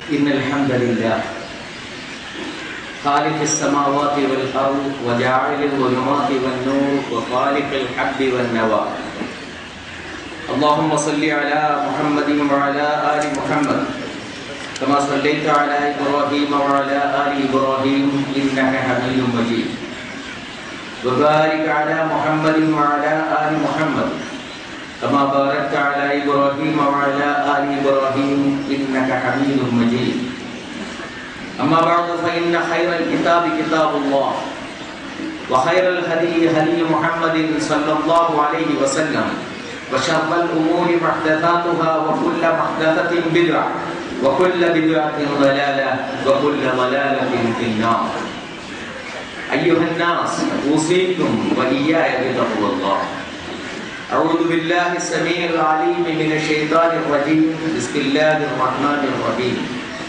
إن الحمد لله خالق السماوات والأرض وجاعل الظلمات والنور وخالق الحب والنوى اللهم صل على محمد وعلى آل محمد كما صليت على إبراهيم وعلى آل إبراهيم إنك حميد مجيد وبارك على محمد وعلى آل محمد كما باركت على إبراهيم وعلى آل إبراهيم إنك حميد مجيد أما بعد فإن خير الكتاب كتاب الله وخير الهدي هدي محمد صلى الله عليه وسلم وشر الأمور محدثاتها وكل محدثة بدعة وكل بدعة ضلالة وكل ضلالة في النار أيها الناس أوصيكم وإياي بتقوى الله أعوذ بالله السميع العليم من الشيطان الرجيم بسم الله الرحمن الرحيم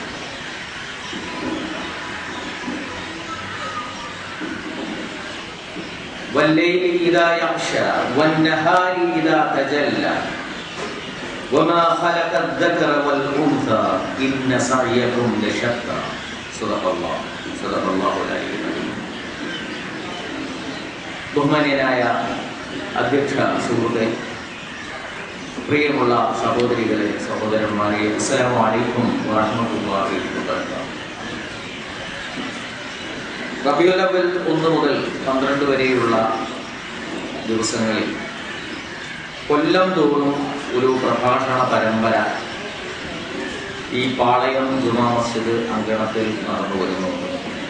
والليل إذا يغشى والنهار إذا تجلى وما خلق الذكر والأنثى إن سعيكم لشتى صدق الله صدق الله العلي العظيم ബഹുമാന്യനായ അധ്യക്ഷ സുഹൃത്തെ പ്രിയമുള്ള സഹോദരികളെ സഹോദരന്മാരെ അസ്സലാമു അലൈക്കും വറഹ്മത്തുള്ളാഹി വബറകാതുഹു റബിയുൽ അവൽ ഒന്ന് മുതൽ പന്ത്രണ്ട് വരെയുള്ള ദിവസങ്ങളിൽ കൊല്ലം തോറും ഒരു പ്രഭാഷണ പരമ്പര ഈ പാളയം ജുമാ മസ്ജിദ് അങ്കണത്തിൽ നടന്നു വരുന്നുണ്ട്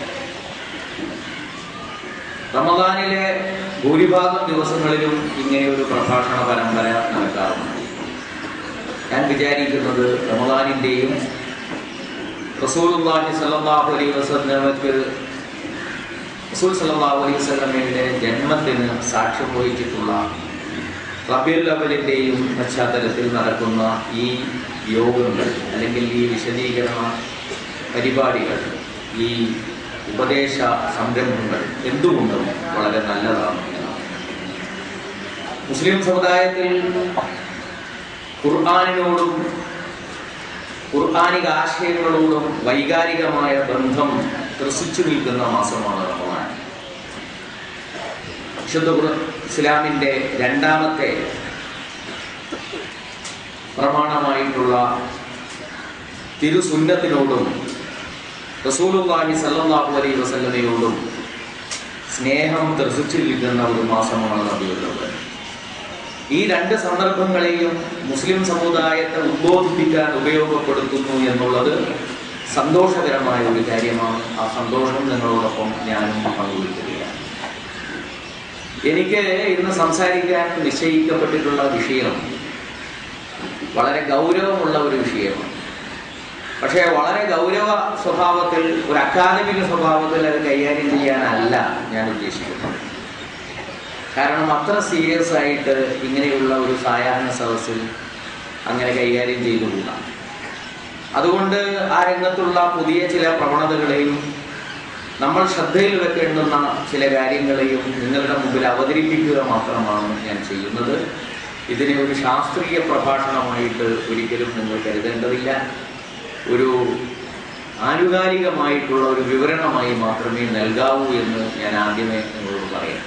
റമദാനിലെ ഭൂരിഭാഗം ദിവസങ്ങളിലും ഇങ്ങനെ ഒരു പ്രഭാഷണ പരമ്പര നടക്കാറുണ്ട് ഞാൻ വിചാരിക്കുന്നത് റമദാനിൻ്റെയും റസൂലുള്ളാഹി സ്വല്ലല്ലാഹു അലൈഹി വസല്ലമക്ക് റസൂൽ സല്ലല്ലാഹു അലൈഹി വസല്ലമയുടെ ജന്മത്തിന് സാക്ഷ്യം വഹിച്ചിട്ടുള്ള റബിയുൽ അവലിൻ്റെയും പശ്ചാത്തലത്തിൽ നടക്കുന്ന ഈ യോഗങ്ങൾ അല്ലെങ്കിൽ ഈ വിശദീകരണ പരിപാടികൾ ഈ ഉപദേശ സംരംഭങ്ങൾ എന്തുകൊണ്ടും വളരെ നല്ലതാണ് മുസ്ലിം സമുദായത്തിൽ ഖുർആാനിനോടും ഖുർആാനിക ആശയങ്ങളോടും വൈകാരികമായ ബന്ധം ത്രസിച്ചു നിൽക്കുന്ന മാസമാണ് റമദാൻ വിശുദ്ധ ഇസ്ലാമിൻ്റെ രണ്ടാമത്തെ പ്രമാണമായിട്ടുള്ള തിരുസുന്നത്തിനോടും റസൂലുള്ളാഹി സല്ലല്ലാഹു അലൈഹി വസല്ലമയോടും സ്നേഹം ത്രസിച്ചിരിക്കുന്ന ഒരു മാസമാണ് റബിയുള്ളത് ഈ രണ്ട് സന്ദർഭങ്ങളെയും മുസ്ലിം സമുദായത്തെ ഉദ്ബോധിപ്പിക്കാൻ ഉപയോഗപ്പെടുത്തുന്നു എന്നുള്ളത് സന്തോഷകരമായ ഒരു കാര്യമാണ് ആ സന്തോഷം നിങ്ങളോടൊപ്പം ഞാനും പങ്കുവയ്ക്കുകയാണ് എനിക്ക് ഇന്ന് സംസാരിക്കാൻ നിശ്ചയിക്കപ്പെട്ടിട്ടുള്ള വിഷയം വളരെ ഗൗരവമുള്ള ഒരു വിഷയമാണ് പക്ഷേ വളരെ ഗൗരവ സ്വഭാവത്തിൽ ഒരു അക്കാദമിക സ്വഭാവത്തിൽ അത് കൈകാര്യം ചെയ്യാനല്ല ഞാൻ ഉദ്ദേശിക്കുന്നത് കാരണം അത്ര സീരിയസ് ആയിട്ട് ഇങ്ങനെയുള്ള ഒരു സായാഹ്ന സദസ്സിൽ അങ്ങനെ കൈകാര്യം ചെയ്തുകൂടാ അതുകൊണ്ട് ആ രംഗത്തുള്ള പുതിയ ചില പ്രവണതകളെയും നമ്മൾ ശ്രദ്ധയിൽ വെക്കേണ്ടുന്ന ചില കാര്യങ്ങളെയും നിങ്ങളുടെ മുമ്പിൽ അവതരിപ്പിക്കുക മാത്രമാണ് ഞാൻ ചെയ്യുന്നത് ഇതിനെ ഒരു ശാസ്ത്രീയ പ്രഭാഷണമായിട്ട് ഒരിക്കലും നിങ്ങൾ കരുതേണ്ടതില്ല ഒരു ആനുകാലികമായിട്ടുള്ള ഒരു വിവരണമായി മാത്രമേ നൽകാവൂ എന്ന് ഞാൻ ആദ്യമേ നിങ്ങളോട് പറയാം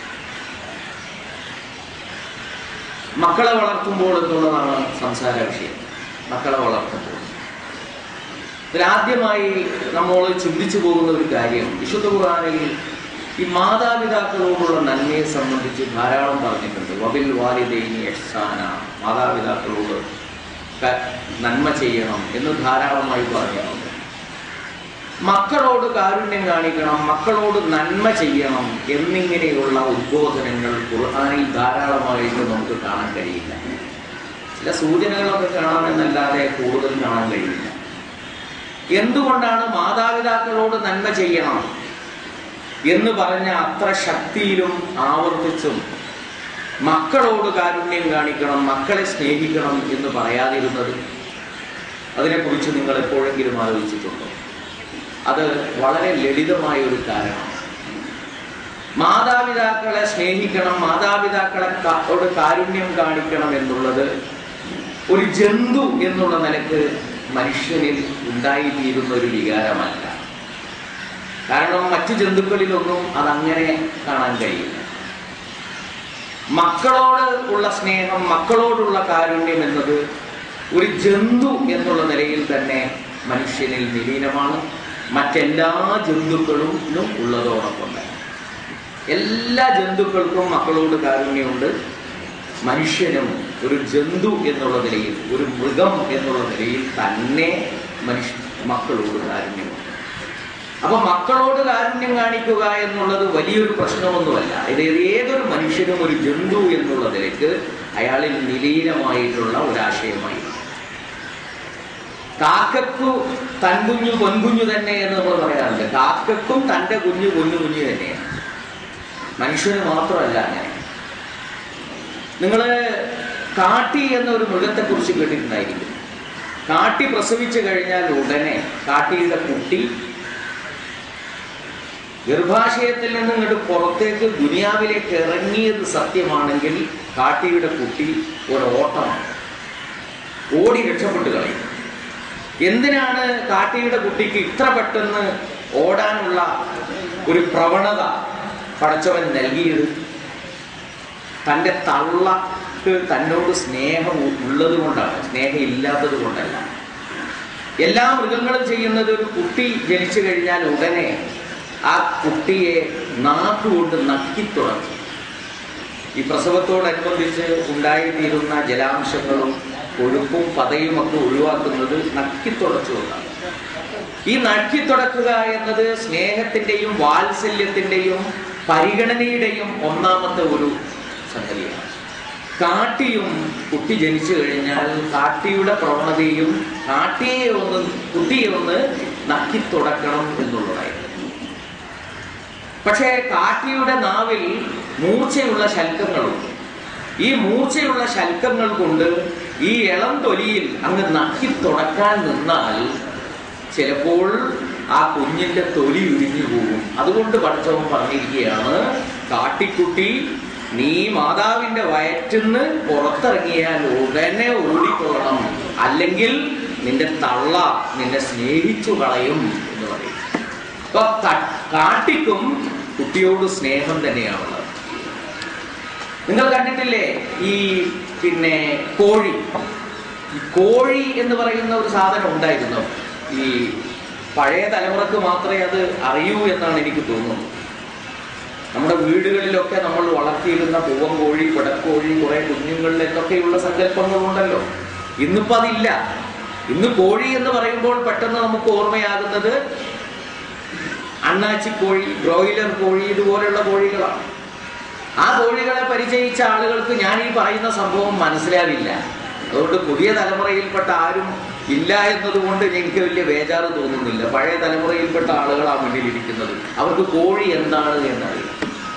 മക്കളെ വളർത്തുമ്പോൾ എന്നുള്ളതാണ് സംസാര വിഷയം മക്കളെ വളർത്തുമ്പോൾ ഇതിലാദ്യമായി നമ്മൾ ചിന്തിച്ചു പോകുന്ന ഒരു കാര്യം വിശുദ്ധ ഖുർആനിൽ ഈ മാതാപിതാക്കളോടുള്ള നന്മയെ സംബന്ധിച്ച് ധാരാളം പറഞ്ഞിട്ടുണ്ട് വബിൽ വാലിദൈനി എഹ്സാന മാതാപിതാക്കളോട് നന്മ ചെയ്യണം എന്ന് ധാരാളമായി പറഞ്ഞിട്ടുണ്ട് മക്കളോട് കാരുണ്യം കാണിക്കണം മക്കളോട് നന്മ ചെയ്യണം എന്നിങ്ങനെയുള്ള ഉദ്ബോധനങ്ങൾ ഖുർആാനിൽ ധാരാളമായിട്ട് നമുക്ക് കാണാൻ കഴിയില്ല ചില സൂചനകളൊക്കെ കാണാമെന്നല്ലാതെ കൂടുതൽ കാണാൻ കഴിയില്ല എന്തുകൊണ്ടാണ് മാതാപിതാക്കളോട് നന്മ ചെയ്യണം എന്ന് പറഞ്ഞ അത്ര ശക്തിയിലും ആവർത്തിച്ചും മക്കളോട് കാരുണ്യം കാണിക്കണം മക്കളെ സ്നേഹിക്കണം എന്ന് പറയാതിരുന്നത് അതിനെക്കുറിച്ച് നിങ്ങൾ എപ്പോഴെങ്കിലും ആലോചിച്ചിട്ടുണ്ടോ അത് വളരെ ലളിതമായ ഒരു കാരണമാണ് മാതാപിതാക്കളെ സ്നേഹിക്കണം മാതാപിതാക്കളെ കാ- കാരുണ്യം കാണിക്കണം എന്നുള്ളത് ഒരു ജന്തു എന്നുള്ള നിലക്ക് മനുഷ്യനിൽ ഉണ്ടായിത്തീരുന്ന ഒരു വികാരമല്ല കാരണം മറ്റു ജന്തുക്കളിലൊന്നും അതങ്ങനെ കാണാൻ കഴിയില്ല മക്കളോട് ഉള്ള സ്നേഹം മക്കളോടുള്ള കാരുണ്യം എന്നത് ഒരു ജന്തു എന്നുള്ള നിലയിൽ തന്നെ മനുഷ്യനിൽ നിലീനമാണ് മറ്റെല്ലാ ജന്തുക്കളും ഉള്ളതോടൊപ്പം തന്നെ എല്ലാ ജന്തുക്കൾക്കും മക്കളോട് കാരുണ്യമുണ്ട് മനുഷ്യനും ഒരു ജന്തു എന്നുള്ള നിലയിൽ ഒരു മൃഗം എന്നുള്ള നിലയിൽ തന്നെ മനുഷ്യ മക്കളോട് കാരുണ്യമുണ്ട് അപ്പൊ മക്കളോട് കാരുണ്യം കാണിക്കുക എന്നുള്ളത് വലിയൊരു പ്രശ്നമൊന്നുമല്ല ഇത് ഏതൊരു മനുഷ്യനും ഒരു ജന്തു എന്നുള്ള നിലയ്ക്ക് അയാളിൽ നിലീനമായിട്ടുള്ള ഒരാശയമായി കാക്കക്കു തൻ കുഞ്ഞു പൊൻകുഞ്ഞു തന്നെ എന്ന് നമ്മൾ പറയാറുണ്ട് കാക്കക്കും തൻ്റെ കുഞ്ഞു പൊന്നു കുഞ്ഞു തന്നെയാണ് മനുഷ്യന് മാത്രമല്ല അങ്ങനെ നിങ്ങൾ കാട്ടി എന്ന ഒരു മൃഗത്തെ കുറിച്ച് കേട്ടിട്ടുണ്ടായിരിക്കും കാട്ടി പ്രസവിച്ചു കഴിഞ്ഞാൽ ഉടനെ കാട്ടിയുടെ കുട്ടി ഗർഭാശയത്തിൽ നിന്ന് ഇങ്ങോട്ട് പുറത്തേക്ക് ദുനിയാവിലേക്ക് ഇറങ്ങിയത് സത്യമാണെങ്കിൽ കാട്ടിയുടെ കുട്ടി ഒരു ഓട്ടമാണ് ഓടി രക്ഷപ്പെട്ട് കളയും എന്തിനാണ് കാട്ടിയുടെ കുട്ടിക്ക് ഇത്ര പെട്ടെന്ന് ഓടാനുള്ള ഒരു പ്രവണത പടച്ചവൻ നൽകിയത് തൻ്റെ തള്ളക്ക് തന്നോട് സ്നേഹം ഉള്ളത് കൊണ്ടാണ് സ്നേഹം ഇല്ലാത്തത് കൊണ്ടല്ല എല്ലാ മൃഗങ്ങളും ചെയ്യുന്നത് ഒരു കുട്ടി ജനിച്ചു കഴിഞ്ഞാൽ ഉടനെ ആ കുട്ടിയെ നാക്കുകൊണ്ട് നക്കി തുടങ്ങും ഈ പ്രസവത്തോടനുബന്ധിച്ച് ഉണ്ടായിത്തീരുന്ന ജലാംശങ്ങളും കൊഴുപ്പും പതയും ഒക്കെ ഒഴിവാക്കുന്നത് നക്കി തുടച്ചുകൊണ്ടാണ് ഈ നക്കി തുടക്കുക എന്നത് സ്നേഹത്തിൻ്റെയും വാത്സല്യത്തിൻ്റെയും പരിഗണനയുടെയും ഒന്നാമത്തെ ഒരു സംഗതിയാണ് കാട്ടിയും കുട്ടി ജനിച്ചു കഴിഞ്ഞാൽ കാട്ടിയുടെ പ്രവണതയും കാട്ടിയെ ഒന്ന് കുട്ടിയെ ഒന്ന് നക്കി തുടക്കണം എന്നുള്ളതായിരുന്നു പക്ഷേ കാട്ടിയുടെ നാവിൽ മൂർച്ചയുള്ള ശൽക്കങ്ങളുണ്ട് ഈ മൂർച്ചയുള്ള ശൽക്കങ്ങൾ കൊണ്ട് ഈ ഇളം തൊലിയിൽ അങ്ങ് നക്കി തുടക്കാൻ നിന്നാൽ ചിലപ്പോൾ ആ കുഞ്ഞിന്റെ തൊലി ഉരിഞ്ഞു പോകും അതുകൊണ്ട് പഠിച്ചവൻ പറഞ്ഞിരിക്കുകയാണ് കാട്ടിക്കുട്ടി നീ മാതാവിന്റെ വയറ്റിന്ന് പുറത്തിറങ്ങിയാൽ ഉടനെ ഓടിക്കൊള്ളണം അല്ലെങ്കിൽ നിന്റെ തള്ള നിന്നെ സ്നേഹിച്ചു കളയും എന്ന് പറയും അപ്പൊ ക- കാട്ടിക്കും കുട്ടിയോട് സ്നേഹം തന്നെയാണുള്ളത് നിങ്ങൾ കണ്ടിട്ടില്ലേ ഈ പിന്നെ കോഴി ഈ കോഴി എന്ന് പറയുന്ന ഒരു സാധനം ഉണ്ടായിരുന്നു ഈ പഴയ തലമുറക്ക് മാത്രമേ അത് അറിയൂ എന്നാണ് എനിക്ക് തോന്നുന്നത് നമ്മുടെ വീടുകളിലൊക്കെ നമ്മൾ വളർത്തിയിരുന്ന പൂവൻ കോഴി പിടക്കോഴി കുറെ കുഞ്ഞുങ്ങളിൽ എന്നൊക്കെയുള്ള സങ്കല്പങ്ങളുണ്ടല്ലോ ഇന്നിപ്പോ അതില്ല ഇന്ന് കോഴി എന്ന് പറയുമ്പോൾ പെട്ടെന്ന് നമുക്ക് ഓർമ്മയാകുന്നത് അണ്ണാച്ചിക്കോഴി ബ്രോയിലർ കോഴി ഇതുപോലെയുള്ള കോഴികളാണ് ആ കോഴികളെ പരിചയിച്ച ആളുകൾക്ക് ഞാൻ ഈ പറയുന്ന സംഭവം മനസ്സിലാവില്ല അതുകൊണ്ട് പുതിയ തലമുറയിൽപ്പെട്ട ആരും ഇല്ല എന്നതുകൊണ്ട് എനിക്ക് വലിയ ബേജാറ് തോന്നുന്നില്ല പഴയ തലമുറയിൽപ്പെട്ട ആളുകളാണ് മുന്നിലിരിക്കുന്നത് അവർക്ക് കോഴി എന്താണ് എന്നറിയാം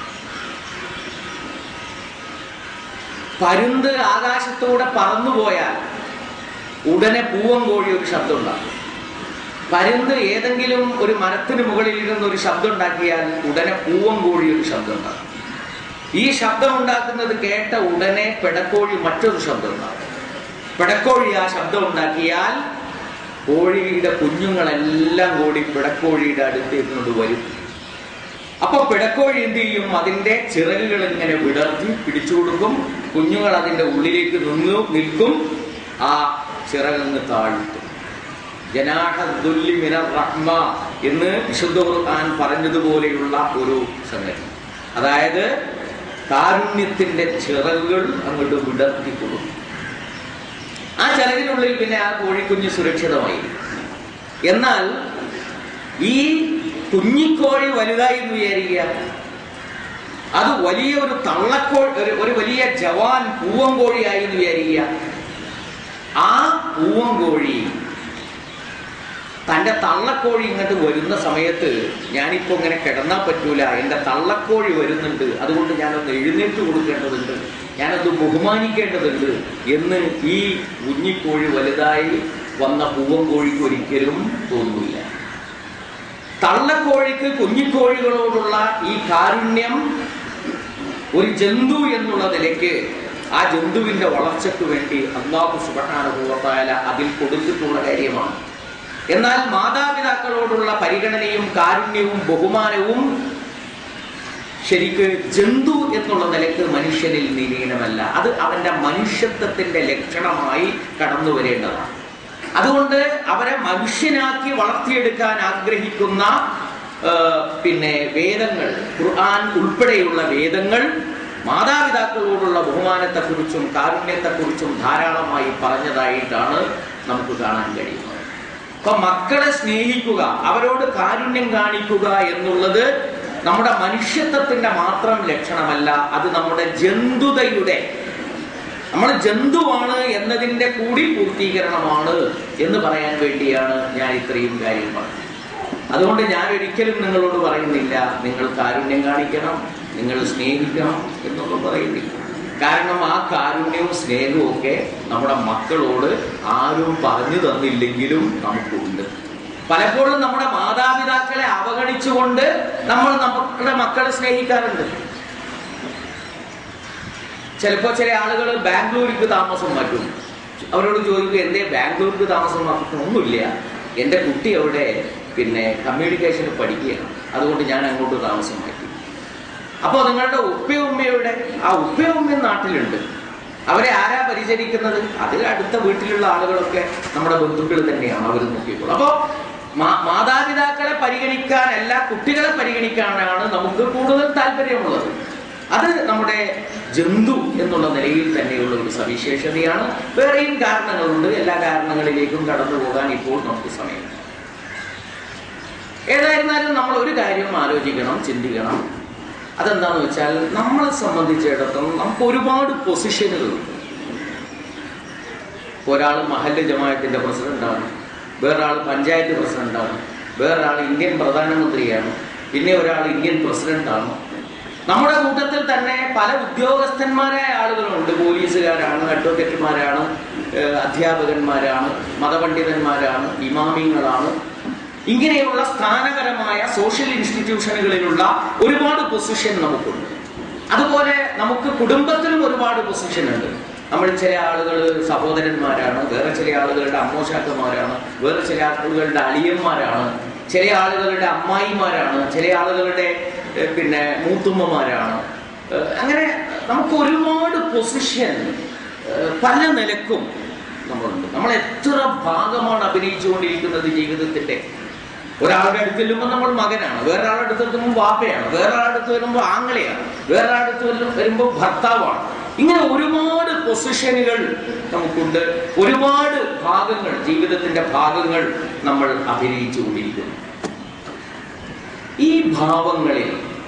പരുന്ത് ആകാശത്തൂടെ പറന്നുപോയാൽ ഉടനെ പൂവൻ കോഴി ഒരു ശബ്ദം ഉണ്ടാക്കും പരുന്ത് ഏതെങ്കിലും ഒരു മരത്തിന് മുകളിൽ ഇരുന്ന് ഒരു ശബ്ദം ഉണ്ടാക്കിയാൽ ഉടനെ പൂവൻ കോഴി ഒരു ശബ്ദം ഉണ്ടാക്കും ഈ ശബ്ദം ഉണ്ടാക്കുന്നത് കേട്ട ഉടനെ പെടക്കോഴി മറ്റൊരു ശബ്ദം ഉണ്ടാക്കും പിടക്കോഴി ആ ശബ്ദം ഉണ്ടാക്കിയാൽ കോഴിയുടെ കുഞ്ഞുങ്ങളെല്ലാം കൂടി പിടക്കോഴിയുടെ അടുത്തേക്ക് കൊണ്ട് വരും അപ്പൊ പിടക്കോഴി എന്ത് ചെയ്യും അതിന്റെ ചിറകുകൾ ഇങ്ങനെ വിടർത്തി പിടിച്ചു കൊടുക്കും കുഞ്ഞുങ്ങൾ അതിന്റെ ഉള്ളിലേക്ക് നിന്നു നിൽക്കും ആ ചിറകങ്ങ് താഴ്ത്തും ജനാഹദ്ദുല്ലി മിനർ റഹ്മ എന്ന് വിശുദ്ധ ഖുർആൻ പറഞ്ഞതുപോലെയുള്ള ഒരു സംഗതി അതായത് കാരുണ്യത്തിന്റെ ചിറകുകൾ അങ്ങോട്ട് വിടർത്തി കൊടുക്കും ആ ചിറകിനുള്ളിൽ പിന്നെ ആ കോഴിക്കുഞ്ഞ് സുരക്ഷിതമായി എന്നാൽ ഈ കുഞ്ഞിക്കോഴി വലുതായി എന്ന് വിചാരിക്കുക അത് വലിയ ഒരു തള്ളക്കോഴി ഒരു- ഒരു വലിയ ജവാൻ പൂവൻ കോഴിയായി എന്ന് വിചാരിക്കുക ആ പൂവൻ കോഴി തൻ്റെ തള്ളക്കോഴി ഇങ്ങോട്ട് വരുന്ന സമയത്ത് ഞാനിപ്പോൾ ഇങ്ങനെ കിടന്നാൽ പറ്റൂല എൻ്റെ തള്ളക്കോഴി വരുന്നുണ്ട് അതുകൊണ്ട് ഞാനൊന്ന് എഴുന്നേറ്റ് കൊടുക്കേണ്ടതുണ്ട് ഞാനത് ബഹുമാനിക്കേണ്ടതുണ്ട് എന്ന് ഈ കുഞ്ഞിക്കോഴി വലുതായി വന്ന പൂവൻ കോഴിക്ക് ഒരിക്കലും തോന്നില്ല തള്ളക്കോഴിക്ക് കുഞ്ഞിക്കോഴികളോടുള്ള ഈ കാരുണ്യം ഒരു ജന്തു എന്നുള്ള നിലയ്ക്ക് ആ ജന്തുവിന്റെ വളർച്ചയ്ക്ക് വേണ്ടി അള്ളാഹു സുബഹാനുഭവത്തായ അതിൽ കൊടുത്തിട്ടുള്ള കാര്യമാണ് എന്നാൽ മാതാപിതാക്കളോടുള്ള പരിഗണനയും കാരുണ്യവും ബഹുമാനവും ശരിക്ക് ജന്തു എന്നുള്ള നിലക്ക് മനുഷ്യനിൽ നിലീനമല്ല അത് അവന്റെ മനുഷ്യത്വത്തിന്റെ ലക്ഷണമായി കടന്നു വരേണ്ടതാണ് അതുകൊണ്ട് അവരെ മനുഷ്യനാക്കി വളർത്തിയെടുക്കാൻ ആഗ്രഹിക്കുന്ന ആ, പിന്നെ വേദങ്ങൾ ഖുർആൻ ഉൾപ്പെടെയുള്ള വേദങ്ങൾ മാതാപിതാക്കളോടുള്ള ബഹുമാനത്തെക്കുറിച്ചും കാരുണ്യത്തെക്കുറിച്ചും ധാരാളമായി പറഞ്ഞതായിട്ടാണ് നമുക്ക് കാണാൻ കഴിയുന്നത് അപ്പൊ മക്കളെ സ്നേഹിക്കുക അവരോട് കാരുണ്യം കാണിക്കുക എന്നുള്ളത് നമ്മുടെ മനുഷ്യത്വത്തിന്റെ മാത്രം ലക്ഷണമല്ല അത് നമ്മുടെ ജന്തുതയുടെ നമ്മൾ ജന്തുവാണ് എന്നതിന്റെ കൂടി പൂർത്തീകരണമാണ് എന്ന് പറയാൻ വേണ്ടിയാണ് ഞാൻ ഇത്രയും കാര്യം പറഞ്ഞത് അതുകൊണ്ട് ഞാൻ ഒരിക്കലും നിങ്ങളോട് പറയുന്നില്ല നിങ്ങൾ കാരുണ്യം കാണിക്കണം നിങ്ങൾ സ്നേഹിക്കണം എന്നൊന്നും പറയുന്നില്ല കാരണം ആ കാരുണ്യവും സ്നേഹവും ഒക്കെ നമ്മുടെ മക്കളോട് ആരും പറഞ്ഞു തന്നില്ലെങ്കിലും നമുക്കുണ്ട് പലപ്പോഴും നമ്മുടെ മാതാപിതാക്കളെ അവഗണിച്ചുകൊണ്ട് നമ്മൾ നമ്മുടെ മക്കളെ സ്നേഹിക്കാറുണ്ട് ചിലപ്പോൾ ചില ആളുകൾ ബാംഗ്ലൂർക്ക് താമസം മാറ്റും അവരോട് ചോദിക്കും എന്തേ ബാംഗ്ലൂർക്ക് താമസം മാറ്റും ഒന്നുമില്ല എൻ്റെ കുട്ടി അവിടെ പിന്നെ കമ്മ്യൂണിക്കേഷൻ പഠിക്കുകയാണ് അതുകൊണ്ട് ഞാൻ അങ്ങോട്ട് താമസം മാറ്റി അപ്പോൾ നിങ്ങളുടെ ഉപ്പയുമ്മയുടെ ആ ഉപ്പയുമ്മയും നാട്ടിലുണ്ട് അവരെ ആരാ പരിചരിക്കുന്നത് അത് അടുത്ത വീട്ടിലുള്ള ആളുകളൊക്കെ നമ്മുടെ ബന്ധുക്കൾ തന്നെയാണ് അവർ നോക്കിയപ്പോൾ അപ്പോൾ മാതാപിതാക്കളെ പരിഗണിക്കാനല്ല കുട്ടികളെ പരിഗണിക്കാനാണ് നമുക്ക് കൂടുതൽ താല്പര്യമുള്ളത് അത് നമ്മുടെ ജന്തു എന്നുള്ള നിലയിൽ തന്നെയുള്ള ഒരു സവിശേഷതയാണ് വേറെയും കാരണങ്ങളുണ്ട് എല്ലാ കാരണങ്ങളിലേക്കും കടന്നു പോകാൻ ഇപ്പോൾ നമുക്ക് സമയം ഏതായിരുന്നാലും നമ്മൾ ഒരു കാര്യം ആലോചിക്കണം ചിന്തിക്കണം അതെന്താന്ന് വെച്ചാൽ നമ്മളെ സംബന്ധിച്ചിടത്തോളം നമുക്ക് ഒരുപാട് പൊസിഷനുകളുണ്ട് ഒരാൾ മഹല്ല് ജമാഅത്തിന്റെ പ്രസിഡന്റാണ് വേറൊരാൾ പഞ്ചായത്ത് പ്രസിഡന്റാണ് വേറൊരാൾ ഇന്ത്യൻ പ്രധാനമന്ത്രിയാണ് പിന്നെ ഒരാൾ ഇന്ത്യൻ പ്രസിഡന്റാണ് നമ്മുടെ കൂട്ടത്തിൽ തന്നെ പല ഉദ്യോഗസ്ഥന്മാരായ ആളുകളുണ്ട് പോലീസുകാരാണ് അഡ്വക്കേറ്റുമാരാണ് ഏഹ് അധ്യാപകന്മാരാണ് മതപണ്ഡിതന്മാരാണ് ഇമാമിങ്ങളാണ് ഇങ്ങനെയുള്ള സ്ഥാനപരമായ സോഷ്യൽ ഇൻസ്റ്റിറ്റ്യൂഷനുകളിലുള്ള ഒരുപാട് പൊസിഷൻ നമുക്കുണ്ട് അതുപോലെ നമുക്ക് കുടുംബത്തിലും ഒരുപാട് പൊസിഷൻ ഉണ്ട് നമ്മൾ ചില ആളുകൾ സഹോദരന്മാരാണ് വേറെ ചില ആളുകളുടെ അമ്മോശാക്കന്മാരാണ് വേറെ ചില ആളുകളുടെ അളിയന്മാരാണ് ചില ആളുകളുടെ അമ്മായിമാരാണ് ചില ആളുകളുടെ ഏഹ്, പിന്നെ മൂത്തുമ്മമാരാണ് ഏഹ്, അങ്ങനെ നമുക്ക് ഒരുപാട് പൊസിഷൻ പല നിലക്കും നമ്മളുണ്ട് നമ്മൾ എത്ര ഭാഗമാണ് അഭിനയിച്ചുകൊണ്ടിരിക്കുന്നത് ജീവിതത്തിന്റെ ഒരാളുടെ അടുത്ത് ചെല്ലുമ്പോൾ നമ്മൾ മകനാണ് വേറെ ആളുടെ അടുത്ത് എത്തുമ്പോൾ വാപ്പയാണ് വേറെ ആളുടെ അടുത്ത് വരുമ്പോൾ ആങ്ങളെയാണ് വേറെ ആളുടെ അടുത്ത് വരു- വരുമ്പോൾ ഭർത്താവാണ് ഇങ്ങനെ ഒരുപാട് പൊസിഷനുകൾ നമുക്കുണ്ട് ഒരുപാട് ഭാഗങ്ങൾ ജീവിതത്തിന്റെ ഭാഗങ്ങൾ നമ്മൾ അഭിനയിച്ചുകൊണ്ടിരിക്കുന്നു ഈ ഭാവങ്ങളിൽ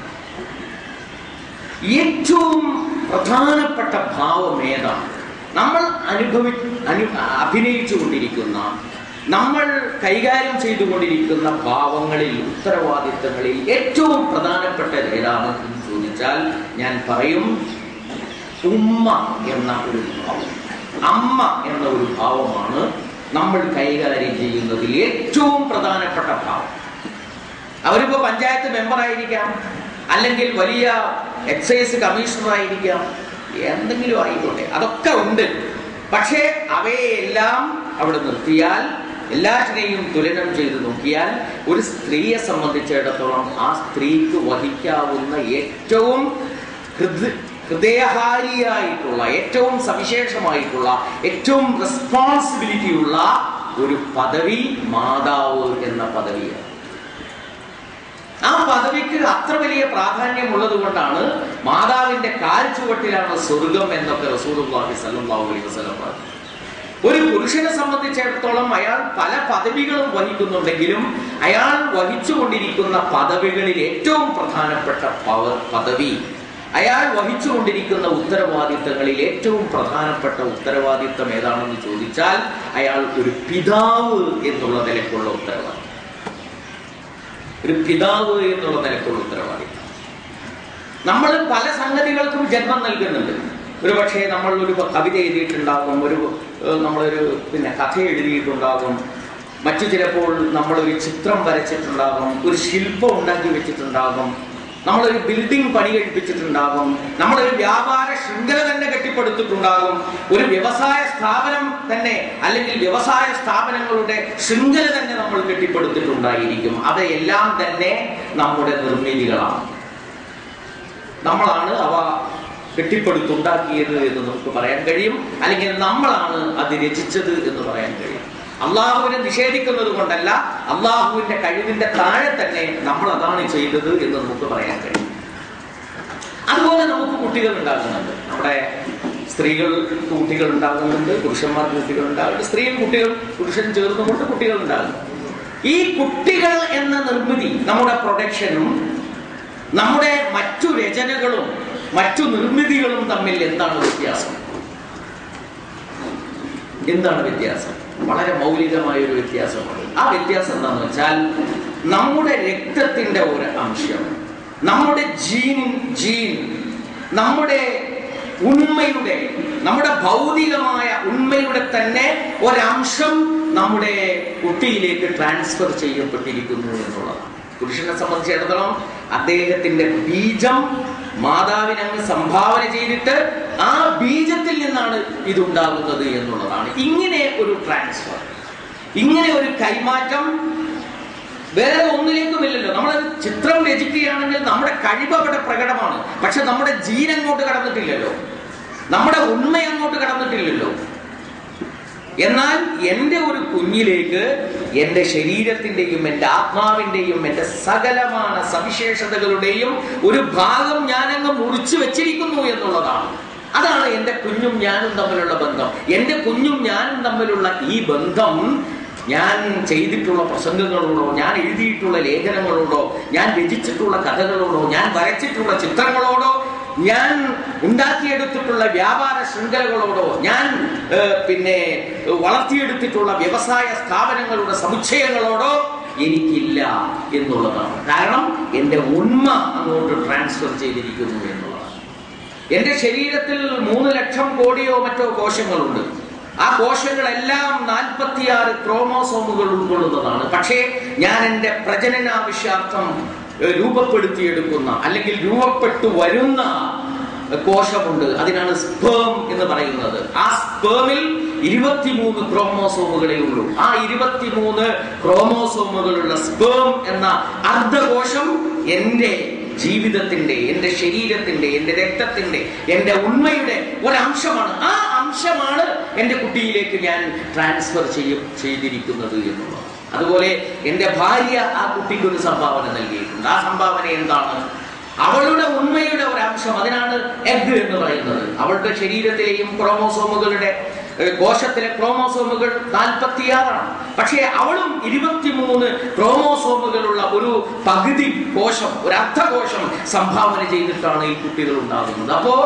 ഏറ്റവും പ്രധാനപ്പെട്ട ഭാവം ഏതാണ് നമ്മൾ അനുഭവി അനു അഭിനയിച്ചു കൊണ്ടിരിക്കുന്ന നമ്മൾ കൈകാര്യം ചെയ്തുകൊണ്ടിരിക്കുന്ന ഭാവങ്ങളിൽ ഉത്തരവാദിത്തങ്ങളിൽ ഏറ്റവും പ്രധാനപ്പെട്ടത് ഏതാണ് എന്ന് ചോദിച്ചാൽ ഞാൻ പറയും ഉമ്മ എന്ന ഒരു ഭാവം അമ്മ എന്ന ഒരു ഭാവമാണ് നമ്മൾ കൈകാര്യം ചെയ്യുന്നതിൽ ഏറ്റവും പ്രധാനപ്പെട്ട ഭാവം അവരിപ്പോ പഞ്ചായത്ത് മെമ്പർ ആയിരിക്കാം അല്ലെങ്കിൽ വലിയ എക്സൈസ് കമ്മീഷണർ ആയിരിക്കാം എന്തെങ്കിലും ആയിക്കോട്ടെ അതൊക്കെ ഉണ്ട് പക്ഷേ അവയെല്ലാം അവിടെ നിർത്തിയാൽ എല്ലാറ്റിനെയും തുലനം ചെയ്ത് നോക്കിയാൽ ഒരു സ്ത്രീയെ സംബന്ധിച്ചിടത്തോളം ആ സ്ത്രീക്ക് വഹിക്കാവുന്ന ഏറ്റവും ഹൃദ ഹൃദയഹാരിയായിട്ടുള്ള ഏറ്റവും സവിശേഷമായിട്ടുള്ള ഏറ്റവും റെസ്പോൺസിബിലിറ്റി ഉള്ള ഒരു പദവി മാതാവ് എന്ന പദവിയാണ് ആ പദവിക്ക് അത്ര വലിയ പ്രാധാന്യമുള്ളത് കൊണ്ടാണ് മാതാവിന്റെ കാൽ ചുവട്ടിലാണ് സ്വർഗം എന്നൊക്കെ റസൂലുള്ളാഹി സ്വല്ലല്ലാഹു അലൈഹി വസല്ലം പറഞ്ഞു ഒരു പുരുഷനെ സംബന്ധിച്ചിടത്തോളം അയാൾ പല പദവികളും വഹിക്കുന്നുണ്ടെങ്കിലും അയാൾ വഹിച്ചുകൊണ്ടിരിക്കുന്ന പദവികളിൽ ഏറ്റവും പ്രധാനപ്പെട്ട പവ- പദവി അയാൾ വഹിച്ചുകൊണ്ടിരിക്കുന്ന ഉത്തരവാദിത്തങ്ങളിൽ ഏറ്റവും പ്രധാനപ്പെട്ട ഉത്തരവാദിത്തം ഏതാണെന്ന് ചോദിച്ചാൽ അയാൾ ഒരു പിതാവ് എന്നുള്ള നിലക്കുള്ള ഉത്തരവാദിത്തം ഒരു പിതാവ് എന്നുള്ള നിലക്കുള്ള ഉത്തരവാദിത്തം നമ്മൾ പല സംഗതികൾക്കും ജന്മം നൽകുന്നുണ്ട് ഒരു പക്ഷേ നമ്മൾ ഒരു കവിത എഴുതിയിട്ടുണ്ടാകും ഒരു ഏഹ്, നമ്മളൊരു പിന്നെ കഥ എഴുതിയിട്ടുണ്ടാകും മറ്റു ചിലപ്പോൾ നമ്മളൊരു ചിത്രം വരച്ചിട്ടുണ്ടാകും ഒരു ശില്പം ഉണ്ടാക്കി വെച്ചിട്ടുണ്ടാകും നമ്മളൊരു ബിൽഡിംഗ് പണി കഴിപ്പിച്ചിട്ടുണ്ടാകും നമ്മളൊരു വ്യാപാര ശൃംഖല തന്നെ കെട്ടിപ്പടുത്തിട്ടുണ്ടാകും ഒരു വ്യവസായ സ്ഥാപനം തന്നെ അല്ലെങ്കിൽ വ്യവസായ സ്ഥാപനങ്ങളുടെ ശൃംഖല തന്നെ നമ്മൾ കെട്ടിപ്പടുത്തിട്ടുണ്ടായിരിക്കും അവയെല്ലാം തന്നെ നമ്മുടെ നിർമ്മിതികളാണ് നമ്മളാണ് അവ കെട്ടിപ്പടുത്തുണ്ടാക്കിയത് എന്ന് നമുക്ക് പറയാൻ കഴിയും അല്ലെങ്കിൽ നമ്മളാണ് അത് രചിച്ചത് എന്ന് പറയാൻ കഴിയും അള്ളാഹുവിനെ നിഷേധിക്കുന്നത് കൊണ്ടല്ല അള്ളാഹുവിന്റെ കഴിവിന്റെ താഴെ തന്നെ നമ്മൾ അതാണ് ചെയ്തത് എന്ന് നമുക്ക് പറയാൻ കഴിയും അതുപോലെ നമുക്ക് കുട്ടികൾ ഉണ്ടാകുന്നുണ്ട് നമ്മുടെ സ്ത്രീകൾക്ക് കുട്ടികൾ ഉണ്ടാകുന്നുണ്ട് പുരുഷന്മാർക്ക് കുട്ടികൾ ഉണ്ടാകുന്നുണ്ട് സ്ത്രീയും കുട്ടികൾ പുരുഷൻ ചേർന്നുകൊണ്ട് കുട്ടികൾ ഉണ്ടാകുന്നു ഈ കുട്ടികൾ എന്ന നിർമ്മിതി നമ്മുടെ പ്രൊഡക്ഷനും നമ്മുടെ മറ്റു രചനകളും മറ്റു നിർമ്മിതികളും തമ്മിൽ എന്താണ് വ്യത്യാസം എന്താണ് വ്യത്യാസം വളരെ മൗലികമായ ഒരു വ്യത്യാസമാണ് ആ വ്യത്യാസം എന്താണെന്ന് വെച്ചാൽ നമ്മുടെ രക്തത്തിന്റെ ഒരു അംശം നമ്മുടെ ജീൻ ജീൻ നമ്മുടെ ഉണ്മയുടെ നമ്മുടെ ഭൗതികമായ ഉണ്മയുടെ തന്നെ ഒരംശം നമ്മുടെ കുട്ടിയിലേക്ക് ട്രാൻസ്ഫർ ചെയ്യപ്പെട്ടിരിക്കുന്നു എന്നുള്ളതാണ് പുരുഷനെ സംബന്ധിച്ചിടത്തോളം അദ്ദേഹത്തിന്റെ ബീജം മാതാവിനങ്ങ് സംഭാവന ചെയ്തിട്ട് ആ ബീജത്തിൽ നിന്നാണ് ഇതുണ്ടാകുന്നത് എന്നുള്ളതാണ് ഇങ്ങനെ ഒരു ട്രാൻസ്ഫർ ഇങ്ങനെ ഒരു കൈമാറ്റം വേറെ ഒന്നിലേക്കുമില്ലല്ലോ നമ്മൾ ചിത്രം രചിക്കുകയാണെങ്കിൽ നമ്മുടെ കഴിവ് അവിടെ പ്രകടമാണ് പക്ഷെ നമ്മുടെ ജീൻ അങ്ങോട്ട് കടന്നിട്ടില്ലല്ലോ നമ്മുടെ ഉണ്മ അങ്ങോട്ട് കടന്നിട്ടില്ലല്ലോ എന്നാൽ എൻ്റെ ഒരു കുഞ്ഞിലേക്ക് എൻ്റെ ശരീരത്തിൻ്റെയും എൻ്റെ ആത്മാവിൻ്റെയും എൻ്റെ സകലമാന സവിശേഷതകളുടെയും ഒരു ഭാഗം ഞാനങ്ങ് മുറിച്ചു വെച്ചിരിക്കുന്നു എന്നുള്ളതാണ് അതാണ് എൻ്റെ കുഞ്ഞും ഞാനും തമ്മിലുള്ള ബന്ധം എൻ്റെ കുഞ്ഞും ഞാനും തമ്മിലുള്ള ഈ ബന്ധം ഞാൻ ചെയ്തിട്ടുള്ള പ്രസംഗങ്ങളോടോ ഞാൻ എഴുതിയിട്ടുള്ള ലേഖനങ്ങളോടോ ഞാൻ രചിച്ചിട്ടുള്ള കഥകളോടോ ഞാൻ വരച്ചിട്ടുള്ള ചിത്രങ്ങളോടോ ഞാൻ ഉണ്ടാക്കിയെടുത്തിട്ടുള്ള വ്യാപാര ശൃംഖലകളോടോ ഞാൻ ഏഹ്, പിന്നെ വളർത്തിയെടുത്തിട്ടുള്ള വ്യവസായ സ്ഥാപനങ്ങളുടെ സമുച്ചയങ്ങളോടോ എനിക്കില്ല എന്നുള്ളതാണ് കാരണം എൻ്റെ ഉണ്മ അങ്ങോട്ട് ട്രാൻസ്ഫർ ചെയ്തിരിക്കുന്നു എന്നുള്ളതാണ് എന്റെ ശരീരത്തിൽ മൂന്ന് ലക്ഷം കോടിയോ മറ്റോ കോശങ്ങളുണ്ട് ആ കോശങ്ങളെല്ലാം നാൽപ്പത്തിയാറ് ക്രോമോസോമുകൾ ഉൾക്കൊള്ളുന്നതാണ് പക്ഷേ ഞാൻ എൻ്റെ പ്രജനനാവശ്യാർത്ഥം ഏഹ്, രൂപപ്പെടുത്തിയെടുക്കുന്ന അല്ലെങ്കിൽ രൂപപ്പെട്ടു വരുന്ന കോശമുണ്ട് അതിനാണ് സ്പേം എന്ന് പറയുന്നത് ആ സ്പേമിൽ ഇരുപത്തിമൂന്ന് ക്രോമോസോമുകളേ ഉള്ളൂ ആ ഇരുപത്തിമൂന്ന് ക്രോമോസോമുകളുള്ള സ്പേം എന്ന അർദ്ധകോശം എൻ്റെ ജീവിതത്തിന്റെ എൻ്റെ ശരീരത്തിന്റെ എൻ്റെ രക്തത്തിന്റെ എൻ്റെ ഉണ്മയുടെ ഒരംശമാണ് ആ അംശമാണ് എൻ്റെ കുട്ടിയിലേക്ക് ഞാൻ ട്രാൻസ്ഫർ ചെയ്യ ചെയ്തിരിക്കുന്നത് എന്നുള്ളത് അതുപോലെ എൻ്റെ ഭാര്യ ആ കുട്ടിക്ക് ഒരു സംഭാവന നൽകിയിട്ടുണ്ട് ആ സംഭാവന എന്താണ് അവളുടെ ഉണ്മയുടെ ഒരു അംശം അതിനാണ് എഗ് എന്ന് പറയുന്നത് അവളുടെ ശരീരത്തിലെയും ക്രോമോസോമുകളുടെ ഏഹ്, കോശത്തിലെ ക്രോമോസോമുകൾ നാൽപ്പത്തിയാറാണ് പക്ഷേ അവളും ഇരുപത്തിമൂന്ന് ക്രോമോസോമുകളുള്ള ഒരു പകുതി കോശം ഒരു അർദ്ധകോശം സംഭാവന ചെയ്തിട്ടാണ് ഈ കുട്ടികൾ ഉണ്ടാകുന്നത് അപ്പോ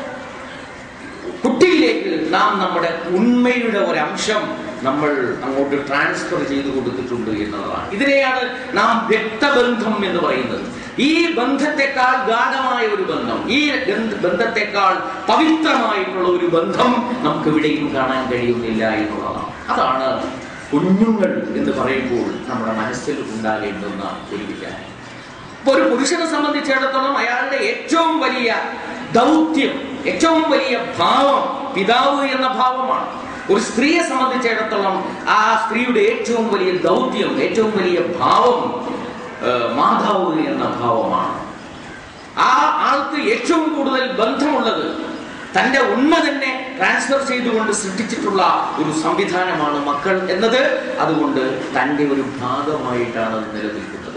കുട്ടിയിലേക്ക് നാം നമ്മുടെ ഉണ്മയുടെ ഒരംശം നമ്മൾ അങ്ങോട്ട് ട്രാൻസ്ഫർ ചെയ്തു കൊടുത്തിട്ടുണ്ട് എന്നതാണ് ഇതിനെയാണ് നാം രക്തബന്ധം എന്ന് പറയുന്നത് ഈ ബന്ധത്തെക്കാൾ ഗാഠമായ ഒരു ബന്ധം ഈ ബന്ധ- ബന്ധത്തെക്കാൾ പവിത്രമായിട്ടുള്ള ഒരു ബന്ധം നമുക്ക് ഇവിടെയും കാണാൻ കഴിയുന്നില്ല എന്നുള്ളതാണ് അതാണ് കുഞ്ഞുങ്ങൾ എന്ന് പറയുമ്പോൾ നമ്മുടെ മനസ്സിൽ ഉണ്ടാകേണ്ടുന്ന ഒരു വിചാരം ഇപ്പൊ ഒരു പുരുഷനെ സംബന്ധിച്ചിടത്തോളം അയാളുടെ ഏറ്റവും വലിയ ദൗത്യം ഏറ്റവും വലിയ ഭാവം പിതാവ് എന്ന ഭാവമാണ് ഒരു സ്ത്രീയെ സംബന്ധിച്ചിടത്തോളം ആ സ്ത്രീയുടെ ഏറ്റവും വലിയ ദൗത്യം ഏറ്റവും വലിയ ഭാവം ആ, മാതാവ് എന്ന ഭാവമാണ് ആ ആൾക്ക് ഏറ്റവും കൂടുതൽ ബന്ധമുള്ളത് തന്റെ ഉണ്മ തന്നെ ട്രാൻസ്ഫർ ചെയ്തുകൊണ്ട് സൃഷ്ടിച്ചിട്ടുള്ള ഒരു സംവിധാനമാണ് മക്കൾ എന്നത് അതുകൊണ്ട് തന്റെ ഒരു ഭാഗമായിട്ടാണ് അത് നിലനിൽക്കുന്നത്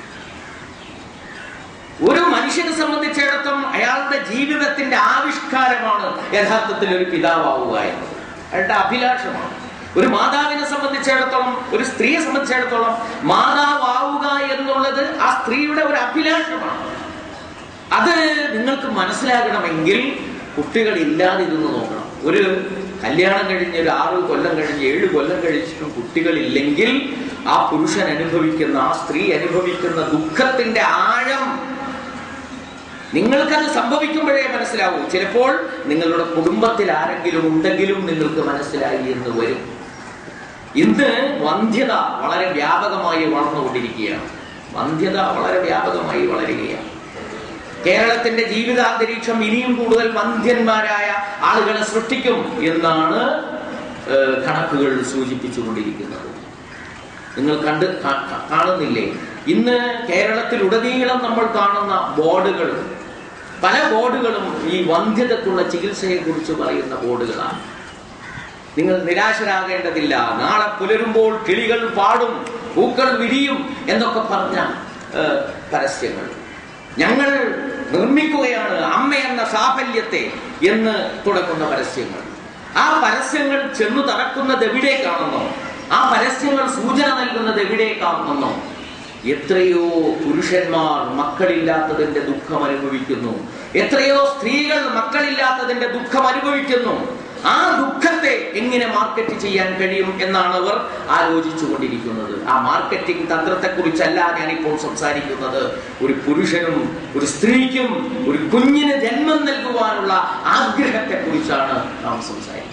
ഒരു മനുഷ്യനെ സംബന്ധിച്ചിടത്തോളം അയാളുടെ ജീവിതത്തിന്റെ ആവിഷ്കാരമാണ് യഥാർത്ഥത്തിൽ ഒരു പിതാവാവുക എന്നത് അയാളുടെ അഭിലാഷമാണ് ഒരു മാതാവിനെ സംബന്ധിച്ചിടത്തോളം ഒരു സ്ത്രീയെ സംബന്ധിച്ചിടത്തോളം മാതാവാവുക എന്നുള്ളത് ആ സ്ത്രീയുടെ ഒരു അഭിലാഷമാണ് അത് നിങ്ങൾക്ക് മനസ്സിലാകണമെങ്കിൽ കുട്ടികൾ ഇല്ലാതിരുന്ന് നോക്കണം ഒരു കല്യാണം കഴിഞ്ഞ് ഒരു ആറ് കൊല്ലം കഴിഞ്ഞ് ഏഴ് കൊല്ലം കഴിച്ചിട്ടും കുട്ടികളില്ലെങ്കിൽ ആ പുരുഷൻ അനുഭവിക്കുന്ന ആ സ്ത്രീ അനുഭവിക്കുന്ന ദുഃഖത്തിന്റെ ആഴം നിങ്ങൾക്കത് സംഭവിക്കുമ്പോഴേ മനസ്സിലാവൂ ചിലപ്പോൾ നിങ്ങളുടെ കുടുംബത്തിൽ ആരെങ്കിലും ഉണ്ടെങ്കിലും നിങ്ങൾക്ക് മനസ്സിലായി എന്ന് വരും ഇന്ന് വന്ധ്യത വളരെ വ്യാപകമായി വളർന്നുകൊണ്ടിരിക്കുകയാണ് വന്ധ്യത വളരെ വ്യാപകമായി വളരുകയാണ് കേരളത്തിന്റെ ജീവിതാന്തരീക്ഷം ഇനിയും കൂടുതൽ വന്ധ്യന്മാരായ ആളുകളെ സൃഷ്ടിക്കും എന്നാണ് ഏഹ്, കണക്കുകൾ സൂചിപ്പിച്ചുകൊണ്ടിരിക്കുന്നത് നിങ്ങൾ കണ്ട് കാ- കാ- കാണുന്നില്ലേ ഇന്ന് കേരളത്തിൽ ഉടനീളം നമ്മൾ കാണുന്ന ബോർഡുകൾ പല ബോർഡുകളും ഈ വന്ധ്യതക്കുള്ള ചികിത്സയെ കുറിച്ച് പറയുന്ന ബോർഡുകളാണ് നിങ്ങൾ നിരാശരാകേണ്ടതില്ല നാളെ പുലരുമ്പോൾ കിളികൾ പാടും പൂക്കൾ വിരിയും എന്നൊക്കെ പറഞ്ഞ ഏഹ്, പരസ്യങ്ങൾ ഞങ്ങൾ നിർമ്മിക്കുകയാണ് അമ്മ എന്ന സാഫല്യത്തെ എന്ന് തുടങ്ങുന്ന പരസ്യങ്ങൾ ആ പരസ്യങ്ങൾ ചെന്നു തറക്കുന്നത് എവിടേക്കാണെന്നോ ആ പരസ്യങ്ങൾ സൂചന നൽകുന്നത് എവിടേക്കാണെന്നോ എത്രയോ പുരുഷന്മാർ മക്കളില്ലാത്തതിന്റെ ദുഃഖം അനുഭവിക്കുന്നു എത്രയോ സ്ത്രീകൾ മക്കളില്ലാത്തതിന്റെ ദുഃഖം അനുഭവിക്കുന്നു ആ ദുഃഖത്തെ എങ്ങനെ മാർക്കറ്റ് ചെയ്യാൻ കഴിയും എന്നാണ് അവർ ആലോചിച്ചു കൊണ്ടിരിക്കുന്നത് ആ മാർക്കറ്റിംഗ് തന്ത്രത്തെ കുറിച്ചല്ല ഞാനിപ്പോൾ സംസാരിക്കുന്നത് ഒരു പുരുഷനും ഒരു സ്ത്രീക്കും ഒരു കുഞ്ഞിന് ജന്മം നൽകുവാനുള്ള ആഗ്രഹത്തെ കുറിച്ചാണ് നാം സംസാരിക്കുന്നത്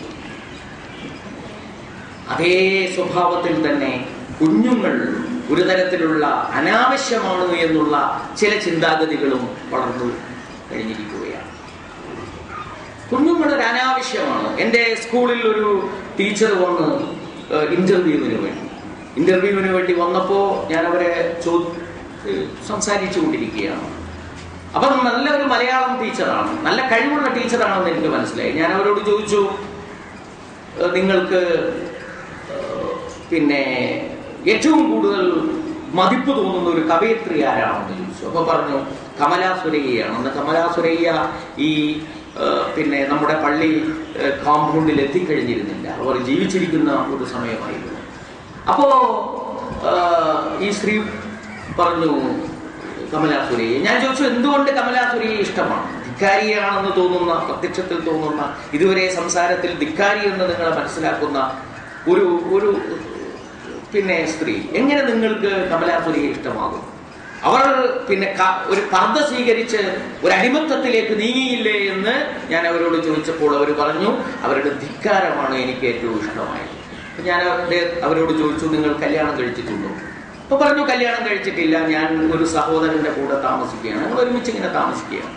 അതേ സ്വഭാവത്തിൽ തന്നെ കുഞ്ഞുങ്ങൾ ഒരു തരത്തിലുള്ള അനാവശ്യമാണ് എന്നുള്ള ചില ചിന്താഗതികളും വളർന്നു കഴിഞ്ഞിരിക്കുകയാണ് കുഞ്ഞുങ്ങൾ ഒരു അനാവശ്യമാണ് എൻ്റെ സ്കൂളിൽ ഒരു ടീച്ചർ വന്ന് ഇന്റർവ്യൂവിന് വേണ്ടി ഇന്റർവ്യൂവിന് വേണ്ടി വന്നപ്പോൾ ഞാൻ അവരെ ചോ ഏഹ് സംസാരിച്ചു കൊണ്ടിരിക്കുകയാണ് അപ്പം നല്ല ഒരു മലയാളം ടീച്ചറാണ് നല്ല കഴിവുള്ള ടീച്ചറാണെന്ന് എനിക്ക് മനസ്സിലായി ഞാൻ അവരോട് ചോദിച്ചു ഏഹ് നിങ്ങൾക്ക് ഏഹ് പിന്നെ ഏറ്റവും കൂടുതൽ മതിപ്പ് തോന്നുന്ന ഒരു കവയിത്രി ആരാണെന്ന് ചോദിച്ചു അപ്പൊ പറഞ്ഞു കമലാ സുരയ്യയാണ് അന്ന് കമലാ സുരയ്യ ഈ ഏഹ് പിന്നെ നമ്മുടെ പള്ളി ഏഹ് കോമ്പൗണ്ടിൽ എത്തിക്കഴിഞ്ഞിരുന്നില്ല അവർ ജീവിച്ചിരിക്കുന്ന ഒരു സമയമായിരുന്നു അപ്പോ ഏഹ് ഈ സ്ത്രീ പറഞ്ഞു കമലാസുരയെ ഞാൻ ചോദിച്ചു എന്തുകൊണ്ട് കമലാസുരയെ ഇഷ്ടമാണ് ധിക്കാരിയാണെന്ന് തോന്നുന്ന പ്രത്യക്ഷത്തിൽ തോന്നുന്ന ഇതുവരെ സംസാരത്തിൽ ധിക്കാരി എന്ന് നിങ്ങളെ മനസ്സിലാക്കുന്ന ഒരു ഒരു പിന്നെ സ്ത്രീ എങ്ങനെ നിങ്ങൾക്ക് കമലാസുരയെ ഇഷ്ടമാകും അവർ പിന്നെ ക- ഒരു പർദ്ദ സ്വീകരിച്ച് ഒരു അടിമത്തത്തിലേക്ക് നീങ്ങിയില്ലേ എന്ന് ഞാൻ അവരോട് ചോദിച്ചപ്പോൾ അവർ പറഞ്ഞു അവരുടെ ധിക്കാരമാണ് എനിക്ക് ഏറ്റവും ഇഷ്ടമായത് അപ്പൊ ഞാൻ അവരുടെ അവരോട് ചോദിച്ചു നിങ്ങൾ കല്യാണം കഴിച്ചിട്ടുണ്ടോ അപ്പൊ പറഞ്ഞു കല്യാണം കഴിച്ചിട്ടില്ല ഞാൻ ഒരു സഹോദരന്റെ കൂടെ താമസിക്കുകയാണ് ഞങ്ങൾ ഒരുമിച്ച് ഇങ്ങനെ താമസിക്കുകയാണ്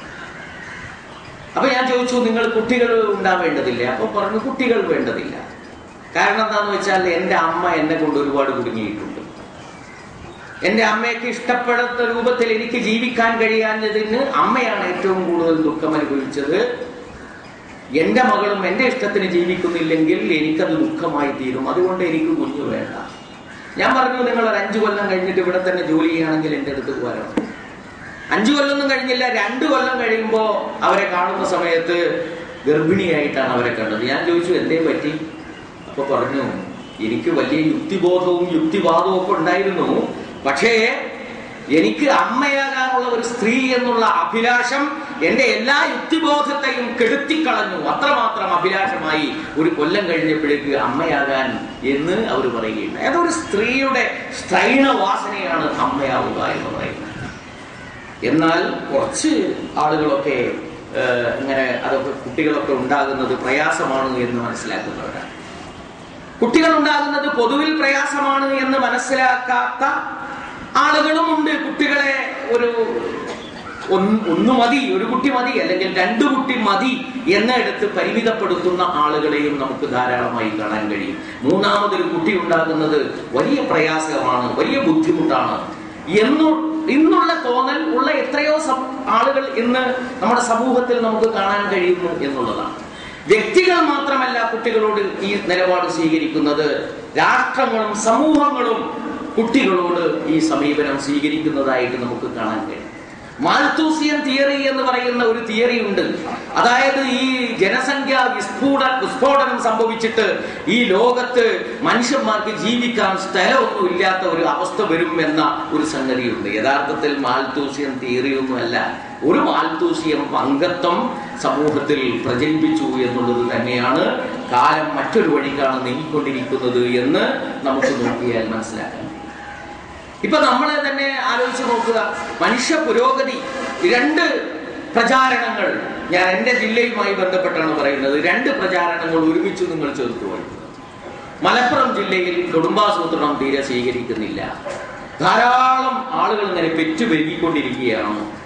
അപ്പൊ ഞാൻ ചോദിച്ചു നിങ്ങൾ കുട്ടികൾ ഉണ്ടാവേണ്ടതില്ല അപ്പൊ പറഞ്ഞു കുട്ടികൾ വേണ്ടതില്ല കാരണം എന്താന്ന് വെച്ചാൽ എൻ്റെ അമ്മ എന്നെ കൊണ്ട് ഒരുപാട് കുടുങ്ങിയിട്ടുണ്ട് എൻ്റെ അമ്മയ്ക്ക് ഇഷ്ടപ്പെടാത്ത രൂപത്തിൽ എനിക്ക് ജീവിക്കാൻ കഴിയാഞ്ഞതിന് അമ്മയാണ് ഏറ്റവും കൂടുതൽ ദുഃഖം അനുഭവിച്ചത് എൻ്റെ മകളും എൻ്റെ ഇഷ്ടത്തിന് ജീവിക്കുന്നില്ലെങ്കിൽ എനിക്കത് ദുഃഖമായി തീരും അതുകൊണ്ട് എനിക്ക് കുഞ്ഞു വേണ്ട ഞാൻ പറഞ്ഞു നിങ്ങൾ ഒരു അഞ്ചു കൊല്ലം കഴിഞ്ഞിട്ട് ഇവിടെ തന്നെ ജോലി ചെയ്യുകയാണെങ്കിൽ എൻ്റെ അടുത്ത് വരണം അഞ്ചു കൊല്ലമൊന്നും കഴിഞ്ഞില്ല രണ്ടു കൊല്ലം കഴിയുമ്പോൾ അവരെ കാണുന്ന സമയത്ത് ഗർഭിണിയായിട്ടാണ് അവരെ കണ്ടത് ഞാൻ ചോദിച്ചു എന്തേ പറ്റി അപ്പൊ പറഞ്ഞു എനിക്ക് വലിയ യുക്തിബോധവും യുക്തിവാദവും ഒക്കെ ഉണ്ടായിരുന്നു പക്ഷേ എനിക്ക് അമ്മയാകാനുള്ള ഒരു സ്ത്രീ എന്നുള്ള അഭിലാഷം എന്റെ എല്ലാ യുക്തിബോധത്തെയും കെടുത്തിക്കളഞ്ഞു അത്രമാത്രം അഭിലാഷമായി ഒരു കൊല്ലം കഴിഞ്ഞപ്പോഴേക്ക് അമ്മയാകാൻ എന്ന് അവർ പറയുകയുണ്ട് അതൊരു സ്ത്രീയുടെ സ്ത്രൈണ വാസനയാണ് അമ്മയാവുക എന്ന് പറയുന്നത് എന്നാൽ കുറച്ച് ആളുകളൊക്കെ ഏഹ്, ഇങ്ങനെ അതൊക്കെ കുട്ടികളൊക്കെ ഉണ്ടാകുന്നത് പ്രയാസമാണ് എന്ന് മനസ്സിലാക്കുന്നവരാണ് കുട്ടികൾ ഉണ്ടാകുന്നത് പൊതുവിൽ പ്രയാസമാണ് എന്ന് മനസ്സിലാക്കാത്ത ആളുകളുമുണ്ട് കുട്ടികളെ ഒരു ഒന്ന് ഒന്ന് മതി ഒരു കുട്ടി മതി അല്ലെങ്കിൽ രണ്ടു കുട്ടി മതി എന്നെടുത്ത് പരിമിതപ്പെടുത്തുന്ന ആളുകളെയും നമുക്ക് ധാരാളമായി കാണാൻ കഴിയും മൂന്നാമതൊരു കുട്ടി ഉണ്ടാകുന്നത് വലിയ പ്രയാസമാണ് വലിയ ബുദ്ധിമുട്ടാണ് എന്നു ഇന്നുള്ള തോന്നൽ ഉള്ള എത്രയോ സം- ആളുകൾ ഇന്ന് നമ്മുടെ സമൂഹത്തിൽ നമുക്ക് കാണാൻ കഴിയുന്നു എന്നുള്ളതാണ് വ്യക്തികൾ മാത്രമല്ല കുട്ടികളോട് ഈ നിലപാട് സ്വീകരിക്കുന്നത് രാഷ്ട്രങ്ങളും സമൂഹങ്ങളും കുട്ടികളോട് ഈ സമീപനം സ്വീകരിക്കുന്നതായിട്ട് നമുക്ക് കാണാൻ കഴിയും മാൽത്തൂസിയൻ തിയറി എന്ന് പറയുന്ന ഒരു തിയറി ഉണ്ട് അതായത് ഈ ജനസംഖ്യ വിസ്ഫോട വിസ്ഫോടനം സംഭവിച്ചിട്ട് ഈ ലോകത്ത് മനുഷ്യന്മാർക്ക് ജീവിക്കാൻ സ്ഥലമൊന്നും ഇല്ലാത്ത ഒരു അവസ്ഥ വരും എന്ന ഒരു സംഗതിയുണ്ട് യഥാർത്ഥത്തിൽ മാൽത്തൂസിയൻ തിയറി ഒന്നുമല്ല ഒരു മാൽത്തൂസിയം അംഗത്വം സമൂഹത്തിൽ പ്രചരിപ്പിച്ചു എന്നുള്ളത് തന്നെയാണ് കാലം മറ്റൊരു വഴിക്കാണ് നീങ്ങിക്കൊണ്ടിരിക്കുന്നത് എന്ന് നമുക്ക് നോക്കിയാൽ മനസ്സിലാക്കാൻ കഴിയും. ഇപ്പൊ നമ്മളെ തന്നെ ആലോചിച്ച് നോക്കുക മനുഷ്യ പുരോഗതി രണ്ട് പ്രചാരണങ്ങൾ ഞാൻ എൻ്റെ ജില്ലയുമായി ബന്ധപ്പെട്ടാണ് പറയുന്നത് രണ്ട് പ്രചാരണങ്ങൾ ഒരുമിച്ച് നിങ്ങൾ ചേർത്ത് പോയി മലപ്പുറം ജില്ലയിൽ കുടുംബാസൂത്രണം തീരെ സ്വീകരിക്കുന്നില്ല ധാരാളം ആളുകൾ ഇങ്ങനെ പെറ്റുപെരുകിക്കൊണ്ടിരിക്കുകയാണ്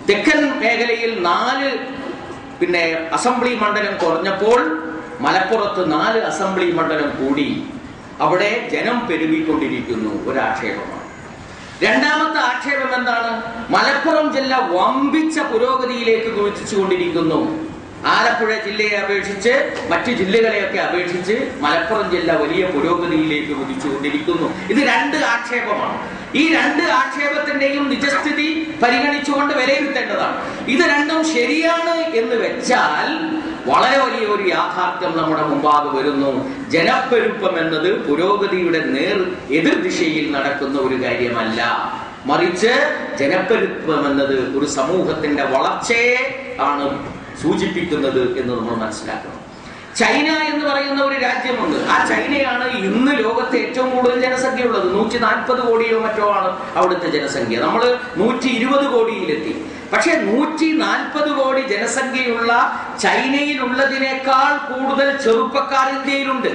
തെക്കൻ മേഖലയിൽ നാല് പിന്നെ അസംബ്ലി മണ്ഡലം കുറഞ്ഞപ്പോൾ മലപ്പുറത്ത് നാല് അസംബ്ലി മണ്ഡലം കൂടി അവിടെ ജനം പെരുകിക്കൊണ്ടിരിക്കുന്നു ഒരു ആക്ഷേപമാണ് രണ്ടാമത്തെ ആക്ഷേപം എന്താണ് മലപ്പുറം ജില്ല വമ്പിച്ച പുരോഗതിയിലേക്ക് കുതിച്ചുകൊണ്ടിരിക്കുന്നു ആലപ്പുഴ ജില്ലയെ അപേക്ഷിച്ച് മറ്റു ജില്ലകളെയൊക്കെ അപേക്ഷിച്ച് മലപ്പുറം ജില്ല വലിയ പുരോഗതിയിലേക്ക് കുതിച്ചുകൊണ്ടിരിക്കുന്നു ഇത് രണ്ട് ആക്ഷേപമാണ് ഈ രണ്ട് ആക്ഷേപത്തിന്റെയും നിജസ്ഥിതി പരിഗണിച്ചുകൊണ്ട് വിലയിരുത്തേണ്ടതാണ് ഇത് രണ്ടും ശരിയാണ് എന്ന് വെച്ചാൽ വളരെ വലിയ ഒരു യാഥാർത്ഥ്യം നമ്മുടെ മുമ്പാകെ വരുന്നു ജനപ്പെരുപ്പം എന്നത് പുരോഗതിയുടെ നേർ എതിർ ദിശയിൽ നടക്കുന്ന ഒരു കാര്യമല്ല മറിച്ച് ജനപ്പെരുപ്പം എന്നത് ഒരു സമൂഹത്തിന്റെ വളർച്ചയെ ആണ് സൂചിപ്പിക്കുന്നത് എന്ന് നമ്മൾ മനസ്സിലാക്കണം ചൈന എന്ന് പറയുന്ന ഒരു രാജ്യമുണ്ട് ആ ചൈനയാണ് ഇന്ന് ലോകത്തെ ഏറ്റവും കൂടുതൽ ജനസംഖ്യ ഉള്ളത് നൂറ്റി നാൽപ്പത് കോടിയോ മറ്റോ ആണ് അവിടുത്തെ ജനസംഖ്യ നമ്മൾ നൂറ്റി ഇരുപത് കോടിയിലെത്തി പക്ഷെ നൂറ്റി നാൽപ്പത് കോടി ജനസംഖ്യയുള്ള ചൈനയിലുള്ളതിനേക്കാൾ കൂടുതൽ ചെറുപ്പക്കാർ ഇന്ത്യയിലുണ്ട്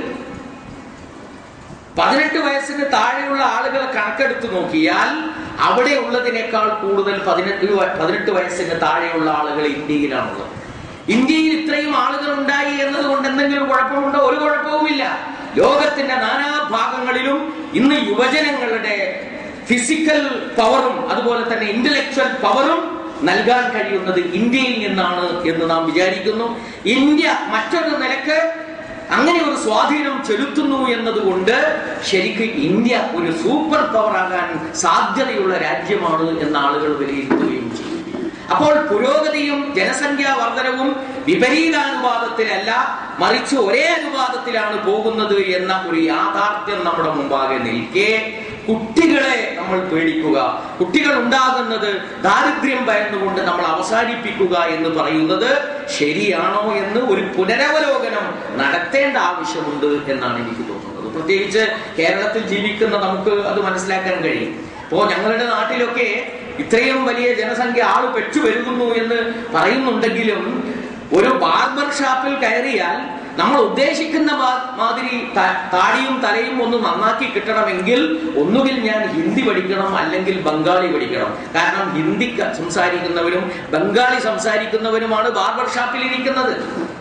പതിനെട്ട് വയസ്സിന് താഴെയുള്ള ആളുകളെ കണക്കെടുത്ത് നോക്കിയാൽ അവിടെ ഉള്ളതിനേക്കാൾ കൂടുതൽ പതിനെട്ട് വ- പതിനെട്ട് വയസ്സിന് താഴെയുള്ള ആളുകൾ ഇന്ത്യയിലാണുള്ളത് ഇന്ത്യയിൽ ഇത്രയും ആളുകൾ ഉണ്ടായി എന്നതുകൊണ്ട് എന്തെങ്കിലും കുഴപ്പമുണ്ടോ ഒരു കുഴപ്പവുമില്ല ലോകത്തിന്റെ നാനാ ഭാഗങ്ങളിലും ഇന്ന് യുവജനങ്ങളുടെ ഫിസിക്കൽ പവറും അതുപോലെ തന്നെ ഇന്റലക്ച്വൽ പവറും നൽകാൻ കഴിയുന്നത് ഇന്ത്യയിൽ നിന്നാണ് എന്ന് നാം വിചാരിക്കുന്നു ഇന്ത്യ മറ്റൊരു നിലക്ക് അങ്ങനെ ഒരു സ്വാധീനം ചെലുത്തുന്നു എന്നതുകൊണ്ട് ശരിക്കും ഇന്ത്യ ഒരു സൂപ്പർ പവർ ആകാൻ സാധ്യതയുള്ള രാജ്യമാണ് എന്ന് ആളുകൾ വിലയിരുത്തുകയും ചെയ്യും അപ്പോൾ പുരോഗതിയും ജനസംഖ്യാ വർധനവും വിപരീതാനുപാതത്തിലല്ല മറിച്ച് ഒരേ അനുപാതത്തിലാണ് പോകുന്നത് എന്ന ഒരു യാഥാർത്ഥ്യം നമ്മുടെ മുമ്പാകെ നിൽക്കെ കുട്ടികളെ നമ്മൾ പേടിക്കുക കുട്ടികൾ ഉണ്ടാകുന്നത് ദാരിദ്ര്യം ഭയന്നുകൊണ്ട് നമ്മൾ അവസാനിപ്പിക്കുക എന്ന് പറയുന്നത് ശരിയാണോ എന്ന് ഒരു പുനരവലോകനം നടത്തേണ്ട ആവശ്യമുണ്ട് എന്നാണ് എനിക്ക് തോന്നുന്നത് പ്രത്യേകിച്ച് കേരളത്തിൽ ജീവിക്കുന്ന നമുക്ക് അത് മനസ്സിലാക്കാൻ കഴിയും ഇപ്പോ ഞങ്ങളുടെ നാട്ടിലൊക്കെ ഇത്രയും വലിയ ജനസംഖ്യ ആള് പെറ്റു പെരുകുന്നു എന്ന് പറയുന്നുണ്ടെങ്കിലും ഒരു ബാർബർ ഷാപ്പിൽ കയറിയാൽ നമ്മൾ ഉദ്ദേശിക്കുന്ന മാ- മാതിരി ത- താടിയും തലയും ഒന്ന് നന്നാക്കി കിട്ടണമെങ്കിൽ ഒന്നുകിൽ ഞാൻ ഹിന്ദി പഠിക്കണം അല്ലെങ്കിൽ ബംഗാളി പഠിക്കണം കാരണം ഹിന്ദി ക- സംസാരിക്കുന്നവരും ബംഗാളി സംസാരിക്കുന്നവരുമാണ് ബാർബർ ഷാപ്പിൽ ഇരിക്കുന്നത്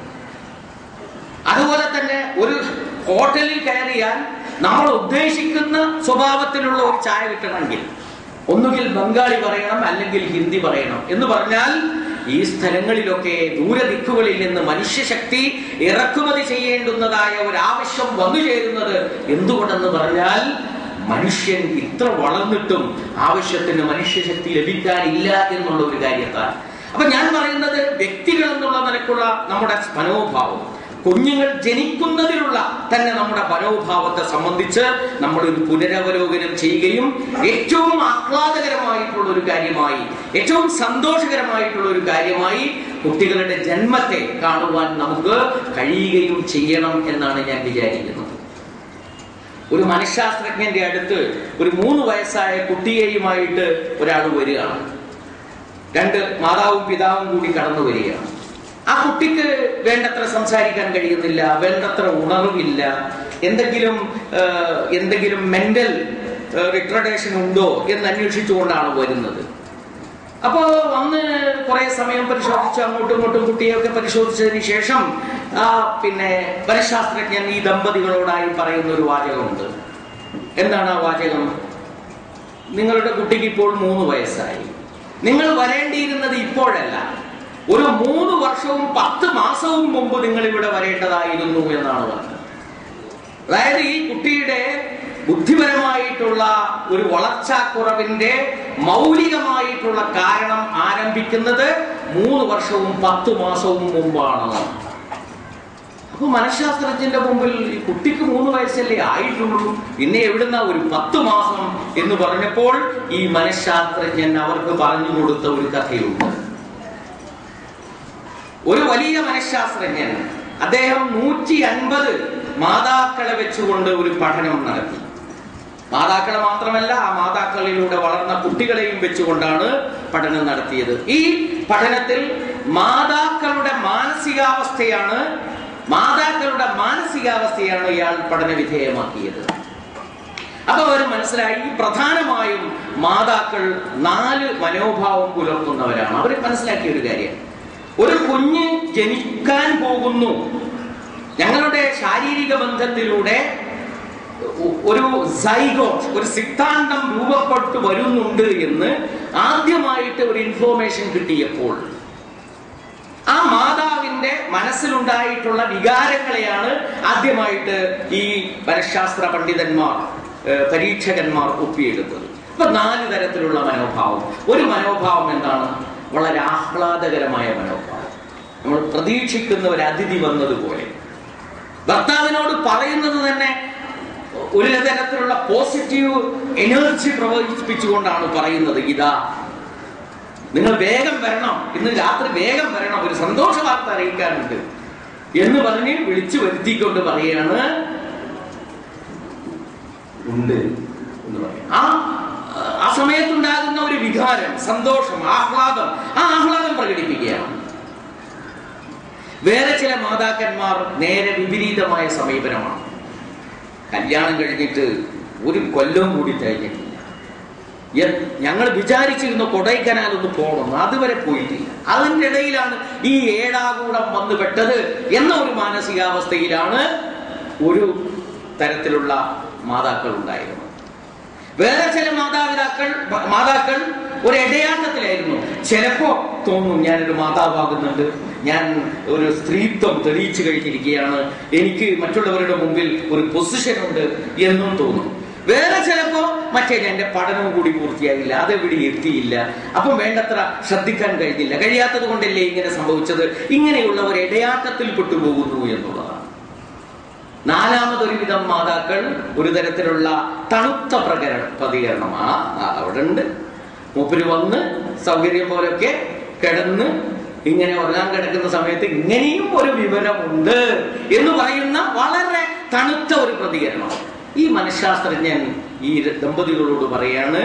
അതുപോലെ തന്നെ ഒരു ഹോട്ടലിൽ കയറിയാൽ നമ്മൾ ഉദ്ദേശിക്കുന്ന സ്വഭാവത്തിലുള്ള ഒരു ചായ കിട്ടണമെങ്കിൽ ഒന്നുകിൽ ബംഗാളി പറയണം അല്ലെങ്കിൽ ഹിന്ദി പറയണം എന്ന് പറഞ്ഞാൽ ഈ സ്ഥലങ്ങളിലൊക്കെ ദൂരദിക്കുകളിൽ നിന്ന് മനുഷ്യശക്തി ഇറക്കുമതി ചെയ്യേണ്ടുന്നതായ ഒരു ആവശ്യം വന്നു ചേരുന്നത് എന്തുകൊണ്ടെന്ന് പറഞ്ഞാൽ മനുഷ്യൻ ഇത്ര വളർന്നിട്ടും ആവശ്യത്തിന് മനുഷ്യശക്തി ലഭിക്കാനില്ല എന്നുള്ള ഒരു കാര്യത്താൽ അപ്പൊ ഞാൻ പറയുന്നത് വ്യക്തികൾ എന്നുള്ള നിലക്കുള്ള നമ്മുടെ മനോഭാവം കുഞ്ഞുങ്ങൾ ജനിക്കുന്നതിലുള്ള തന്നെ നമ്മുടെ മനോഭാവത്തെ സംബന്ധിച്ച് നമ്മൾ ഒരു പുനരവലോകനം ചെയ്യുകയും ഏറ്റവും ആഹ്ലാദകരമായിട്ടുള്ള ഒരു കാര്യമായി ഏറ്റവും സന്തോഷകരമായിട്ടുള്ള ഒരു കാര്യമായി കുട്ടികളുടെ ജന്മത്തെ കാണുവാൻ നമുക്ക് കഴിയുകയും ചെയ്യണം എന്നാണ് ഞാൻ വിചാരിക്കുന്നത് ഒരു മനഃശാസ്ത്രജ്ഞന്റെ അടുത്ത് ഒരു മൂന്ന് വയസ്സായ കുട്ടിയെയുമായിട്ട് ഒരാൾ വരികയാണ് രണ്ട് മാതാവും പിതാവും കൂടി കടന്നു വരികയാണ് ആ കുട്ടിക്ക് വേണ്ടത്ര സംസാരിക്കാൻ കഴിയുന്നില്ല വേണ്ടത്ര ഉണർവില്ല എന്തെങ്കിലും ആ, എന്തെങ്കിലും മെന്റൽ റിട്രഡേഷൻ ഉണ്ടോ എന്ന് അന്വേഷിച്ചുകൊണ്ടാണ് വരുന്നത് അപ്പോ വന്ന് കുറെ സമയം പരിശോധിച്ച് അങ്ങോട്ടും ഇങ്ങോട്ടും കുട്ടിയൊക്കെ പരിശോധിച്ചതിന് ശേഷം ആ പിന്നെ മനഃശാസ്ത്രജ്ഞൻ ഈ ദമ്പതികളോടായി പറയുന്ന ഒരു വാചകമുണ്ട് എന്താണ് ആ വാചകം നിങ്ങളുടെ കുട്ടിക്ക് ഇപ്പോൾ മൂന്ന് വയസ്സായി നിങ്ങൾ വരേണ്ടിയിരുന്നത് ഇപ്പോഴല്ല ഒരു മൂന്ന് വർഷവും പത്ത് മാസവും മുമ്പ് നിങ്ങൾ ഇവിടെ വരേണ്ടതായിരുന്നു എന്നാണ് പറഞ്ഞത് അതായത് ഈ കുട്ടിയുടെ ബുദ്ധിപരമായിട്ടുള്ള ഒരു വളർച്ചാക്കുറവിന്റെ മൗലികമായിട്ടുള്ള കാരണം ആരംഭിക്കുന്നത് മൂന്ന് വർഷവും പത്ത് മാസവും മുമ്പാണ് അപ്പൊ മനഃശാസ്ത്രജ്ഞന്റെ മുമ്പിൽ ഈ കുട്ടിക്ക് മൂന്ന് വയസ്സല്ലേ ആയിട്ടുള്ളൂ പിന്നെ എവിടുന്ന ഒരു പത്ത് മാസം എന്ന് പറഞ്ഞപ്പോൾ ഈ മനഃശാസ്ത്രജ്ഞൻ അവർക്ക് പറഞ്ഞു കൊടുത്ത ഒരു കഥയുണ്ട് ഒരു വലിയ മനഃശാസ്ത്രജ്ഞൻ അദ്ദേഹം നൂറ്റി അൻപത് മാതാക്കളെ വെച്ചുകൊണ്ട് ഒരു പഠനം നടത്തി മാതാക്കളെ മാത്രമല്ല ആ മാതാക്കളിലൂടെ വളർന്ന കുട്ടികളെയും വെച്ചുകൊണ്ടാണ് പഠനം നടത്തിയത് ഈ പഠനത്തിൽ മാതാക്കളുടെ മാനസികാവസ്ഥയാണ് മാതാക്കളുടെ മാനസികാവസ്ഥയാണ് ഇയാൾ പഠന വിധേയമാക്കിയത് അപ്പൊ അവർ മനസ്സിലായി പ്രധാനമായും മാതാക്കൾ നാല് മനോഭാവം പുലർത്തുന്നവരാണ് അവർ മനസ്സിലാക്കിയ ഒരു കാര്യം ഒരു കുഞ്ഞ് ജനിക്കാൻ പോകുന്നു ഞങ്ങളുടെ ശാരീരിക ബന്ധത്തിലൂടെ ഒരു സൈഗോട്ട് ഒരു സിദ്ധാന്തം രൂപപ്പെട്ടു വരുന്നുണ്ട് എന്ന് ആദ്യമായിട്ട് ഒരു ഇൻഫോർമേഷൻ കിട്ടിയപ്പോൾ ആ മാതാവിന്റെ മനസ്സിലുണ്ടായിട്ടുള്ള വികാരങ്ങളെയാണ് ആദ്യമായിട്ട് ഈ മനഃശാസ്ത്ര പണ്ഡിതന്മാർ ഏഹ്, പരീക്ഷകന്മാർ ഒപ്പിയെടുത്തത് ഇപ്പൊ നാല് തരത്തിലുള്ള മനോഭാവം ഒരു മനോഭാവം എന്താണ് വളരെ ആഹ്ലാദകരമായ മനോഭാവം നമ്മൾ പ്രതീക്ഷിക്കുന്ന ഒരു അതിഥി വന്നതുപോലെ ഭർത്താവിനോട് പറയുന്നത് തന്നെ ഒരു തരത്തിലുള്ള പോസിറ്റീവ് എനർജി പ്രവഹിപ്പിച്ചുകൊണ്ടാണ് പറയുന്നത് ഇതാ നിങ്ങൾ വേഗം വരണം ഇന്ന് രാത്രി വേഗം വരണം ഒരു സന്തോഷ വാർത്ത അറിയിക്കാനുണ്ട് എന്ന് പറഞ്ഞ് വിളിച്ചു വരുത്തിക്കൊണ്ട് പറയാണ് ഉണ്ട് എന്ന് പറയും ആ ആ സമയത്തുണ്ടാകുന്ന ഒരു വികാരം സന്തോഷം ആഹ്ലാദം ആ ആഹ്ലാദം പ്രകടിപ്പിക്കുകയാണ് വേറെ ചില മാതാക്കന്മാർ നേരെ വിപരീതമായ സമീപനമാണ് കല്യാണം കഴിഞ്ഞിട്ട് ഒരു കൊല്ലം കൂടി കഴിഞ്ഞിട്ടില്ല ഞങ്ങൾ വിചാരിച്ചിരുന്ന കൊടൈക്കനാൽ ഒന്ന് പോകണം അതുവരെ പോയിട്ടില്ല അതിൻ്റെ ഇടയിലാണ് ഈ ഏടാകൂടം വന്നു പെട്ടത് എന്ന ഒരു മാനസികാവസ്ഥയിലാണ് ഒരു തരത്തിലുള്ള മാതാക്കൾ ഉണ്ടായിരുന്നത് വേറെ ചില മാതാപിതാക്കൾ മാതാക്കൾ ഒരു ഇടയാട്ടത്തിലായിരുന്നു ചിലപ്പോ തോന്നും ഞാനൊരു മാതാവാകുന്നുണ്ട് ഞാൻ ഒരു സ്ത്രീത്വം തെളിയിച്ചു കഴിഞ്ഞിരിക്കുകയാണ് എനിക്ക് മറ്റുള്ളവരുടെ മുമ്പിൽ ഒരു പൊസിഷൻ ഉണ്ട് എന്നും തോന്നും വേറെ ചിലപ്പോ മറ്റേ എന്റെ പഠനവും കൂടി പൂർത്തിയാകില്ല അതെവിടെ എത്തിയില്ല അപ്പം വേണ്ടത്ര ശ്രദ്ധിക്കാൻ കഴിഞ്ഞില്ല കഴിയാത്തത് കൊണ്ടല്ലേ ഇങ്ങനെ സംഭവിച്ചത് ഇങ്ങനെയുള്ള ഒരു ഇടയാട്ടത്തിൽ പെട്ടുപോകുന്നു എന്നുള്ളതാണ് നാലാമതൊരു വിധം മാതാക്കൾ ഒരു തരത്തിലുള്ള തണുത്ത പ്രകര പ്രതികരണം ആ ആ, അവിടെ ഉണ്ട് മൂപ്പര് വന്ന് സൗകര്യം പോലൊക്കെ കിടന്ന് ഇങ്ങനെ ഉറങ്ങാൻ കിടക്കുന്ന സമയത്ത് ഇങ്ങനെയും ഒരു വിവരമുണ്ട് എന്ന് പറയുന്ന വളരെ തണുത്ത ഒരു പ്രതികരണം ഈ മനഃശാസ്ത്രജ്ഞൻ ഈ ദമ്പതികളോട് പറയാണ്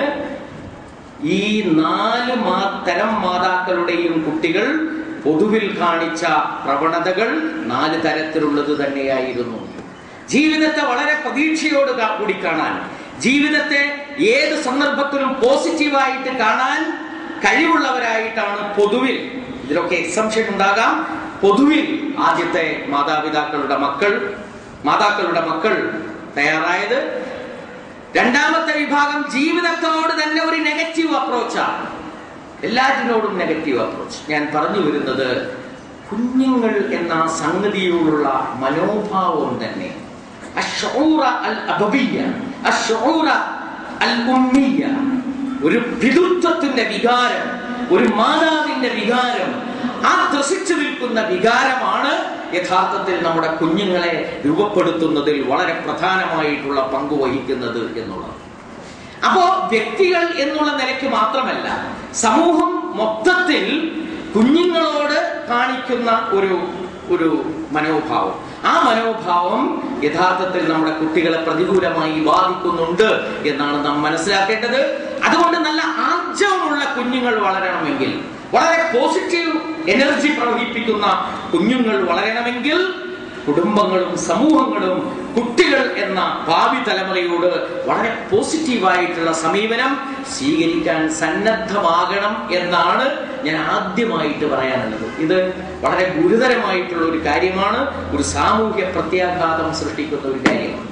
ഈ നാല് മാ തരം മാതാക്കളുടെയും കുട്ടികൾ പൊതുവിൽ കാണിച്ച പ്രവണതകൾ നാല് തരത്തിലുള്ളത് തന്നെയായിരുന്നു ജീവിതത്തെ വളരെ പ്രതീക്ഷയോട് കാ- കൂടി കാണാൻ ജീവിതത്തെ ഏത് സന്ദർഭത്തിലും പോസിറ്റീവായിട്ട് കാണാൻ കഴിവുള്ളവരായിട്ടാണ് പൊതുവിൽ ഇതിലൊക്കെ എക്സംഷൻ ഉണ്ടാകാം പൊതുവിൽ ആദ്യത്തെ മാതാപിതാക്കളുടെ മക്കൾ മാതാക്കളുടെ മക്കൾ തയ്യാറായത് രണ്ടാമത്തെ വിഭാഗം ജീവിതത്തോട് തന്നെ ഒരു നെഗറ്റീവ് അപ്രോച്ചാണ് എല്ലാറ്റിനോടും നെഗറ്റീവ് അപ്രോച്ച് ഞാൻ പറഞ്ഞു വരുന്നത് കുഞ്ഞുങ്ങൾ എന്ന സംഗതിയോടുള്ള മനോഭാവം തന്നെ അശ്ശൂറ അൽ അബബിയ്യ, അശ്ശൂറ അൽ ഉമ്മിയ്യ. ഒരു പിതൃത്വത്തിന്റെ വികാരം ഒരു മാതാവിന്റെ വികാരം ആ ത്രസിച്ചു നിൽക്കുന്ന വികാരമാണ് യഥാർത്ഥത്തിൽ നമ്മുടെ കുഞ്ഞുങ്ങളെ രൂപപ്പെടുത്തുന്നതിൽ വളരെ പ്രധാനമായിട്ടുള്ള പങ്ക് വഹിക്കുന്നത് എന്നുള്ളത് അപ്പോ വ്യക്തികൾ എന്നുള്ള നിലയ്ക്ക് മാത്രമല്ല സമൂഹം മൊത്തത്തിൽ കുഞ്ഞുങ്ങളോട് കാണിക്കുന്ന ഒരു ഒരു മനോഭാവം ആ മനോഭാവം യഥാർത്ഥത്തിൽ നമ്മുടെ കുട്ടികളെ പ്രതികൂലമായി ബാധിക്കുന്നുണ്ട് എന്നാണ് നാം മനസ്സിലാക്കേണ്ടത് അതുകൊണ്ട് നല്ല ആർജവമുള്ള കുഞ്ഞുങ്ങൾ വളരണമെങ്കിൽ വളരെ പോസിറ്റീവ് എനർജി പ്രവഹിപ്പിക്കുന്ന കുഞ്ഞുങ്ങൾ വളരണമെങ്കിൽ കുടുംബങ്ങളും സമൂഹങ്ങളും കുട്ടികൾ എന്ന ഭാവി തലമുറയോട് വളരെ പോസിറ്റീവായിട്ടുള്ള സമീപനം സ്വീകരിക്കാൻ സന്നദ്ധമാകണം എന്നാണ് ഞാൻ ആദ്യമായിട്ട് പറയാനുള്ളത് ഇത് വളരെ ഗുരുതരമായിട്ടുള്ള ഒരു കാര്യമാണ് ഒരു സാമൂഹ്യ പ്രത്യാഘാതം സൃഷ്ടിക്കുന്ന ഒരു കാര്യമാണ്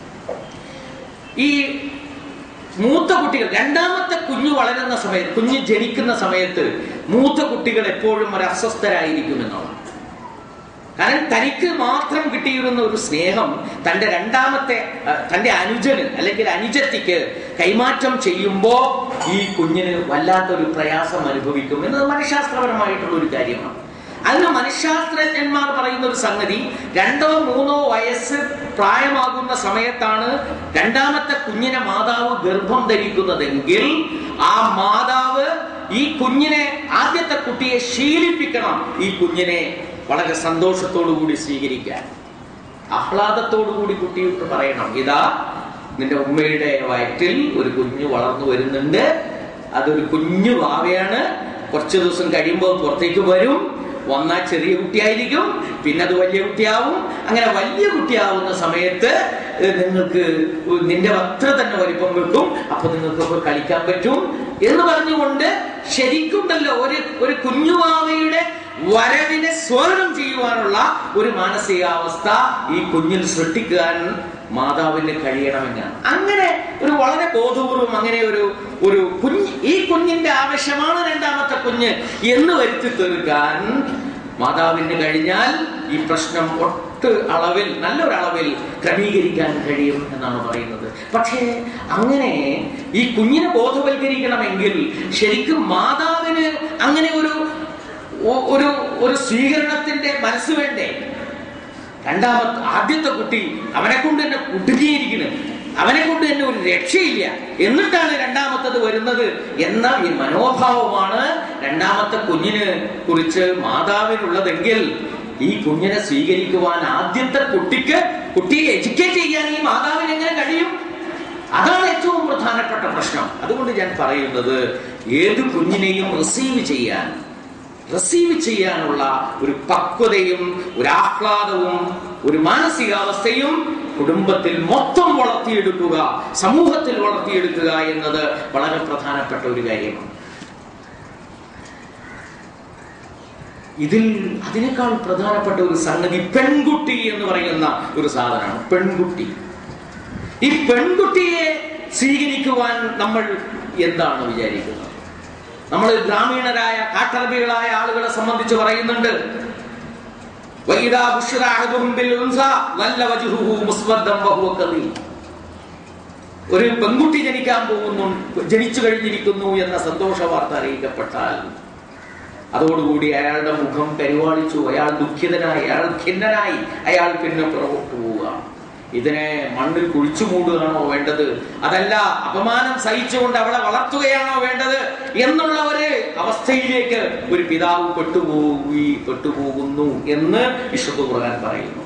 ഈ മൂത്ത കുട്ടികൾ രണ്ടാമത്തെ കുഞ്ഞു വളരുന്ന സമയത്ത് കുഞ്ഞ് ജനിക്കുന്ന സമയത്ത് മൂത്ത കുട്ടികൾ എപ്പോഴും ഒരു അസ്വസ്ഥരായിരിക്കും എന്നുള്ളതാണ് കാരണം തനിക്ക് മാത്രം കിട്ടിയിരുന്ന ഒരു സ്നേഹം തന്റെ രണ്ടാമത്തെ അഹ്, തന്റെ അനുജന് അല്ലെങ്കിൽ അനുജത്തിക്ക് കൈമാറ്റം ചെയ്യുമ്പോ ഈ കുഞ്ഞിന് വല്ലാത്തൊരു പ്രയാസം അനുഭവിക്കും എന്നത് മനഃശാസ്ത്രപരമായിട്ടുള്ള ഒരു കാര്യമാണ് അതിന് മനഃശാസ്ത്രജ്ഞന്മാർ പറയുന്ന ഒരു സംഗതി രണ്ടോ മൂന്നോ വയസ്സ് പ്രായമാകുന്ന സമയത്താണ് രണ്ടാമത്തെ കുഞ്ഞിനെ മാതാവ് ഗർഭം ധരിക്കുന്നതെങ്കിൽ ആ മാതാവ് ഈ കുഞ്ഞിനെ ആദ്യത്തെ കുട്ടിയെ ശീലിപ്പിക്കണം ഈ കുഞ്ഞിനെ വളരെ സന്തോഷത്തോടു കൂടി സ്വീകരിക്കാൻ ആഹ്ലാദത്തോടു കൂടി കുട്ടിയോട് പറയണം ഇതാ നിന്റെ ഉമ്മയുടെ വയറ്റിൽ ഒരു കുഞ്ഞു വളർന്നു വരുന്നുണ്ട് അതൊരു കുഞ്ഞു വാവയാണ് കുറച്ച് ദിവസം കഴിയുമ്പോൾ പുറത്തേക്ക് വരും വന്നാൽ ചെറിയ കുട്ടിയായിരിക്കും പിന്നെ അത് വലിയ കുട്ടിയാവും അങ്ങനെ വലിയ കുട്ടിയാവുന്ന സമയത്ത് ഏഹ്, നിങ്ങൾക്ക് നിന്റെ അത്ര തന്നെ വലിപ്പം വെക്കും അപ്പൊ നിങ്ങൾക്ക് കളിക്കാൻ പറ്റും എന്ന് പറഞ്ഞുകൊണ്ട് ശരിക്കുണ്ടല്ലോ ഒരു ഒരു കുഞ്ഞുമാവയുടെ വരവിനെ സ്വാഗതം ചെയ്യുവാനുള്ള ഒരു മാനസികാവസ്ഥ ഈ കുഞ്ഞിൽ സൃഷ്ടിക്കാൻ മാതാവിന് കഴിയണമെന്നാണ് അങ്ങനെ ഒരു വളരെ ബോധപൂർവം അങ്ങനെ ഒരു ഒരു കുഞ്ഞ് ഈ കുഞ്ഞിന്റെ ആവശ്യമാണ് രണ്ടാമത്തെ കുഞ്ഞ് എന്ന് വരുത്തി തീർക്കാൻ മാതാവിന് കഴിഞ്ഞാൽ ഈ പ്രശ്നം ഒട്ട് അളവിൽ നല്ലൊരളവിൽ ക്രമീകരിക്കാൻ കഴിയും എന്നാണ് പറയുന്നത് പക്ഷേ അങ്ങനെ ഈ കുഞ്ഞിനെ ബോധവൽക്കരിക്കണമെങ്കിൽ ശരിക്കും മാതാവിന് അങ്ങനെ ഒരു ഒ- ഒരു ഒരു സ്വീകരണത്തിന്റെ മനസ്സ് വേണ്ടേ രണ്ടാമത്തെ ആദ്യത്തെ കുട്ടി അവനെ കൊണ്ട് തന്നെ കുടുങ്ങിയിരിക്കുന്നു അവനെ കൊണ്ട് തന്നെ ഒരു രക്ഷയില്ല എന്നിട്ടാണ് രണ്ടാമത്തത് വരുന്നത് എന്ന ഈ മനോഭാവമാണ് രണ്ടാമത്തെ കുഞ്ഞിന് കുറിച്ച് മാതാവിനുള്ളതെങ്കിൽ ഈ കുഞ്ഞിനെ സ്വീകരിക്കുവാൻ ആദ്യത്തെ കുട്ടിക്ക് കുട്ടിയെ എഡ്യൂക്കേറ്റ് ചെയ്യാൻ ഈ മാതാവിന് എങ്ങനെ കഴിയും അതാണ് ഏറ്റവും പ്രധാനപ്പെട്ട പ്രശ്നം അതുകൊണ്ട് ഞാൻ പറയുന്നത് ഏത് കുഞ്ഞിനെയും റിസീവ് ചെയ്യാൻ റിസീവ് ചെയ്യാനുള്ള ഒരു പക്വതയും ഒരു ആഹ്ലാദവും ഒരു മാനസികാവസ്ഥയും കുടുംബത്തിൽ മൊത്തം വളർത്തിയെടുക്കുക സമൂഹത്തിൽ വളർത്തിയെടുക്കുക എന്നത് വളരെ പ്രധാനപ്പെട്ട ഒരു കാര്യമാണ് ഇതിൽ അതിനേക്കാൾ പ്രധാനപ്പെട്ട ഒരു സംഗതി പെൺകുട്ടി എന്ന് പറയുന്ന ഒരു സാധനമാണ് പെൺകുട്ടി ഈ പെൺകുട്ടിയെ സ്വീകരിക്കുവാൻ നമ്മൾ എന്താണ് വിചാരിക്കുന്നത് നമ്മൾ ഗ്രാമീണരായ കാട്ടറബികളായ ആളുകളെ സംബന്ധിച്ച് പറയുന്നുണ്ട് വൈദാ ബുശ്ര അഹദുഹും ബിൽ ഉൻസ വല്ല വജ്ഹുഹു മുസ്വദ്ദൻ വഹുവ കദീം. ഒരു പെൺകുട്ടി ജനിക്കാൻ പോകുന്നു ജനിച്ചു കഴിഞ്ഞിരിക്കുന്നു എന്ന സന്തോഷ വാർത്ത അറിയിക്കപ്പെട്ടാൽ അതോടുകൂടി അയാളുടെ മുഖം കരുവാളിച്ചു അയാൾ ദുഃഖിതനായി അയാൾ ഖിന്നനായി അയാൾ പിന്നെ പുറകോട്ട് പോവുക ഇതിനെ മണ്ണിൽ കുഴിച്ചു മൂടുകയാണോ വേണ്ടത് അതല്ല അപമാനം സഹിച്ചുകൊണ്ട് അവളെ വളർത്തുകയാണോ വേണ്ടത് എന്നുള്ള ഒരു അവസ്ഥയിലേക്ക് ഒരു പിതാവ് പെട്ടുപോയി പെട്ടുപോകുന്നു എന്ന് വിശുദ്ധ ഖുർആൻ പറയുന്നു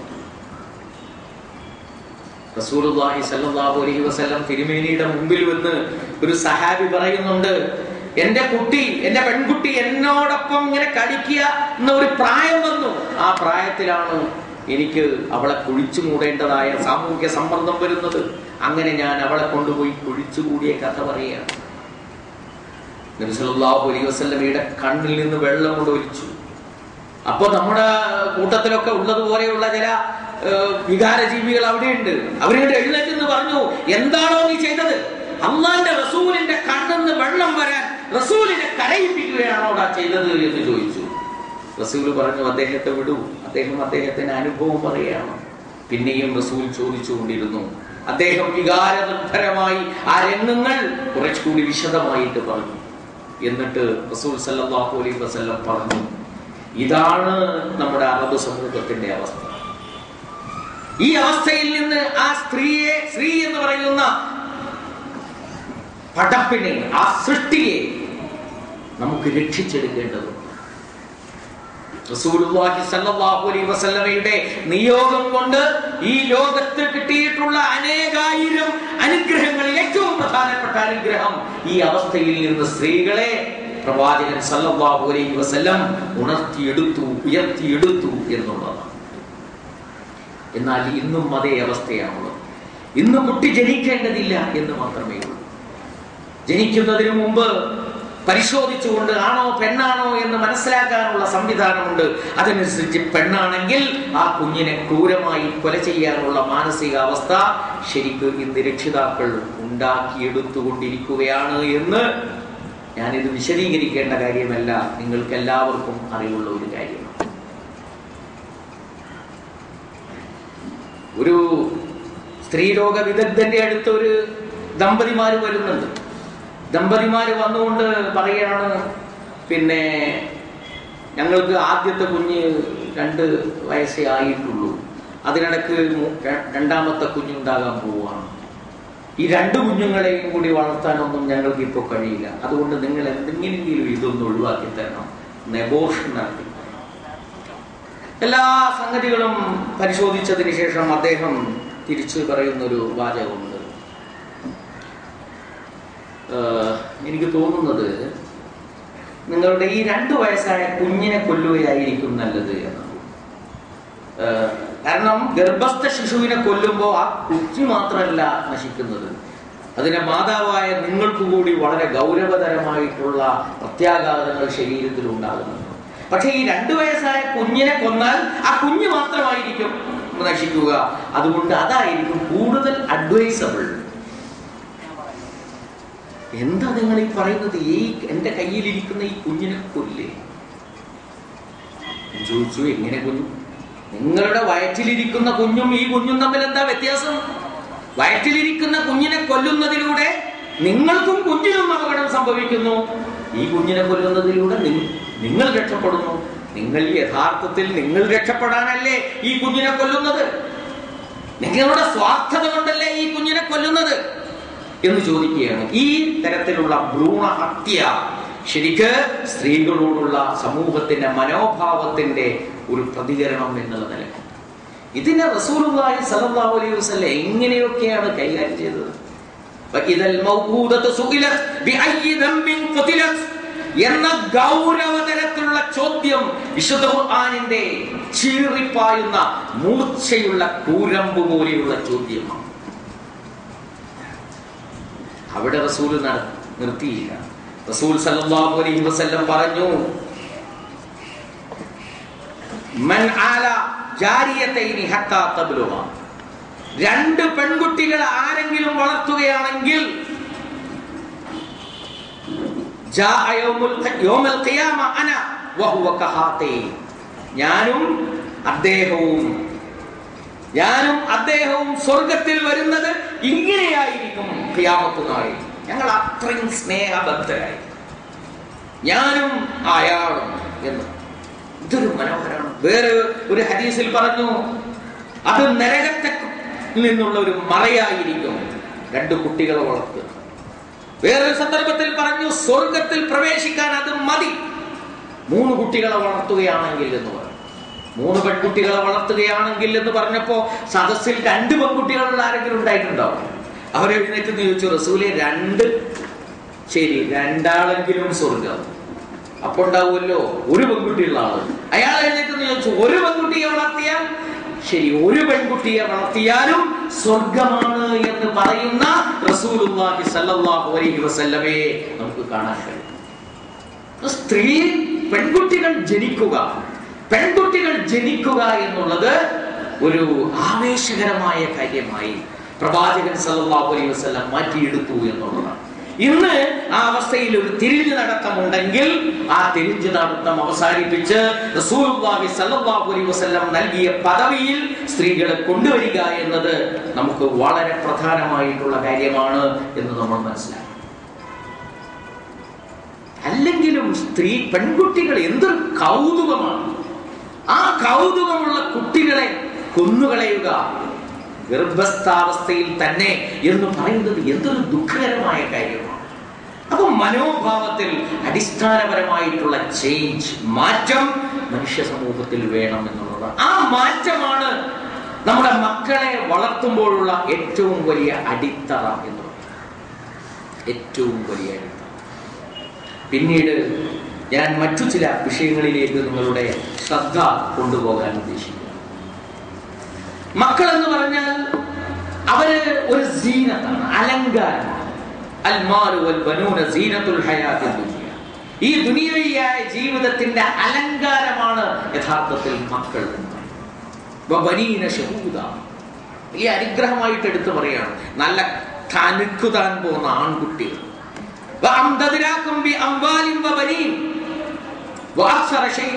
റസൂലുള്ളാഹി സ്വല്ലല്ലാഹു അലൈഹി വസല്ലം തിരുമേനിയുടെ മുമ്പിൽ വന്ന് ഒരു സഹാബി പറയുന്നുണ്ട് എന്റെ കുട്ടി എന്റെ പെൺകുട്ടി എന്നോടൊപ്പം ഇങ്ങനെ കളിക്കുക എന്ന ഒരു പ്രായം വന്നു ആ പ്രായത്തിലാണ് എനിക്ക് അവളെ കുഴിച്ചു മൂടേണ്ടതായ സാമൂഹ്യ സമ്മർദ്ദം വരുന്നത് അങ്ങനെ ഞാൻ അവളെ കൊണ്ടുപോയി കുഴിച്ചു കൂടിയ കഥ പറയുകയാണ് നബി സല്ലല്ലാഹു അലൈഹി വസല്ലമയുടെ കണ്ണിൽ നിന്ന് വെള്ളം കൊണ്ട് ഒലിച്ചു അപ്പൊ നമ്മുടെ കൂട്ടത്തിലൊക്കെ ഉള്ളതുപോലെയുള്ള ചില ഏഹ്, വികാരജീവികൾ അവിടെയുണ്ട് അവരിങ്ങോട്ട് എഴുന്നേറ്റെന്ന് പറഞ്ഞു എന്താണോ നീ ചെയ്തത് അള്ളാന്റെ റസൂലിന്റെ കണ്ണെന്ന് വെള്ളം വരാൻ റസൂലിനെ കരയിപ്പിക്കുകയാണോടാ ചെയ്തത് എന്ന് ചോദിച്ചു റസൂൽ പറഞ്ഞു അദ്ദേഹത്തെ വിടൂ അദ്ദേഹം അദ്ദേഹത്തിന്റെ അനുഭവം പറയുകയാണ് പിന്നെയും റസൂൽ ചോദിച്ചുകൊണ്ടിരുന്നു അദ്ദേഹം വികാരനിർഭരമായി ആ രംഗങ്ങൾ കുറച്ചുകൂടി വിശദമായിട്ട് പറഞ്ഞു എന്നിട്ട് റസൂൽ സല്ലല്ലാഹു അലൈഹി വസല്ലം പറഞ്ഞു ഇതാണ് നമ്മുടെ അറബ് സമൂഹത്തിന്റെ അവസ്ഥ ഈ അവസ്ഥയിൽ നിന്ന് ആ സ്ത്രീയെ സ്ത്രീ എന്ന് പറയുന്ന പടപ്പിനെ ആ സൃഷ്ടിയെ നമുക്ക് രക്ഷിച്ചെടുക്കേണ്ടതുണ്ട് റസൂലുള്ളാഹി സ്വല്ലല്ലാഹു അലൈഹി വസല്ലമയുടെ നിയോഗം കൊണ്ട് ഈ ലോകത്ത് കിട്ടിയിട്ടുള്ള അനേകായിരം അനുഗ്രഹങ്ങളിൽ ഏറ്റവും പ്രധാനപ്പെട്ട അനുഗ്രഹം ഈ അവസ്ഥയിൽ നിന്ന് സ്ത്രീകളെ പ്രവാചകൻ സല്ലല്ലാഹു അലൈഹി വസല്ലം ഉണർത്തിയെടുത്തു ഉയർത്തിയെടുത്തു എന്നുള്ളതാണ് എന്നാൽ ഇന്നും അതേ അവസ്ഥയാണുള്ളത് ഇന്ന് കുട്ടി ജനിക്കേണ്ടതില്ല എന്ന് മാത്രമേ ഉള്ളൂ ജനിക്കുന്നതിന് മുമ്പ് പരിശോധിച്ചുകൊണ്ട് ആണോ പെണ്ണാണോ എന്ന് മനസ്സിലാക്കാനുള്ള സംവിധാനമുണ്ട് അതനുസരിച്ച് പെണ്ണാണെങ്കിൽ ആ കുഞ്ഞിനെ ക്രൂരമായി കൊല ചെയ്യാനുള്ള മാനസികാവസ്ഥ ശരിക്കും ഇന്ന് രക്ഷിതാക്കൾ ഉണ്ടാക്കിയെടുത്തുകൊണ്ടിരിക്കുകയാണ് എന്ന് ഞാനിത് വിശദീകരിക്കേണ്ട കാര്യമല്ല നിങ്ങൾക്ക് എല്ലാവർക്കും അറിവുള്ള ഒരു കാര്യമാണ് ഒരു സ്ത്രീരോഗ വിദഗ്ധന്റെ അടുത്ത് ഒരു ദമ്പതിമാര് വരുന്നുണ്ട് ദമ്പതിമാര് വന്നുകൊണ്ട് പറയാണ് പിന്നെ ഞങ്ങൾക്ക് ആദ്യത്തെ കുഞ്ഞ് രണ്ട് വയസ്സേ ആയിട്ടുള്ളൂ അതിനിടക്ക് മു- ര- രണ്ടാമത്തെ കുഞ്ഞുണ്ടാകാൻ പോവുകയാണ് ഈ രണ്ട് കുഞ്ഞുങ്ങളെയും കൂടി വളർത്താനൊന്നും ഞങ്ങൾക്ക് ഇപ്പോൾ കഴിയില്ല അതുകൊണ്ട് നിങ്ങൾ എന്തെങ്കിലും ഇതൊന്ന് ഒഴിവാക്കി തരണം നെബോഷൻ നടത്തി എല്ലാ സംഗതികളും പരിശോധിച്ചതിന് ശേഷം അദ്ദേഹം തിരിച്ചു പറയുന്നൊരു വാചകമുണ്ട് ഏഹ് എനിക്ക് തോന്നുന്നത് നിങ്ങളുടെ ഈ രണ്ടു വയസ്സായ കുഞ്ഞിനെ കൊല്ലുകയായിരിക്കും നല്ലത് എന്ന് ഏഹ് കാരണം ഗർഭസ്ഥ ശിശുവിനെ കൊല്ലുമ്പോൾ ആ കുഞ്ഞു മാത്രമല്ല നശിക്കുന്നത് അതിന്റെ മാതാവായ നിങ്ങൾക്ക് കൂടി വളരെ ഗൗരവതരമായിട്ടുള്ള പ്രത്യാഘാതങ്ങൾ ശരീരത്തിൽ ഉണ്ടാകുന്നുണ്ട് പക്ഷെ ഈ രണ്ടു വയസ്സായ കുഞ്ഞിനെ കൊന്നാൽ ആ കുഞ്ഞ് മാത്രമായിരിക്കും നശിക്കുക അതുകൊണ്ട് അതായിരിക്കും കൂടുതൽ അഡ്വൈസബിൾ എന്താ നിങ്ങൾ ഈ പറയുന്നത് ഈ എന്റെ കയ്യിലിരിക്കുന്ന ഈ കുഞ്ഞിനെ കൊല്ലേ ചോദിച്ചു എങ്ങനെ കുഞ്ഞു നിങ്ങളുടെ വയറ്റിലിരിക്കുന്ന കുഞ്ഞും ഈ കുഞ്ഞും തമ്മിൽ എന്താ വ്യത്യാസം വയറ്റിലിരിക്കുന്ന കുഞ്ഞിനെ കൊല്ലുന്നതിലൂടെ നിങ്ങൾക്കും കുഞ്ഞിനും അപകടം സംഭവിക്കുന്നു ഈ കുഞ്ഞിനെ കൊല്ലുന്നതിലൂടെ നി- നിങ്ങൾ രക്ഷപ്പെടുന്നു നിങ്ങൾ യഥാർത്ഥത്തിൽ നിങ്ങൾ രക്ഷപ്പെടാനല്ലേ ഈ കുഞ്ഞിനെ കൊല്ലുന്നത് നിങ്ങളുടെ സ്വാർത്ഥത കൊണ്ടല്ലേ ഈ കുഞ്ഞിനെ കൊല്ലുന്നത് എന്ന് ചോദിക്കുകയാണ് ഈ തരത്തിലുള്ള ഭ്രൂണ ഹത്യ ശരിക്ക് സ്ത്രീകളോടുള്ള സമൂഹത്തിന്റെ മനോഭാവത്തിന്റെ ഒരു പ്രതികരണം എന്നുള്ള നിലക്ക് ഇതിനെ റസൂലുള്ളാഹി സ്വല്ലല്ലാഹു അലൈഹി വസല്ലം എങ്ങനെയൊക്കെയാണ് കൈകാര്യം ചെയ്തത് വഇദൽ മൗഊദതു സുഇലത് ബിഅയ്യി ദംബിൻ ഖുതിലത് എന്ന ഗൗരവതരത്തിലുള്ള ചോദ്യം വിശുദ്ധ ഖുർആനിന്റെ ചീറിപ്പായുന്ന മൂർച്ചയുള്ള കൂരമ്പ് പോലെയുള്ള ചോദ്യമാണ് അവിടെ റസൂൽ നട- നിർത്തിയില്ല റസൂൽ സല്ലല്ലാഹു അലൈഹി വസല്ലം പറഞ്ഞു മൻ ആല ജാരിയതൈനി ഹത്താ തബ്ലുഗ രണ്ട് പെൺകുട്ടികളെ ആരെങ്കിലും വളർത്തുകയാണെങ്കിൽ ജാഅ യൗമുൽ ഖ- യൗമൽ ഖിയാമ അന വഹുവ കഹാതൈൻ ഞാനും അദ്ദേഹവും ഞാനും അദ്ദേഹവും സ്വർഗത്തിൽ വരുന്നത് ഇങ്ങനെയായിരിക്കും ഖിയാമത്ത് നാളിൽ ഞങ്ങൾ അത്രയും സ്നേഹബദ്ധരായി ഞാനും അയാളും എന്ന് ഇതൊരു മനോഹരമാണ് വേറെ ഒരു ഹദീസിൽ പറഞ്ഞു അത് നരകത്തെ നിന്നുള്ള ഒരു മറയായിരിക്കും രണ്ട് കുട്ടികളെ വളർത്തുക വേറൊരു സന്ദർഭത്തിൽ പറഞ്ഞു സ്വർഗത്തിൽ പ്രവേശിക്കാൻ അത് മതി മൂന്ന് കുട്ടികളെ വളർത്തുകയാണെങ്കിൽ എന്ന് പറഞ്ഞു മൂന്ന് പെൺകുട്ടികളെ വളർത്തുകയാണെങ്കിൽ എന്ന് പറഞ്ഞപ്പോ സദസ്സിൽ രണ്ട് പെൺകുട്ടികളുള്ള ആരെങ്കിലും ഉണ്ടായിട്ടുണ്ടാവും അവരെ എഴുന്നേറ്റ് എന്ന് ചോദിച്ചു റസൂലെ രണ്ട് ശരി രണ്ടാളെങ്കിലും സ്വർഗം അപ്പൊ ഉണ്ടാവുമല്ലോ ഒരു പെൺകുട്ടിയുള്ള ആള് അയാൾ എഴുന്നേറ്റ് എന്ന് ചോദിച്ചു ഒരു പെൺകുട്ടിയെ വളർത്തിയാൽ ശരി ഒരു പെൺകുട്ടിയെ വളർത്തിയാലും സ്വർഗമാണ് എന്ന് പറയുന്ന റസൂലുള്ളാഹി സല്ലല്ലാഹു അലൈഹി വസല്ലമയെ നമുക്ക് കാണാൻ കഴിയും സ്ത്രീ പെൺകുട്ടികൾ ജനിക്കുക പെൺകുട്ടികൾ ജനിക്കുക എന്നുള്ളത് ഒരു ആവേശകരമായ കാര്യമായി പ്രവാചകൻ സല്ലല്ലാഹു അലൈഹി വസല്ലം മാറ്റിയെടുത്തു എന്നുള്ളതാണ് ഇന്ന് ആ അവസ്ഥയിൽ ഒരു തിരിഞ്ഞു നടത്തമുണ്ടെങ്കിൽ ആ തിരിഞ്ഞു നടത്തം അവസാനിപ്പിച്ച് റസൂലുള്ളാഹി സല്ലല്ലാഹു അലൈഹി വസല്ലം നൽകിയ പദവിയിൽ സ്ത്രീകളെ കൊണ്ടുവരിക എന്നത് നമുക്ക് വളരെ പ്രധാനമായിട്ടുള്ള കാര്യമാണ് എന്ന് നമ്മൾ മനസ്സിലാക്കണം അല്ലെങ്കിലും സ്ത്രീ പെൺകുട്ടികൾ എന്തൊരു കൗതുകമാണ് ആ കൗതുകമുള്ള കുട്ടികളെ കൊന്നുകളയുക ഗർഭസ്ഥാവസ്ഥയിൽ തന്നെ എന്ന് പറയുന്നത് എന്തൊരു ദുഃഖകരമായ കാര്യമാണ് അപ്പൊ മനോഭാവത്തിൽ അടിസ്ഥാനപരമായിട്ടുള്ള ചേഞ്ച് മാറ്റം മനുഷ്യ സമൂഹത്തിൽ വേണം എന്നുള്ളതാണ് ആ മാറ്റമാണ് നമ്മുടെ മക്കളെ വളർത്തുമ്പോഴുള്ള ഏറ്റവും വലിയ അടിത്തറ എന്ന് പറയുന്നത് ഏറ്റവും വലിയ അടിത്തറ പിന്നീട് ഞാൻ മറ്റു ചില വിഷയങ്ങളിലേക്ക് നിങ്ങളുടെ ശ്രദ്ധ കൊണ്ടുപോകാൻ ഉദ്ദേശിക്കുന്നു മക്കൾ എന്ന് പറഞ്ഞാൽ അവര് ഒരു സീനത്താണ് അലങ്കാരമാണ് അൽമാലു വൽ ബനൂന സീനത്തുൽ ഹയാത്തിൽ ദുനിയ ഈ ദുനിയവിയായ ജീവിതത്തിന്റെ അലങ്കാരമാണ് യഥാർത്ഥത്തിൽ മക്കൾ എന്ന് പറയുന്നത്. വബനീന ശഹൂദ വലിയ അനുഗ്രഹമായിട്ട് എടുത്തു പറയാണ് നല്ല തനുക്കുതാൻ പോകുന്ന ആൺകുട്ടികൾ وأمددناكم بأموال وبنين وأكثر شيء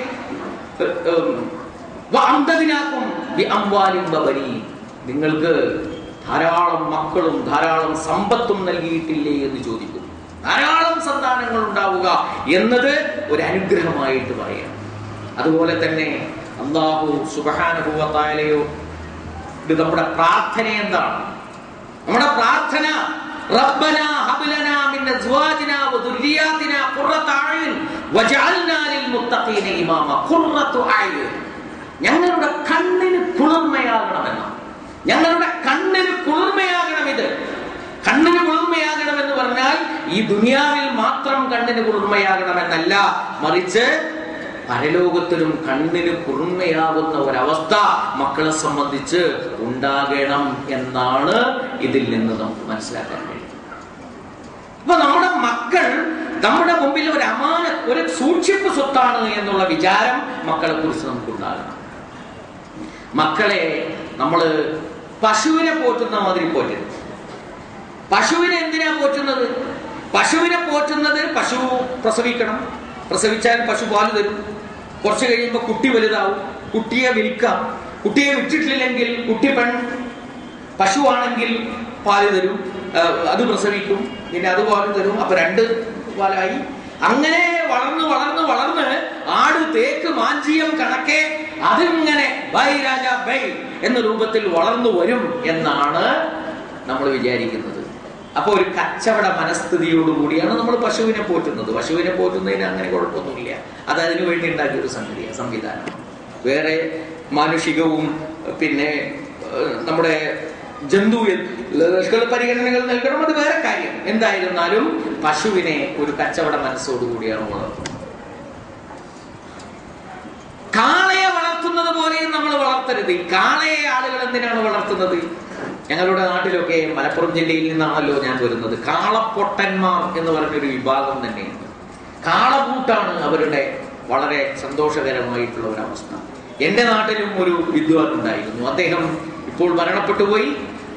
وأمددناكم بأموال وبنين നിങ്ങൾക്ക് ധാരാളം മക്കളും ധാരാളം സമ്പത്തും നൽകിയിട്ടില്ലേ എന്ന് ചോദിക്കുന്നു ധാരാളം സന്താനങ്ങൾ ഉണ്ടാവുക എന്നത് ഒരു അനുഗ്രഹമായിട്ട് പറയാം അതുപോലെ തന്നെ അള്ളാഹു സുബഹാനുഭവത്തായാലെയോ ഇത് നമ്മുടെ പ്രാർത്ഥന എന്താണ് നമ്മുടെ പ്രാർത്ഥന റബ്ബന ഹബ് ലനാ മിൻ അസ്വാജിനാ വദുർരിയാതിനാ ഖുർറത അയുൻ വജഅൽനാ ലിൽ മുത്തഖീന ഇമാമ ഖുർറതു അയുൻ ഞങ്ങളുടെ കണ്ണിന് കുളിർമയാകണമെന്ന് ഞങ്ങളുടെ കണ്ണിന് കുളിർമയാകണം ഇത് കണ്ണിന് കുളിർമയാകണമെന്ന് പറഞ്ഞാൽ ഈ ദുനിയാവിൽ മാത്രം കണ്ണിന് കുളിർമയാകണമെന്നല്ല മറിച്ച് പരലോകത്തിലും കണ്ണിന് കുളിർമയാകുന്ന ഒരവസ്ഥ മക്കളെ സംബന്ധിച്ച് ഉണ്ടാകണം എന്നാണ് ഇതിൽ നിന്ന് നമുക്ക് മനസ്സിലാക്കാൻ കഴിയുന്നത് അപ്പൊ നമ്മുടെ മക്കൾ നമ്മുടെ മുമ്പിൽ ഒരു അമാന ഒരു സൂക്ഷിപ്പ് സ്വത്താണ് എന്നുള്ള വിചാരം മക്കളെ കുറിച്ച് നമുക്കുണ്ടാകണം മക്കളെ നമ്മൾ പശുവിനെ പോറ്റുന്ന മാതിരി പോറ്റരുത് പശുവിനെ എന്തിനാ പോറ്റുന്നത് പശുവിനെ പോറ്റുന്നത് പശു പ്രസവിക്കണം പ്രസവിച്ചാൽ പശു പാല് തരും കുറച്ച് കഴിയുമ്പോൾ കുട്ടി വലുതാവും കുട്ടിയെ വിൽക്കാം കുട്ടിയെ വിറ്റിട്ടില്ലെങ്കിൽ കുട്ടി പെൺ പശുവാണെങ്കിൽ പാല് തരും ആ, അത് പ്രസവിക്കും പിന്നെ അത് പാല് തരും അപ്പൊ രണ്ട് പാലായി അങ്ങനെ വളർന്ന് വളർന്ന് വളർന്ന് ആട് തേക്ക് മാഞ്ചിയം കണക്കെ അതിങ്ങനെ ബൈ രാജ ബൈ എന്ന രൂപത്തിൽ വളർന്നു വരും എന്നാണ് നമ്മൾ വിചാരിക്കുന്നത് അപ്പൊ ഒരു കച്ചവട മനസ്ഥിതിയോടുകൂടിയാണ് നമ്മൾ പശുവിനെ പോറ്റുന്നത് പശുവിനെ പോറ്റുന്നതിന് അങ്ങനെ കുഴപ്പമൊന്നുമില്ല അത് അതിനു വേണ്ടി ഉണ്ടാക്കിയ ഒരു സംഗതിയാണ് സംവിധാനം വേറെ മാനുഷികവും പിന്നെ ഏഹ്, നമ്മുടെ ജന്തു പരിഗണനകൾ നൽകണം അത് വേറെ കാര്യം എന്തായിരുന്നാലും പശുവിനെ ഒരു കച്ചവട മനസ്സോടുകൂടിയാണ് വളർത്തുന്നത് കാളയെ വളർത്തുന്നത് പോലെയും നമ്മൾ വളർത്തരുത് ഈ കാളയെ ആളുകൾ എന്തിനാണ് വളർത്തുന്നത് ഞങ്ങളുടെ നാട്ടിലൊക്കെ മലപ്പുറം ജില്ലയിൽ നിന്നാണല്ലോ ഞാൻ വരുന്നത് കാളപ്പൊട്ടന്മാർ എന്ന് പറഞ്ഞൊരു വിഭാഗം തന്നെയുണ്ട് കാളപൂട്ടാണ് അവരുടെ വളരെ സന്തോഷകരമായിട്ടുള്ള ഒരു അവസ്ഥ എന്റെ നാട്ടിലും ഒരു വിദ്വാൻ ഉണ്ടായിരുന്നു അദ്ദേഹം ഇപ്പോൾ മരണപ്പെട്ടു പോയി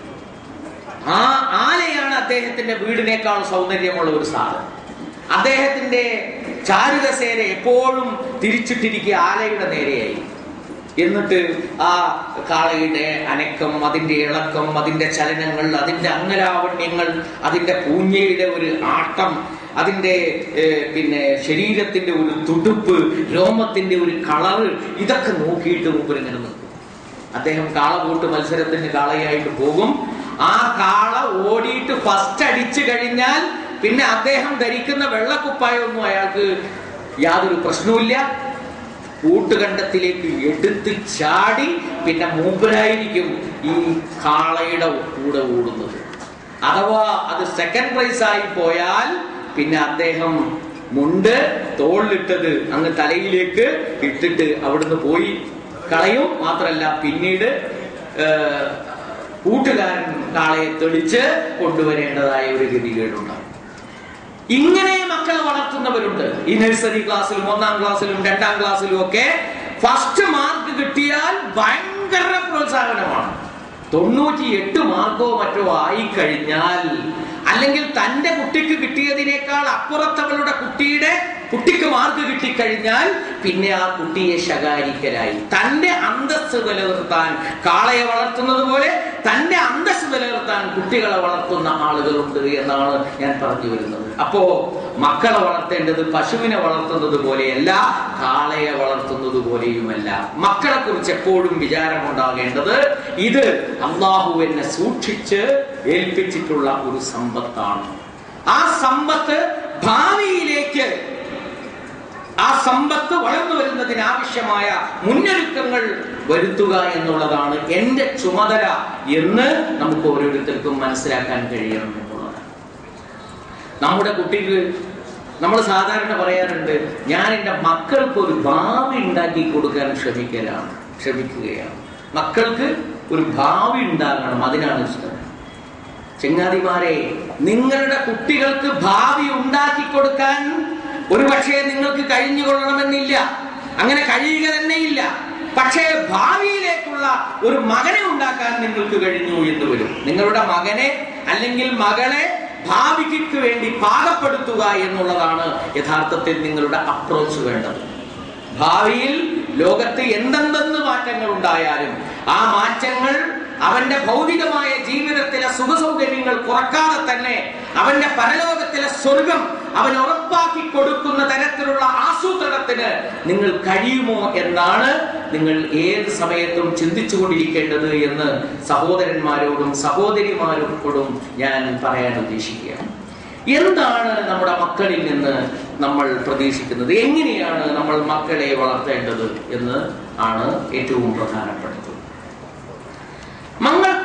ആ ആലയാണ് അദ്ദേഹത്തിന്റെ വീടിനേക്കാൾ സൗന്ദര്യമുള്ള ഒരു സാധനം അദ്ദേഹത്തിന്റെ ചാരുകസേര എപ്പോഴും തിരിച്ചിട്ടിരിക്കുക ആലയുടെ നേരെയായി എന്നിട്ട് ആ കാളയുടെ അനക്കം അതിന്റെ ഇളക്കം അതിന്റെ ചലനങ്ങൾ അതിന്റെ അംഗലാവണ്യങ്ങൾ അതിന്റെ പൂഞ്ഞയുടെ ഒരു ആട്ടം അതിന്റെ ഏഹ്, പിന്നെ ശരീരത്തിന്റെ ഒരു തുടുപ്പ് രോമത്തിന്റെ ഒരു കളറ് ഇതൊക്കെ നോക്കിയിട്ട് മുമ്പിൽ ഇങ്ങനെ നിൽക്കും അദ്ദേഹം കാളകൂട്ട് മത്സരത്തിന് കാളയായിട്ട് പോകും ആ കാള ഓടിയിട്ട് ഫസ്റ്റ് അടിച്ചു കഴിഞ്ഞാൽ പിന്നെ അദ്ദേഹം ധരിക്കുന്ന വെള്ളക്കുപ്പായൊന്നും അയാൾക്ക് യാതൊരു പ്രശ്നവുമില്ല കൂട്ടുകണ്ടത്തിലേക്ക് എടുത്ത് ചാടി പിന്നെ മൂപ്പരായിരിക്കും ഈ കാളയുടെ കൂടെ ഓടുന്നത് അഥവാ അത് സെക്കൻഡ് പ്രൈസ് ആയി പോയാൽ പിന്നെ അദ്ദേഹം മുണ്ട് തോളിലിട്ടത് അങ്ങ് തലയിലേക്ക് ഇട്ടിട്ട് അവിടുന്ന് പോയി കളയും മാത്രല്ല പിന്നീട് ഏഹ്, കൂട്ടുകാരൻ കാളയെ തെളിച്ച് കൊണ്ടുവരേണ്ടതായ ഒരു ഗതികേടുണ്ടാകും ഇങ്ങനെ മക്കളെ വളർത്തുന്നവരുണ്ട് ഈ നഴ്സറി ക്ലാസ്സിലും ഒന്നാം ക്ലാസ്സിലും രണ്ടാം ക്ലാസ്സിലും ഒക്കെ ഫസ്റ്റ് മാർക്ക് കിട്ടിയാൽ ഭയങ്കര പ്രോത്സാഹനമാണ് തൊണ്ണൂറ്റി എട്ട് മാർക്കോ മറ്റോ ആയി കഴിഞ്ഞാൽ അല്ലെങ്കിൽ തന്റെ കുട്ടിക്ക് കിട്ടിയതിനേക്കാൾ അപ്പുറത്തവളുടെ കുട്ടിയുടെ കുട്ടിക്ക് മാർക്ക് കിട്ടിക്കഴിഞ്ഞാൽ പിന്നെ ആ കുട്ടിയെ ശകാരിക്കലായി തന്റെ അന്തസ്സ് നിലനിർത്താൻ കാളയെ വളർത്തുന്നത് പോലെ തന്റെ അന്തസ്സ് നിലനിർത്താൻ കുട്ടികളെ വളർത്തുന്ന ആളുകളുണ്ട് എന്നാണ് ഞാൻ പറഞ്ഞു വരുന്നത് അപ്പോ മക്കളെ വളർത്തേണ്ടത് പശുവിനെ വളർത്തുന്നത് പോലെയല്ല കാളയെ വളർത്തുന്നത് പോലെയുമല്ല മക്കളെ കുറിച്ച് എപ്പോഴും വിചാരമുണ്ടാകേണ്ടത് ഇത് അള്ളാഹു എന്നെ സൂക്ഷിച്ച് ഏൽപ്പിച്ചിട്ടുള്ള ഒരു സമ്പത്താണ് ആ സമ്പത്ത് ഭാവിയിലേക്ക് ആ സമ്പത്ത് വളർന്നു വരുന്നതിന് ആവശ്യമായ മുന്നൊരുക്കങ്ങൾ വരുത്തുക എന്നുള്ളതാണ് എന്റെ ചുമതല എന്ന് നമുക്ക് ഓരോരുത്തർക്കും മനസ്സിലാക്കാൻ കഴിയണം എന്നുള്ളതാണ് നമ്മുടെ കുട്ടിക്ക് നമ്മൾ സാധാരണ പറയാറുണ്ട് ഞാൻ എൻ്റെ മക്കൾക്ക് ഒരു ഭാവി ഉണ്ടാക്കി കൊടുക്കാൻ ശ്രമിക്കലാണ് ശ്രമിക്കുകയാണ് മക്കൾക്ക് ഒരു ഭാവി ഉണ്ടാകണം അതിനാണ് ഇഷ്ടം ചെങ്ങാതിമാരെ നിങ്ങളുടെ കുട്ടികൾക്ക് ഭാവി ഉണ്ടാക്കി കൊടുക്കാൻ ഒരു പക്ഷേ നിങ്ങൾക്ക് കഴിഞ്ഞുകൊള്ളണമെന്നില്ല അങ്ങനെ കഴിയുക തന്നെയില്ല പക്ഷേ ഭാവിയിലേക്കുള്ള ഒരു മകനെ ഉണ്ടാക്കാൻ നിങ്ങൾക്ക് കഴിഞ്ഞു എന്ന് വരും നിങ്ങളുടെ മകനെ അല്ലെങ്കിൽ മകളെ ഭാവിക്ക് വേണ്ടി പാകപ്പെടുത്തുക എന്നുള്ളതാണ് യഥാർത്ഥത്തിൽ നിങ്ങളുടെ അപ്രോച്ച് വേണ്ടത് ഭാവിയിൽ ലോകത്ത് എന്തെന്തെന്ന് മാറ്റങ്ങൾ ഉണ്ടായാലും ആ മാറ്റങ്ങൾ അവന്റെ ഭൗതികമായ ജീവിതത്തിലെ സുഖസൗകര്യങ്ങൾ കുറക്കാതെ തന്നെ അവന്റെ പരലോകത്തിലെ സ്വർഗം അവൻ ഉറപ്പാക്കി കൊടുക്കുന്ന തരത്തിലുള്ള ആസൂത്രണത്തിന് നിങ്ങൾ കഴിയുമോ എന്നാണ് നിങ്ങൾ ഏത് സമയത്തും ചിന്തിച്ചുകൊണ്ടിരിക്കേണ്ടത് എന്ന് സഹോദരന്മാരോടും സഹോദരിമാരോടും ഞാൻ പറയാൻ ഉദ്ദേശിക്കുകയാണ് എന്താണ് നമ്മുടെ മക്കളിൽ നിന്ന് നമ്മൾ പ്രതീക്ഷിക്കുന്നത് എങ്ങനെയാണ് നമ്മൾ മക്കളെ വളർത്തേണ്ടത് എന്ന് ആണ് ഏറ്റവും പ്രധാനപ്പെട്ടത് മങ്ങൾ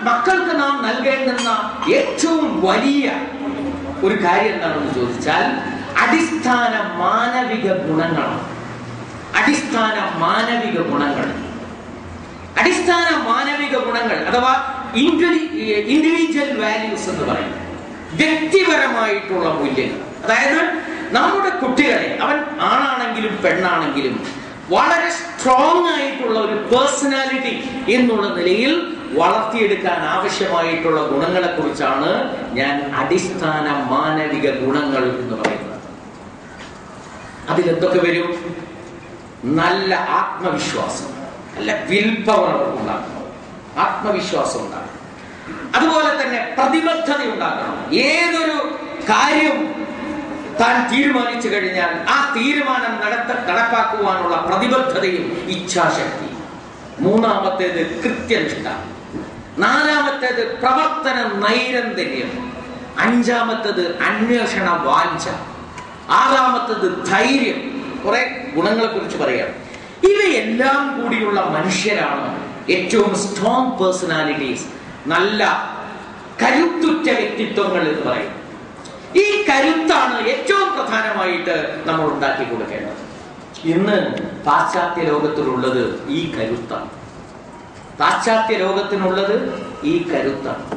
മക്കൾക്ക് നാം നൽകേണ്ടുന്ന ഏറ്റവും വലിയ ഒരു കാര്യം എന്താണെന്ന് ചോദിച്ചാൽ അടിസ്ഥാന മാനവിക ഗുണങ്ങളാണ് അടിസ്ഥാന മാനവിക ഗുണങ്ങൾ അടിസ്ഥാന മാനവിക ഗുണങ്ങൾ അഥവാ ഇൻഡിവിജ്വൽ വാല്യൂസ് എന്ന് പറയും വ്യക്തിപരമായിട്ടുള്ള മൂല്യങ്ങൾ അതായത് നമ്മുടെ കുട്ടികളെ അവൻ ആണാണെങ്കിലും പെണ്ണാണെങ്കിലും വളരെ സ്ട്രോങ് ആയിട്ടുള്ള ഒരു പേഴ്സണാലിറ്റി എന്നുള്ള നിലയിൽ വളർത്തിയെടുക്കാൻ ആവശ്യമായിട്ടുള്ള ഗുണങ്ങളെ കുറിച്ചാണ് ഞാൻ അടിസ്ഥാന മാനവിക ഗുണങ്ങൾ എന്ന് പറയുന്നത് അതിലെന്തൊക്കെ വരും നല്ല ആത്മവിശ്വാസം നല്ല വിൽ പവർ ഉണ്ടാക്കണം ആത്മവിശ്വാസം ഉണ്ടാക്കണം അതുപോലെ തന്നെ പ്രതിബദ്ധത ഉണ്ടാക്കണം ഏതൊരു കാര്യം താൻ തീരുമാനിച്ചു കഴിഞ്ഞാൽ ആ തീരുമാനം നടത്ത നടപ്പാക്കുവാനുള്ള പ്രതിബദ്ധതയും ഇച്ഛാശക്തി മൂന്നാമത്തേത് കൃത്യനിഷ്ഠ നാലാമത്തേത് പ്രവർത്തന നൈരന്തര്യം അഞ്ചാമത്തേത് അന്വേഷണ വാഞ്ച ആറാമത്തേത് ധൈര്യം കുറെ ഗുണങ്ങളെ കുറിച്ച് പറയാം ഇവയെല്ലാം കൂടിയുള്ള മനുഷ്യരാണ് ഏറ്റവും സ്ട്രോങ് പേഴ്സണാലിറ്റീസ് നല്ല കരുത്തുറ്റ വ്യക്തിത്വങ്ങൾ എന്ന് പറയും ഈ കരുത്താണ് ഏറ്റവും പ്രധാനമായിട്ട് നമ്മൾ ഉണ്ടാക്കി കൊടുക്കേണ്ടത് ഇന്ന് പാശ്ചാത്യ ലോകത്തിലുള്ളത് ഈ കരുത്താണ് പാശ്ചാത്യ ലോകത്തിനുള്ളത് ഈ കരുത്താണ്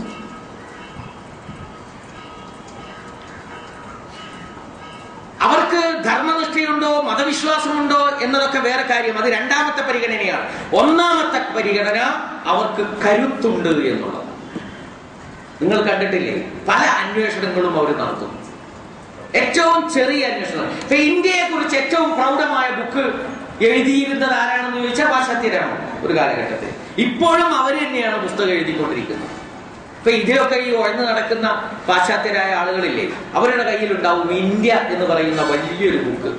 അവർക്ക് ധർമ്മനിഷ്ഠയുണ്ടോ മതവിശ്വാസമുണ്ടോ എന്നതൊക്കെ വേറെ കാര്യം അത് രണ്ടാമത്തെ പരിഗണനയാണ് ഒന്നാമത്തെ പരിഗണന അവർക്ക് കരുത്തുണ്ട് എന്നുള്ളത് നിങ്ങൾ കണ്ടിട്ടില്ലേ പല അന്വേഷണങ്ങളും അവർ നടത്തുന്നു ഏറ്റവും ചെറിയ അന്വേഷണം ഇപ്പൊ ഇന്ത്യയെ കുറിച്ച് ഏറ്റവും പ്രൗഢമായ ബുക്ക് എഴുതിയിരുന്നത് ആരാണെന്ന് ചോദിച്ചാൽ പാശ്ചാത്യരാണ് ഒരു കാലഘട്ടത്തിൽ ഇപ്പോഴും അവർ തന്നെയാണ് പുസ്തകം എഴുതിക്കൊണ്ടിരിക്കുന്നത് ഇപ്പൊ ഇതിലൊക്കെ ഈ ഉഴന്നു നടക്കുന്ന പാശ്ചാത്യരായ ആളുകളില്ലേ അവരുടെ കയ്യിലുണ്ടാവും ഇന്ത്യ എന്ന് പറയുന്ന വലിയൊരു ബുക്ക്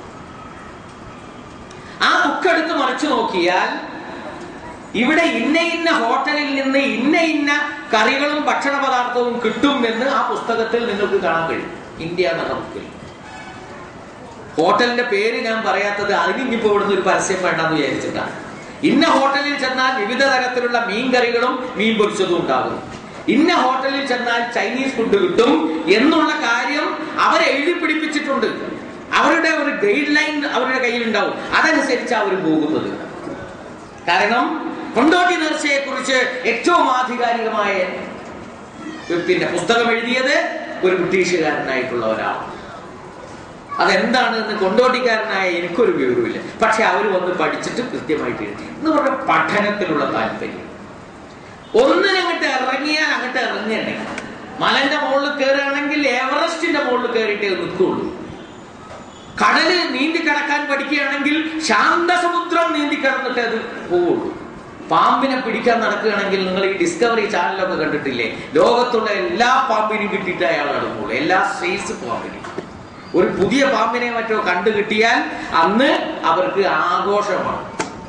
ആ ബുക്ക് എടുത്ത് മറിച്ചു നോക്കിയാൽ ഇവിടെ ഇന്ന ഇന്ന ഹോട്ടലിൽ നിന്ന് ഇന്ന ഇന്ന കറികളും ഭക്ഷണ പദാർത്ഥവും കിട്ടും എന്ന് ആ പുസ്തകത്തിൽ നിങ്ങൾക്ക് കാണാൻ കഴിയും ഇന്ത്യ എന്ന ബുക്കിൽ ഹോട്ടലിന്റെ പേര് ഞാൻ പറയാത്തത് അതിന് ഇനിയിപ്പോ ഇവിടുന്ന് ഒരു പരസ്യം വേണ്ടെന്ന് വിചാരിച്ചിട്ടാണ് ഇന്ന ഹോട്ടലിൽ ചെന്നാൽ വിവിധ തരത്തിലുള്ള മീൻ കറികളും മീൻ പൊരിച്ചതും ഉണ്ടാകും ഇന്ന ഹോട്ടലിൽ ചെന്നാൽ ചൈനീസ് ഫുഡ് കിട്ടും എന്നുള്ള കാര്യം അവർ എഴുതി പിടിപ്പിച്ചിട്ടുണ്ട് അവരുടെ ഒരു ഗൈഡ് ലൈൻ അവരുടെ കയ്യിൽ ഉണ്ടാവും അതനുസരിച്ച് അവർ പോകുന്നത് കാരണം കൊണ്ടോട്ടി നേർച്ചയെ കുറിച്ച് ഏറ്റവും ആധികാരികമായ പിന്നെ പുസ്തകം എഴുതിയത് ഒരു ബ്രിട്ടീഷുകാരനായിട്ടുള്ള ഒരാളാണ് അതെന്താണ് എന്ന് കൊണ്ടോട്ടിക്കാരനായ എനിക്കൊരു വിവരമില്ല പക്ഷെ അവർ വന്ന് പഠിച്ചിട്ട് കൃത്യമായിട്ട് എഴുതി എന്ന് പറഞ്ഞ പഠനത്തിലുള്ള താല്പര്യം ഒന്നിനങ്ങോട്ട് ഇറങ്ങിയാൽ അങ്ങോട്ട് ഇറങ്ങണ്ടേ മലന്റെ മുകളിൽ കയറുകയാണെങ്കിൽ എവറസ്റ്റിന്റെ മുകളിൽ കയറിയിട്ടേ നിൽക്കുള്ളൂ കടല് നീന്തി കടക്കാൻ പഠിക്കുകയാണെങ്കിൽ ശാന്തസമുദ്രം നീന്തി കടന്നിട്ട് അത് പോവുള്ളൂ പാമ്പിനെ പിടിക്കാൻ നടക്കുകയാണെങ്കിൽ നിങ്ങൾ ഈ ഡിസ്കവറി ചാനലൊക്കെ കണ്ടിട്ടില്ലേ ലോകത്തുള്ള എല്ലാ പാമ്പിനും കിട്ടിയിട്ട് അയാൾ നടക്കുള്ളൂ എല്ലാ സൈസ് പാമ്പിനും ഒരു പുതിയ പാമ്പിനെ മറ്റോ കണ്ടു കിട്ടിയാൽ അന്ന് അവർക്ക് ആഘോഷമാണ്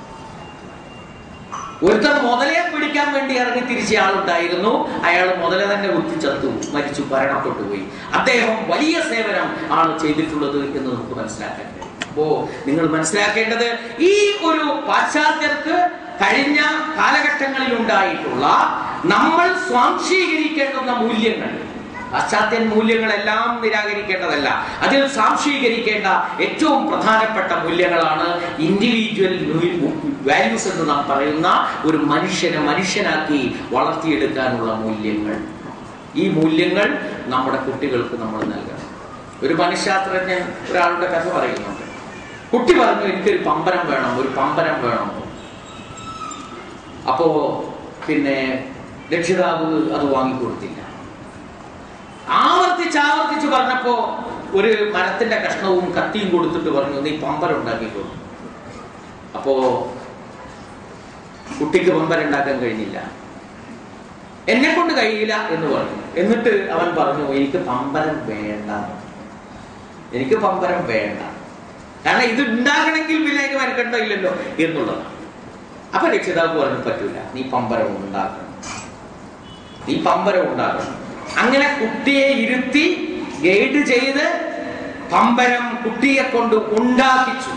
ഒരുത്തൻ മുതലയെ പിടിക്കാൻ വേണ്ടി ഇറങ്ങി തിരിച്ച ആളുണ്ടായിരുന്നു അയാൾ മുതല തന്നെ കുത്തി ചത്തു മരിച്ചു മരണപ്പെട്ടു പോയി അദ്ദേഹം വലിയ സേവനം ആണ് ചെയ്തിട്ടുള്ളത് എന്ന് നമുക്ക് മനസ്സിലാക്കാൻ കഴിയും അപ്പോ നിങ്ങൾ മനസ്സിലാക്കേണ്ടത് ഈ ഒരു പാശ്ചാത്യർക്ക് കഴിഞ്ഞ കാലഘട്ടങ്ങളിൽ ഉണ്ടായിട്ടുള്ള നമ്മൾ സ്വാംശീകരിക്കേണ്ടുന്ന മൂല്യങ്ങൾ പാശ്ചാത്യൻ മൂല്യങ്ങളെല്ലാം നിരാകരിക്കേണ്ടതല്ല അതിൽ സാംശീകരിക്കേണ്ട ഏറ്റവും പ്രധാനപ്പെട്ട മൂല്യങ്ങളാണ് ഇൻഡിവിജ്വൽ വാല്യൂസ് എന്ന് നാം പറയുന്ന ഒരു മനുഷ്യനെ മനുഷ്യനാക്കി വളർത്തിയെടുക്കാനുള്ള മൂല്യങ്ങൾ ഈ മൂല്യങ്ങൾ നമ്മുടെ കുട്ടികൾക്ക് നമ്മൾ നൽകണം ഒരു മനഃശാസ്ത്രജ്ഞൻ ഒരാളുടെ കഥ പറയുന്നുണ്ട് കുട്ടി പറഞ്ഞു എനിക്കൊരു പമ്പരം വേണം ഒരു പമ്പരം വേണം അപ്പോ പിന്നെ രക്ഷിതാവ് അത് വാങ്ങിക്കൊടുത്തില്ല ആവർത്തിച്ച് ആവർത്തിച്ച് പറഞ്ഞപ്പോ ഒരു മരത്തിന്റെ കഷ്ണവും കത്തിയും കൊടുത്തിട്ട് പറഞ്ഞു നീ പമ്പരം ഉണ്ടാക്കിക്കോളൂ അപ്പോ കുട്ടിക്ക് പമ്പരം ഉണ്ടാക്കാൻ കഴിഞ്ഞില്ല എന്നെ കൊണ്ട് കഴിയില്ല എന്ന് പറഞ്ഞു എന്നിട്ട് അവൻ പറഞ്ഞു എനിക്ക് പമ്പരം വേണ്ട എനിക്ക് പമ്പരം വേണ്ട കാരണം ഇത് ഉണ്ടാകണമെങ്കിൽ പിന്നെ അതിന് വരക്കണ്ടോ ഇല്ലല്ലോ എന്നുള്ളതാണ് അപ്പൊ രക്ഷിതാവ് പറഞ്ഞു പറ്റൂല നീ പമ്പരം ഉണ്ടാക്കണം നീ പമ്പരം ഉണ്ടാക്കണം അങ്ങനെ കുട്ടിയെ ഇരുത്തി ഗൈഡ് ചെയ്ത് പമ്പരം കുട്ടിയെ കൊണ്ട് ഉണ്ടാക്കിച്ചു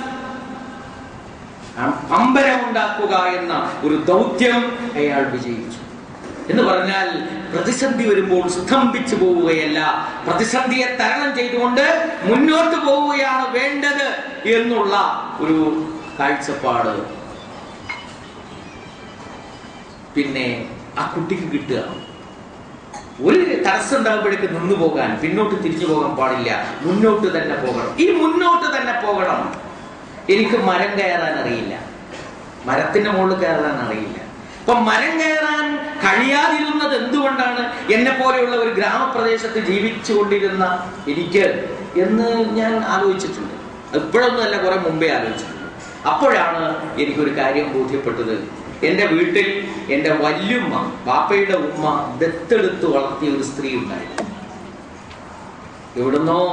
പമ്പരം ഉണ്ടാക്കുക എന്ന ഒരു ദൗത്യം അയാൾ വിജയിച്ചു എന്ന് പറഞ്ഞാൽ പ്രതിസന്ധി വരുമ്പോൾ സ്തംഭിച്ചു പോവുകയല്ല പ്രതിസന്ധിയെ തരണം ചെയ്തുകൊണ്ട് മുന്നോട്ട് പോവുകയാണ് വേണ്ടത് എന്നുള്ള ഒരു കാഴ്ചപ്പാട് പിന്നെ ആ കുട്ടിക്ക് കിട്ടുക ഒരു തടസ്സം ഉണ്ടാകുമ്പോഴേക്ക് നിന്നു പോകാൻ പിന്നോട്ട് തിരിച്ചു പോകാൻ പാടില്ല മുന്നോട്ട് തന്നെ പോകണം ഈ മുന്നോട്ട് തന്നെ പോകണം എനിക്ക് മരം കയറാൻ അറിയില്ല മരത്തിന്റെ മുകളിൽ കയറാൻ അറിയില്ല അപ്പൊ മരം കയറാൻ കഴിയാതിരുന്നത് എന്തുകൊണ്ടാണ് എന്നെ പോലെയുള്ള ഒരു ഗ്രാമപ്രദേശത്ത് ജീവിച്ചുകൊണ്ടിരുന്ന എനിക്ക് എന്ന് ഞാൻ ആലോചിച്ചിട്ടുണ്ട് ഇപ്പോഴൊന്നുമല്ല കുറെ മുമ്പേ ആലോചിച്ചിട്ടുണ്ട് അപ്പോഴാണ് എനിക്കൊരു കാര്യം ബോധ്യപ്പെട്ടത് എൻ്റെ വീട്ടിൽ എൻ്റെ വല്യുമ്മ ബാപ്പയുടെ ഉമ്മ ദത്തെടുത്ത് വളർത്തിയ ഒരു സ്ത്രീ ഉണ്ടായിരുന്നു എവിടുന്നോ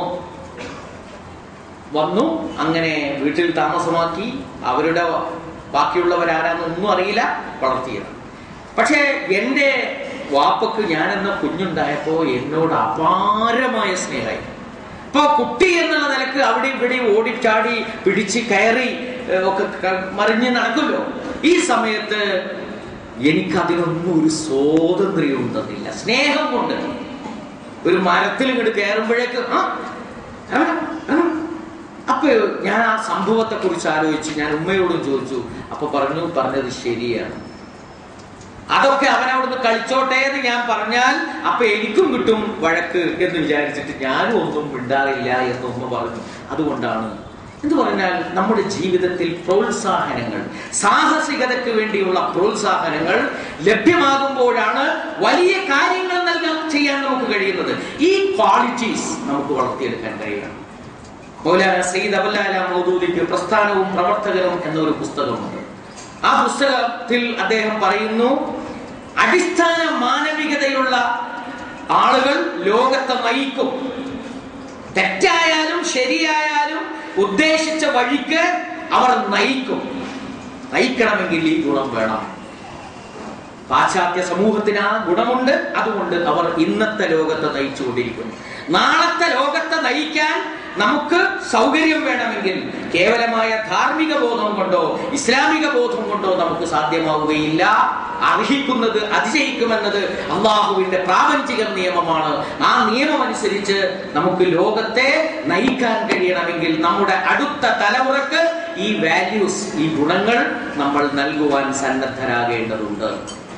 വന്നു അങ്ങനെ വീട്ടിൽ താമസമാക്കി അവരുടെ ബാക്കിയുള്ളവരാരാന്നൊന്നും അറിയില്ല വളർത്തിയത് പക്ഷേ എൻ്റെ വാപ്പക്ക് ഞാനെന്ന കുഞ്ഞുണ്ടായപ്പോ എന്നോട് അപാരമായ സ്നേഹമായി ഇപ്പൊ കുട്ടി എന്നുള്ള നിലക്ക് അവിടെ ഇവിടെ ഓടിച്ചാടി പിടിച്ച് കയറി ഏഹ്, ഒക്കെ ക- മറിഞ്ഞ് നടക്കുമല്ലോ ഈ സമയത്ത് എനിക്കതിനൊന്നും ഒരു സ്വാതന്ത്ര്യവും തന്നില്ല സ്നേഹം കൊണ്ട് ഒരു മരത്തിൽ ഇങ്ങോട്ട് കയറുമ്പോഴേക്ക് ആ ഇറങ്ങ്, ഇറങ്ങ്. അപ്പൊ ഞാൻ ആ സംഭവത്തെ കുറിച്ച് ആലോചിച്ച് ഞാൻ ഉമ്മയോടും ചോദിച്ചു അപ്പൊ പറഞ്ഞു പറഞ്ഞത് ശരിയാണ് അതൊക്കെ അവനവിടുന്ന് കളിച്ചോട്ടെ എന്ന് ഞാൻ പറഞ്ഞാൽ അപ്പൊ എനിക്കും കിട്ടും വഴക്ക് എന്ന് വിചാരിച്ചിട്ട് ഞാനും ഒന്നും മിണ്ടാറില്ല എന്ന് ഉമ്മ പറഞ്ഞു അതുകൊണ്ടാണ് എന്ന് പറഞ്ഞാൽ നമ്മുടെ ജീവിതത്തിൽ പ്രോത്സാഹനങ്ങൾ സാഹസികതയ്ക്ക് വേണ്ടിയുള്ള പ്രോത്സാഹനങ്ങൾ ലഭ്യമാകുമ്പോഴാണ് വലിയ കാര്യങ്ങൾ നൽകാൻ ചെയ്യാൻ നമുക്ക് കഴിയുന്നത് ഈ ക്വാളിറ്റീസ് നമുക്ക് വളർത്തിയെടുക്കാൻ കഴിയണം മൗലാന സയ്യിദ് അബുല്ലാല മൗദൂദിക്ക് പ്രസ്ഥാനവും പ്രവർത്തകരും എന്നൊരു പുസ്തകമുണ്ട് ആ പുസ്തകത്തിൽ അദ്ദേഹം പറയുന്നു അടിസ്ഥാന മാനവികതയുള്ള ആളുകൾ ലോകത്തെ നയിക്കും തെറ്റായാലും ശരിയായാലും ഉദ്ദേശിച്ച വഴിക്ക് അവർ നയിക്കും നയിക്കണമെങ്കിൽ ഈ ഗുണം വേണം പാശ്ചാത്യ സമൂഹത്തിന് ആ ഗുണമുണ്ട് അതുകൊണ്ട് അവർ ഇന്നത്തെ ലോകത്തെ നയിച്ചുകൊണ്ടിരിക്കുന്നു നാളത്തെ ലോകത്തെ നയിക്കാൻ നമുക്ക് സൗകര്യം വേണമെങ്കിൽ കേവലമായ ധാർമ്മിക ബോധം കൊണ്ടോ ഇസ്ലാമിക ബോധം കൊണ്ടോ നമുക്ക് സാധ്യമാവുകയില്ല അർഹിക്കുന്നത് അതിജയിക്കുമെന്നത് അള്ളാഹുവിന്റെ പ്രാപഞ്ചിക നിയമമാണ് ആ നിയമം അനുസരിച്ച് നമുക്ക് ലോകത്തെ നയിക്കാൻ കഴിയണമെങ്കിൽ നമ്മുടെ അടുത്ത തലമുറക്ക് ഈ വാല്യൂസ് ഈ ഗുണങ്ങൾ നമ്മൾ നൽകുവാൻ സന്നദ്ധരാകേണ്ടതുണ്ട്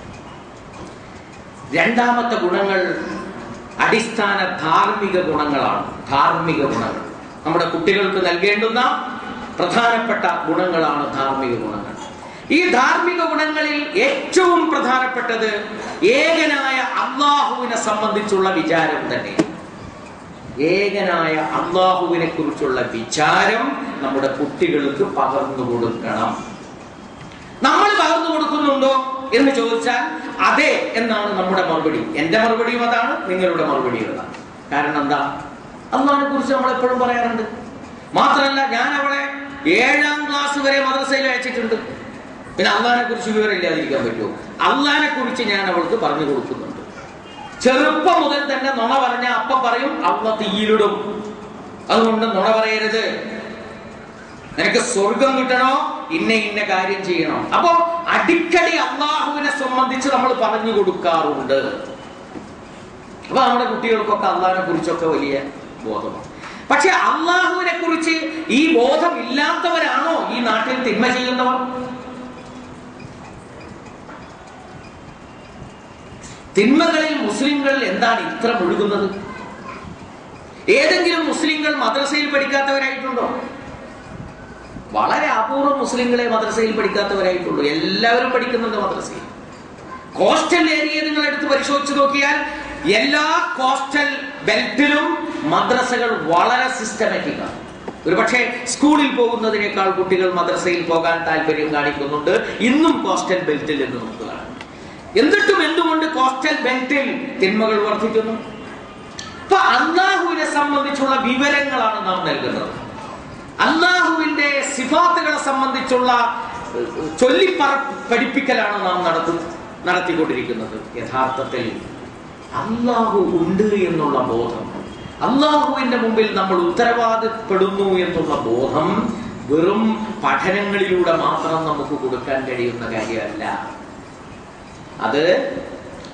രണ്ടാമത്തെ ഗുണങ്ങൾ അടിസ്ഥാന ധാർമ്മിക ഗുണങ്ങളാണ് ധാർമ്മിക ഗുണങ്ങൾ നമ്മുടെ കുട്ടികൾക്ക് നൽകേണ്ടുന്ന പ്രധാനപ്പെട്ട ഗുണങ്ങളാണ് ധാർമ്മിക ഗുണങ്ങൾ ഈ ധാർമ്മിക ഗുണങ്ങളിൽ ഏറ്റവും പ്രധാനപ്പെട്ടത് ഏകനായ അള്ളാഹുവിനെ സംബന്ധിച്ചുള്ള വിചാരം തന്നെയാണ് ഏകനായ അള്ളാഹുവിനെ കുറിച്ചുള്ള വിചാരം നമ്മുടെ കുട്ടികൾക്ക് പകർന്നു കൊടുക്കണം നമ്മൾ പകർന്നു കൊടുക്കുന്നുണ്ടോ എന്ന് ചോദിച്ചാൽ അതെ എന്നാണ് നമ്മുടെ മറുപടി എന്റെ മറുപടിയും അതാണ് നിങ്ങളുടെ മറുപടിയും അതാണ് കാരണം എന്താ അള്ളാഹിനെ കുറിച്ച് നമ്മൾ എപ്പോഴും പറയാറുണ്ട് മാത്രമല്ല ഞാൻ അവളെ ഏഴാം ക്ലാസ് വരെ മദ്രസയിൽ അയച്ചിട്ടുണ്ട് പിന്നെ അള്ളാഹിനെ കുറിച്ച് വിവരം ഇല്ലാതിരിക്കാൻ പറ്റുമോ അള്ളാഹിനെ കുറിച്ച് ഞാൻ അവൾക്ക് പറഞ്ഞു കൊടുക്കുന്നുണ്ട് ചെറുപ്പം മുതൽ തന്നെ നുണ പറഞ്ഞ അപ്പ പറയും അള്ള തീയിലിടും അതുകൊണ്ട് നുണ പറയരുത് നിനക്ക് സ്വർഗം കിട്ടണോ ഇന്ന ഇന്ന കാര്യം ചെയ്യണോ അപ്പോ അടിക്കടി അള്ളാഹുവിനെ സംബന്ധിച്ച് നമ്മൾ പറഞ്ഞു കൊടുക്കാറുണ്ട് അപ്പൊ നമ്മുടെ കുട്ടികൾക്കൊക്കെ അള്ളാഹിനെ കുറിച്ചൊക്കെ വലിയ ബോധമാണ് പക്ഷെ അള്ളാഹുവിനെ കുറിച്ച് ഈ ബോധം ഇല്ലാത്തവരാണോ ഈ നാട്ടിൽ തിന്മ ചെയ്യുന്നവർ തിന്മകളിൽ മുസ്ലിങ്ങൾ എന്താണ് ഇത്ര മുഴുകുന്നത് ഏതെങ്കിലും മുസ്ലിങ്ങൾ മദ്രസയിൽ പഠിക്കാത്തവരായിട്ടുണ്ടോ വളരെ അപൂർവം മുസ്ലിങ്ങളെ മദ്രസയിൽ പഠിക്കാത്തവരായിട്ടുള്ളൂ എല്ലാവരും പഠിക്കുന്നുണ്ട് മദ്രസയിൽ കോസ്റ്റൽ ഏരിയ നിങ്ങൾ എടുത്ത് പരിശോധിച്ച് നോക്കിയാൽ എല്ലാ കോസ്റ്റൽ ബെൽറ്റിലും മദ്രസകൾ വളരെ സിസ്റ്റമാറ്റിക് ആണ് ഒരു പക്ഷേ സ്കൂളിൽ പോകുന്നതിനേക്കാൾ കുട്ടികൾ മദ്രസയിൽ പോകാൻ താല്പര്യം കാണിക്കുന്നുണ്ട് ഇന്നും കോസ്റ്റൽ ബെൽറ്റിൽ എന്ന് നമുക്ക് കാണാം എന്നിട്ടും എന്തുകൊണ്ട് കോസ്റ്റൽ ബെൽറ്റിൽ തിന്മകൾ വർദ്ധിക്കുന്നു അപ്പൊ അള്ളാഹുവിനെ സംബന്ധിച്ചുള്ള വിവരങ്ങളാണ് നാം നൽകുന്നത് അള്ളാഹുവിന്റെ സിഫാത്തുകളെ സംബന്ധിച്ചുള്ള ഏഹ്, ചൊല്ലിപ്പറ പഠിപ്പിക്കലാണ് നാം നടത്തു നടത്തിക്കൊണ്ടിരിക്കുന്നത് യഥാർത്ഥത്തിൽ അള്ളാഹു ഉണ്ട് എന്നുള്ള ബോധം അള്ളാഹുവിന്റെ മുമ്പിൽ നമ്മൾ ഉത്തരവാദപ്പെടുന്നു എന്നുള്ള ബോധം വെറും പഠനങ്ങളിലൂടെ മാത്രം നമുക്ക് കൊടുക്കാൻ കഴിയുന്ന കാര്യമല്ല അത്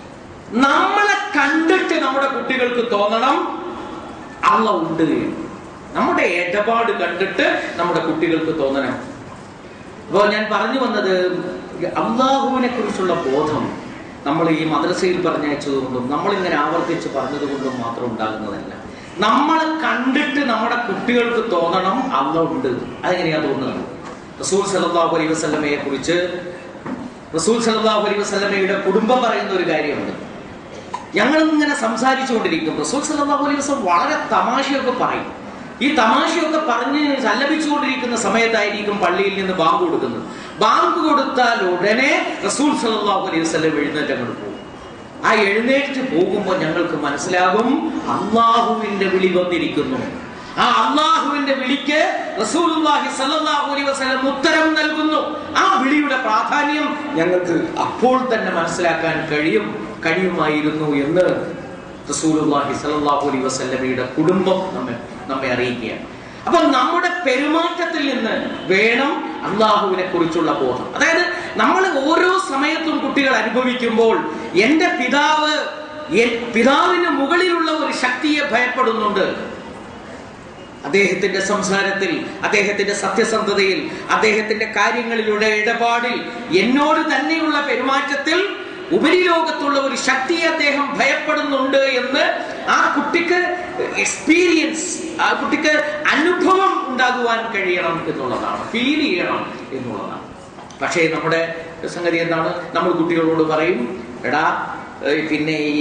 നമ്മളെ കണ്ടിട്ട് നമ്മുടെ കുട്ടികൾക്ക് തോന്നണം അള്ള ഉണ്ട് എന്ന്. നമ്മുടെ ഇടപാട് കണ്ടിട്ട് നമ്മുടെ കുട്ടികൾക്ക് തോന്നണം അപ്പോൾ ഞാൻ പറഞ്ഞു വന്നത് അള്ളാഹുവിനെ കുറിച്ചുള്ള ബോധം നമ്മൾ ഈ മദ്രസയിൽ പറഞ്ഞയച്ചതുകൊണ്ടും നമ്മളിങ്ങനെ ആവർത്തിച്ച് പറഞ്ഞതുകൊണ്ടും മാത്രം ഉണ്ടാകുന്നതല്ല നമ്മളെ കണ്ടിട്ട് നമ്മുടെ കുട്ടികൾക്ക് തോന്നണം അള്ള ഉണ്ട് അതെങ്ങനെയാ തോന്നുന്നത് റസൂൽ സല്ലല്ലാഹു അലൈഹി വസല്ലമയെ കുറിച്ച് റസൂൽ സല്ലല്ലാഹു അലൈഹി വസല്ലമയുടെ കുടുംബം പറയുന്ന ഒരു കാര്യമുണ്ട് ഞങ്ങൾ ഇങ്ങനെ സംസാരിച്ചുകൊണ്ടിരിക്കും റസൂൽ സല്ലല്ലാഹു അലൈഹി വസല്ലം വളരെ തമാശയൊക്കെ പറയും ഈ തമാശയൊക്കെ പറഞ്ഞ് ചല്ലപിച്ചുകൊണ്ടിരിക്കുന്ന സമയത്തായിരിക്കും പള്ളിയിൽ നിന്ന് ബാങ്ക് കൊടുക്കുന്നത് ബാങ്ക് കൊടുത്താൽ ഉടനെ റസൂൽ സല്ലല്ലാഹു അലൈഹി വസല്ലം എഴുന്നേറ്റ് അങ്ങോട്ട് പോകും ആ എഴുന്നേറ്റ് പോകുമ്പോൾ ഞങ്ങൾക്ക് മനസ്സിലാകും അള്ളാഹുവിന്റെ വിളി വന്നിരിക്കുന്നു ആ അള്ളാഹുവിന്റെ വിളിക്ക് റസൂലുള്ളാഹി സ്വല്ലല്ലാഹു അലൈഹി വസല്ലം ഉത്തരം നൽകുന്നു ആ വിളിയുടെ പ്രാധാന്യം ഞങ്ങൾക്ക് അപ്പോൾ തന്നെ മനസ്സിലാക്കാൻ കഴിയും കഴിയുമായിരുന്നു എന്ന് റസൂലുള്ളാഹി സ്വല്ലല്ലാഹു അലൈഹി വസല്ലമയുടെ കുടുംബം നമ്മെ നമ്മെ അറിയിക്കുകയാണ് അപ്പൊ നമ്മുടെ പെരുമാറ്റത്തിൽ നിന്ന് വേണം അള്ളാഹുവിനെ കുറിച്ചുള്ള ബോധം അതായത് നമ്മൾ ഓരോ സമയത്തും കുട്ടികൾ അനുഭവിക്കുമ്പോൾ എൻ്റെ പിതാവ് എൻ- പിതാവിന് മുകളിലുള്ള ഒരു ശക്തിയെ ഭയപ്പെടുന്നുണ്ട് അദ്ദേഹത്തിന്റെ സംസാരത്തിൽ അദ്ദേഹത്തിന്റെ സത്യസന്ധതയിൽ അദ്ദേഹത്തിന്റെ കാര്യങ്ങളിലൂടെ ഇടപാടിൽ എന്നോട് തന്നെയുള്ള പെരുമാറ്റത്തിൽ ഉപരിലോകത്തുള്ള ഒരു ശക്തിയെ അദ്ദേഹം ഭയപ്പെടുന്നുണ്ട് എന്ന് ആ കുട്ടിക്ക് എക്സ്പീരിയൻസ് ആ കുട്ടിക്ക് അനുഭവം ഉണ്ടാകുവാൻ കഴിയണം എന്നുള്ളതാണ് ഫീൽ ചെയ്യണം എന്നുള്ളതാണ് പക്ഷേ നമ്മുടെ സംഗതി എന്താണ് നമ്മൾ കുട്ടികളോട് പറയും എടാ ഏയ് പിന്നെ ഈ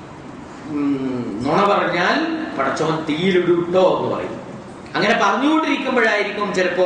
ഉം, നുണ പറഞ്ഞാൽ പടച്ചവൻ തീയിലിടുട്ടോ എന്ന് പറയും അങ്ങനെ പറഞ്ഞുകൊണ്ടിരിക്കുമ്പോഴായിരിക്കും ചിലപ്പോ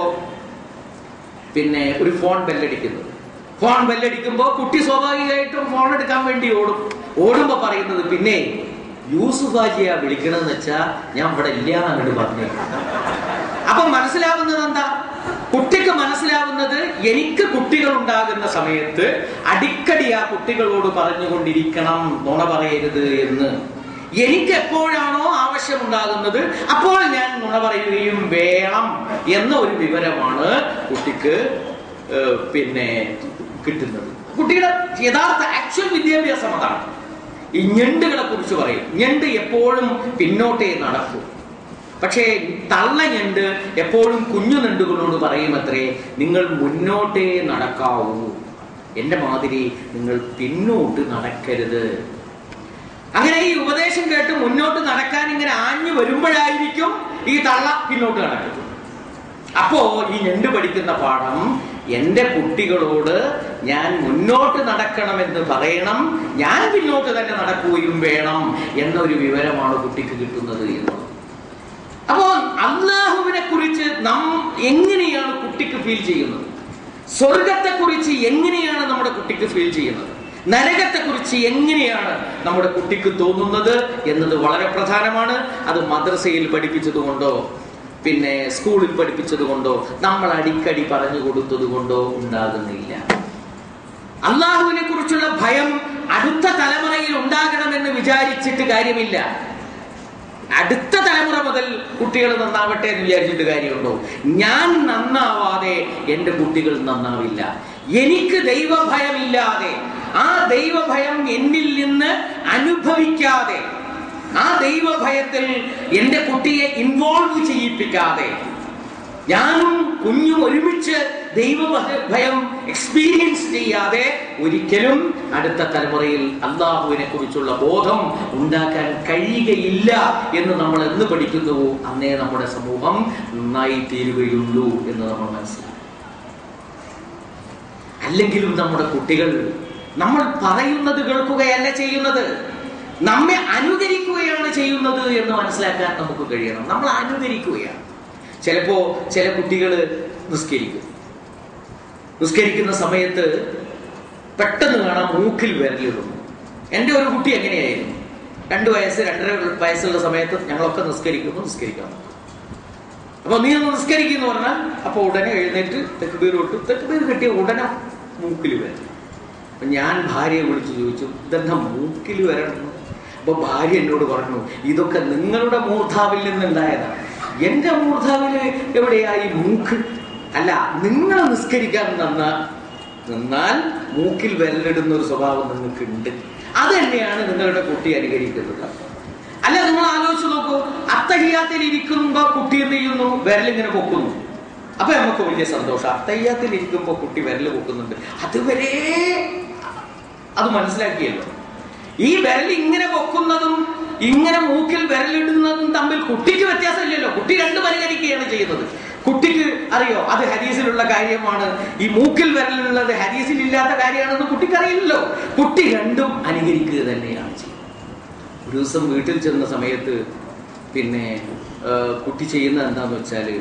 പിന്നെ ഒരു ഫോൺ ബെല്ലടിക്കുന്നത് ഫോൺ ബെല്ലടിക്കുമ്പോൾ കുട്ടി സ്വാഭാവികമായിട്ടും ഫോൺ എടുക്കാൻ വേണ്ടി ഓടും ഓടുമ്പോ പറയുന്നത് പിന്നെ യൂസുഫ് ഹാജിയാ വിളിക്കണമെന്ന് വെച്ചാ ഞാൻ ഇവിടെ ഇല്ല അങ്ങോട്ട് പറഞ്ഞു അപ്പൊ മനസ്സിലാവുന്നത് എന്താ കുട്ടിക്ക് മനസ്സിലാവുന്നത് എനിക്ക് കുട്ടികൾ ഉണ്ടാകുന്ന സമയത്ത് അടിക്കടി ആ കുട്ടികളോട് പറഞ്ഞുകൊണ്ടിരിക്കണം നുണ പറയരുത് എന്ന് എനിക്ക് എപ്പോഴാണോ ആവശ്യമുണ്ടാകുന്നത് അപ്പോൾ ഞാൻ നുണ പറയുകയും വേണം എന്ന ഒരു വിവരമാണ് കുട്ടിക്ക് ഏഹ്, പിന്നെ കിട്ടുന്നത് കുട്ടിയുടെ യഥാർത്ഥ ആക്ച്വൽ വിദ്യാഭ്യാസം അതാണ് ഈ ഞണ്ടുകളെ കുറിച്ച് പറയും ഞണ്ട് എപ്പോഴും പിന്നോട്ടേ നടക്കൂ പക്ഷേ തള്ള ഞണ്ട് എപ്പോഴും കുഞ്ഞു ഞണ്ടുകളോട് പറയുമത്രേ നിങ്ങൾ മുന്നോട്ടേ നടക്കാവൂ എന്റെ മാതിരി നിങ്ങൾ പിന്നോട്ട് നടക്കരുത് അങ്ങനെ ഈ ഉപദേശം കേട്ട് മുന്നോട്ട് നടക്കാൻ ഇങ്ങനെ ആഞ്ഞു വരുമ്പോഴായിരിക്കും ഈ തള്ള പിന്നോട്ട് നടക്കുന്നത് അപ്പോ ഈ ഞണ്ട് പഠിക്കുന്ന പാഠം എന്റെ കുട്ടികളോട് ഞാൻ മുന്നോട്ട് നടക്കണമെന്ന് പറയണം ഞാൻ പിന്നോട്ട് തന്നെ നടക്കുകയും വേണം എന്നൊരു വിവരമാണ് കുട്ടിക്ക് കിട്ടുന്നത് എന്നുള്ളത് അപ്പോ അള്ളാഹുവിനെ കുറിച്ച് നാം എങ്ങനെയാണ് കുട്ടിക്ക് ഫീൽ ചെയ്യുന്നത് സ്വർഗത്തെ കുറിച്ച് എങ്ങനെയാണ് നമ്മുടെ കുട്ടിക്ക് ഫീൽ ചെയ്യുന്നത് നരകത്തെ കുറിച്ച് എങ്ങനെയാണ് നമ്മുടെ കുട്ടിക്ക് തോന്നുന്നത് എന്നത് വളരെ പ്രധാനമാണ് അത് മദ്രസയിൽ പഠിപ്പിച്ചത് കൊണ്ടോ പിന്നെ സ്കൂളിൽ പഠിപ്പിച്ചത് കൊണ്ടോ നമ്മൾ അടിക്കടി പറഞ്ഞു കൊടുത്തത് കൊണ്ടോ ഉണ്ടാകുന്നില്ല അള്ളാഹുവിനെ കുറിച്ചുള്ള ഭയം അടുത്ത തലമുറയിൽ ഉണ്ടാകണമെന്ന് വിചാരിച്ചിട്ട് കാര്യമില്ല അടുത്ത തലമുറ മുതൽ കുട്ടികൾ നന്നാവട്ടെ എന്ന് വിചാരിച്ചിട്ട് കാര്യമുണ്ടോ ഞാൻ നന്നാവാതെ എൻ്റെ കുട്ടികൾ നന്നാവില്ല എനിക്ക് ദൈവഭയമില്ലാതെ ആ ദൈവഭയം എന്നിൽ നിന്ന് അനുഭവിക്കാതെ ആ ദൈവഭയത്തിൽ എൻ്റെ കുട്ടിയെ ഇൻവോൾവ് ചെയ്യിപ്പിക്കാതെ ഞാനും കുഞ്ഞും ഒരുമിച്ച് ദൈവഭയം എക്സ്പീരിയൻസ് ചെയ്യാതെ ഒരിക്കലും അടുത്ത തലമുറയിൽ അള്ളാഹുവിനെ കുറിച്ചുള്ള ബോധം ഉണ്ടാക്കാൻ കഴിയുകയില്ല എന്ന് നമ്മൾ എന്ന് പഠിക്കുന്നുവോ അന്നേ നമ്മുടെ സമൂഹം നന്നായി തീരുകയുള്ളൂ എന്ന് നമ്മൾ മനസ്സിലാക്കും അല്ലെങ്കിലും നമ്മുടെ കുട്ടികൾ നമ്മൾ പറയുന്നത് കേൾക്കുകയല്ല ചെയ്യുന്നത് നമ്മെ അനുകരിക്കുകയാണ് ചെയ്യുന്നത് എന്ന് മനസ്സിലാക്കാൻ നമുക്ക് കഴിയണം നമ്മൾ അനുകരിക്കുകയാണ് ചിലപ്പോ ചില കുട്ടികൾ നിസ്കരിക്കും നിസ്കരിക്കുന്ന സമയത്ത് പെട്ടെന്ന് കാണാം മൂക്കിൽ വിരലിടും എൻ്റെ ഒരു കുട്ടി എങ്ങനെയായിരുന്നു രണ്ട് വയസ്സ് രണ്ടര വയസ്സുള്ള സമയത്ത് ഞങ്ങളൊക്കെ നിസ്കരിക്കുന്നു നിസ്കരിക്കാം അപ്പൊ നീ ഒന്ന് നിസ്കരിക്കുന്നു പറഞ്ഞാൽ അപ്പൊ ഉടനെ എഴുന്നേറ്റ് തെക്കുബീർ വിട്ടു തെക്കുബീർ കിട്ടിയ ഉടനെ മൂക്കിൽ വരണം അപ്പൊ ഞാൻ ഭാര്യയെ വിളിച്ച് ചോദിച്ചു ഇതെന്താ മൂക്കിൽ വരണം അപ്പൊ ഭാര്യ എന്നോട് പറഞ്ഞു ഇതൊക്കെ നിങ്ങളുടെ മൂർധാവിൽ നിന്നുണ്ടായതാണ് എന്റെ മൂർധാവില് എവിടെയായി മൂക്ക് അല്ല നിങ്ങൾ നിസ്കരിക്കാൻ നന്ന നിന്നാൽ മൂക്കിൽ വിരലിടുന്ന ഒരു സ്വഭാവം നിങ്ങൾക്ക് ഉണ്ട് അത് തന്നെയാണ് നിങ്ങളുടെ കുട്ടി അനുകരിക്കുന്നത് അല്ല നിങ്ങൾ ആലോചിച്ച് നോക്കൂ അത്തഹിയാത്തിൽ ഇരിക്കുമ്പോ കുട്ടി എന്ത് ചെയ്യുന്നു വിരലിങ്ങനെ പൊക്കുന്നു അപ്പൊ നമുക്ക് വലിയ സന്തോഷം അത്തയ്യാത്തിൽ ഇരിക്കുമ്പോ കുട്ടി വിരൽ പൊക്കുന്നുണ്ട് അതുവരെ അത് മനസ്സിലാക്കിയല്ലോ ഈ വിരൽ ഇങ്ങനെ പൊക്കുന്നതും ഇങ്ങനെ മൂക്കിൽ വിരലിടുന്നതും തമ്മിൽ കുട്ടിക്ക് വ്യത്യാസമില്ലല്ലോ കുട്ടി രണ്ടും അനുകരിക്കുകയാണ് ചെയ്യുന്നത് കുട്ടിക്ക് അറിയോ അത് ഹദീസിലുള്ള കാര്യമാണ് ഈ മൂക്കിൽ വിരലുള്ളത് ഹദീസിൽ ഇല്ലാത്ത കാര്യമാണെന്ന് കുട്ടിക്ക് അറിയില്ലല്ലോ കുട്ടി രണ്ടും അനുകരിക്കുക തന്നെയാണ് ചെയ്യുന്നത് ഒരു ദിവസം വീട്ടിൽ ചെന്ന സമയത്ത് പിന്നെ ആ, കുട്ടി ചെയ്യുന്നത് എന്താന്ന് വെച്ചാല്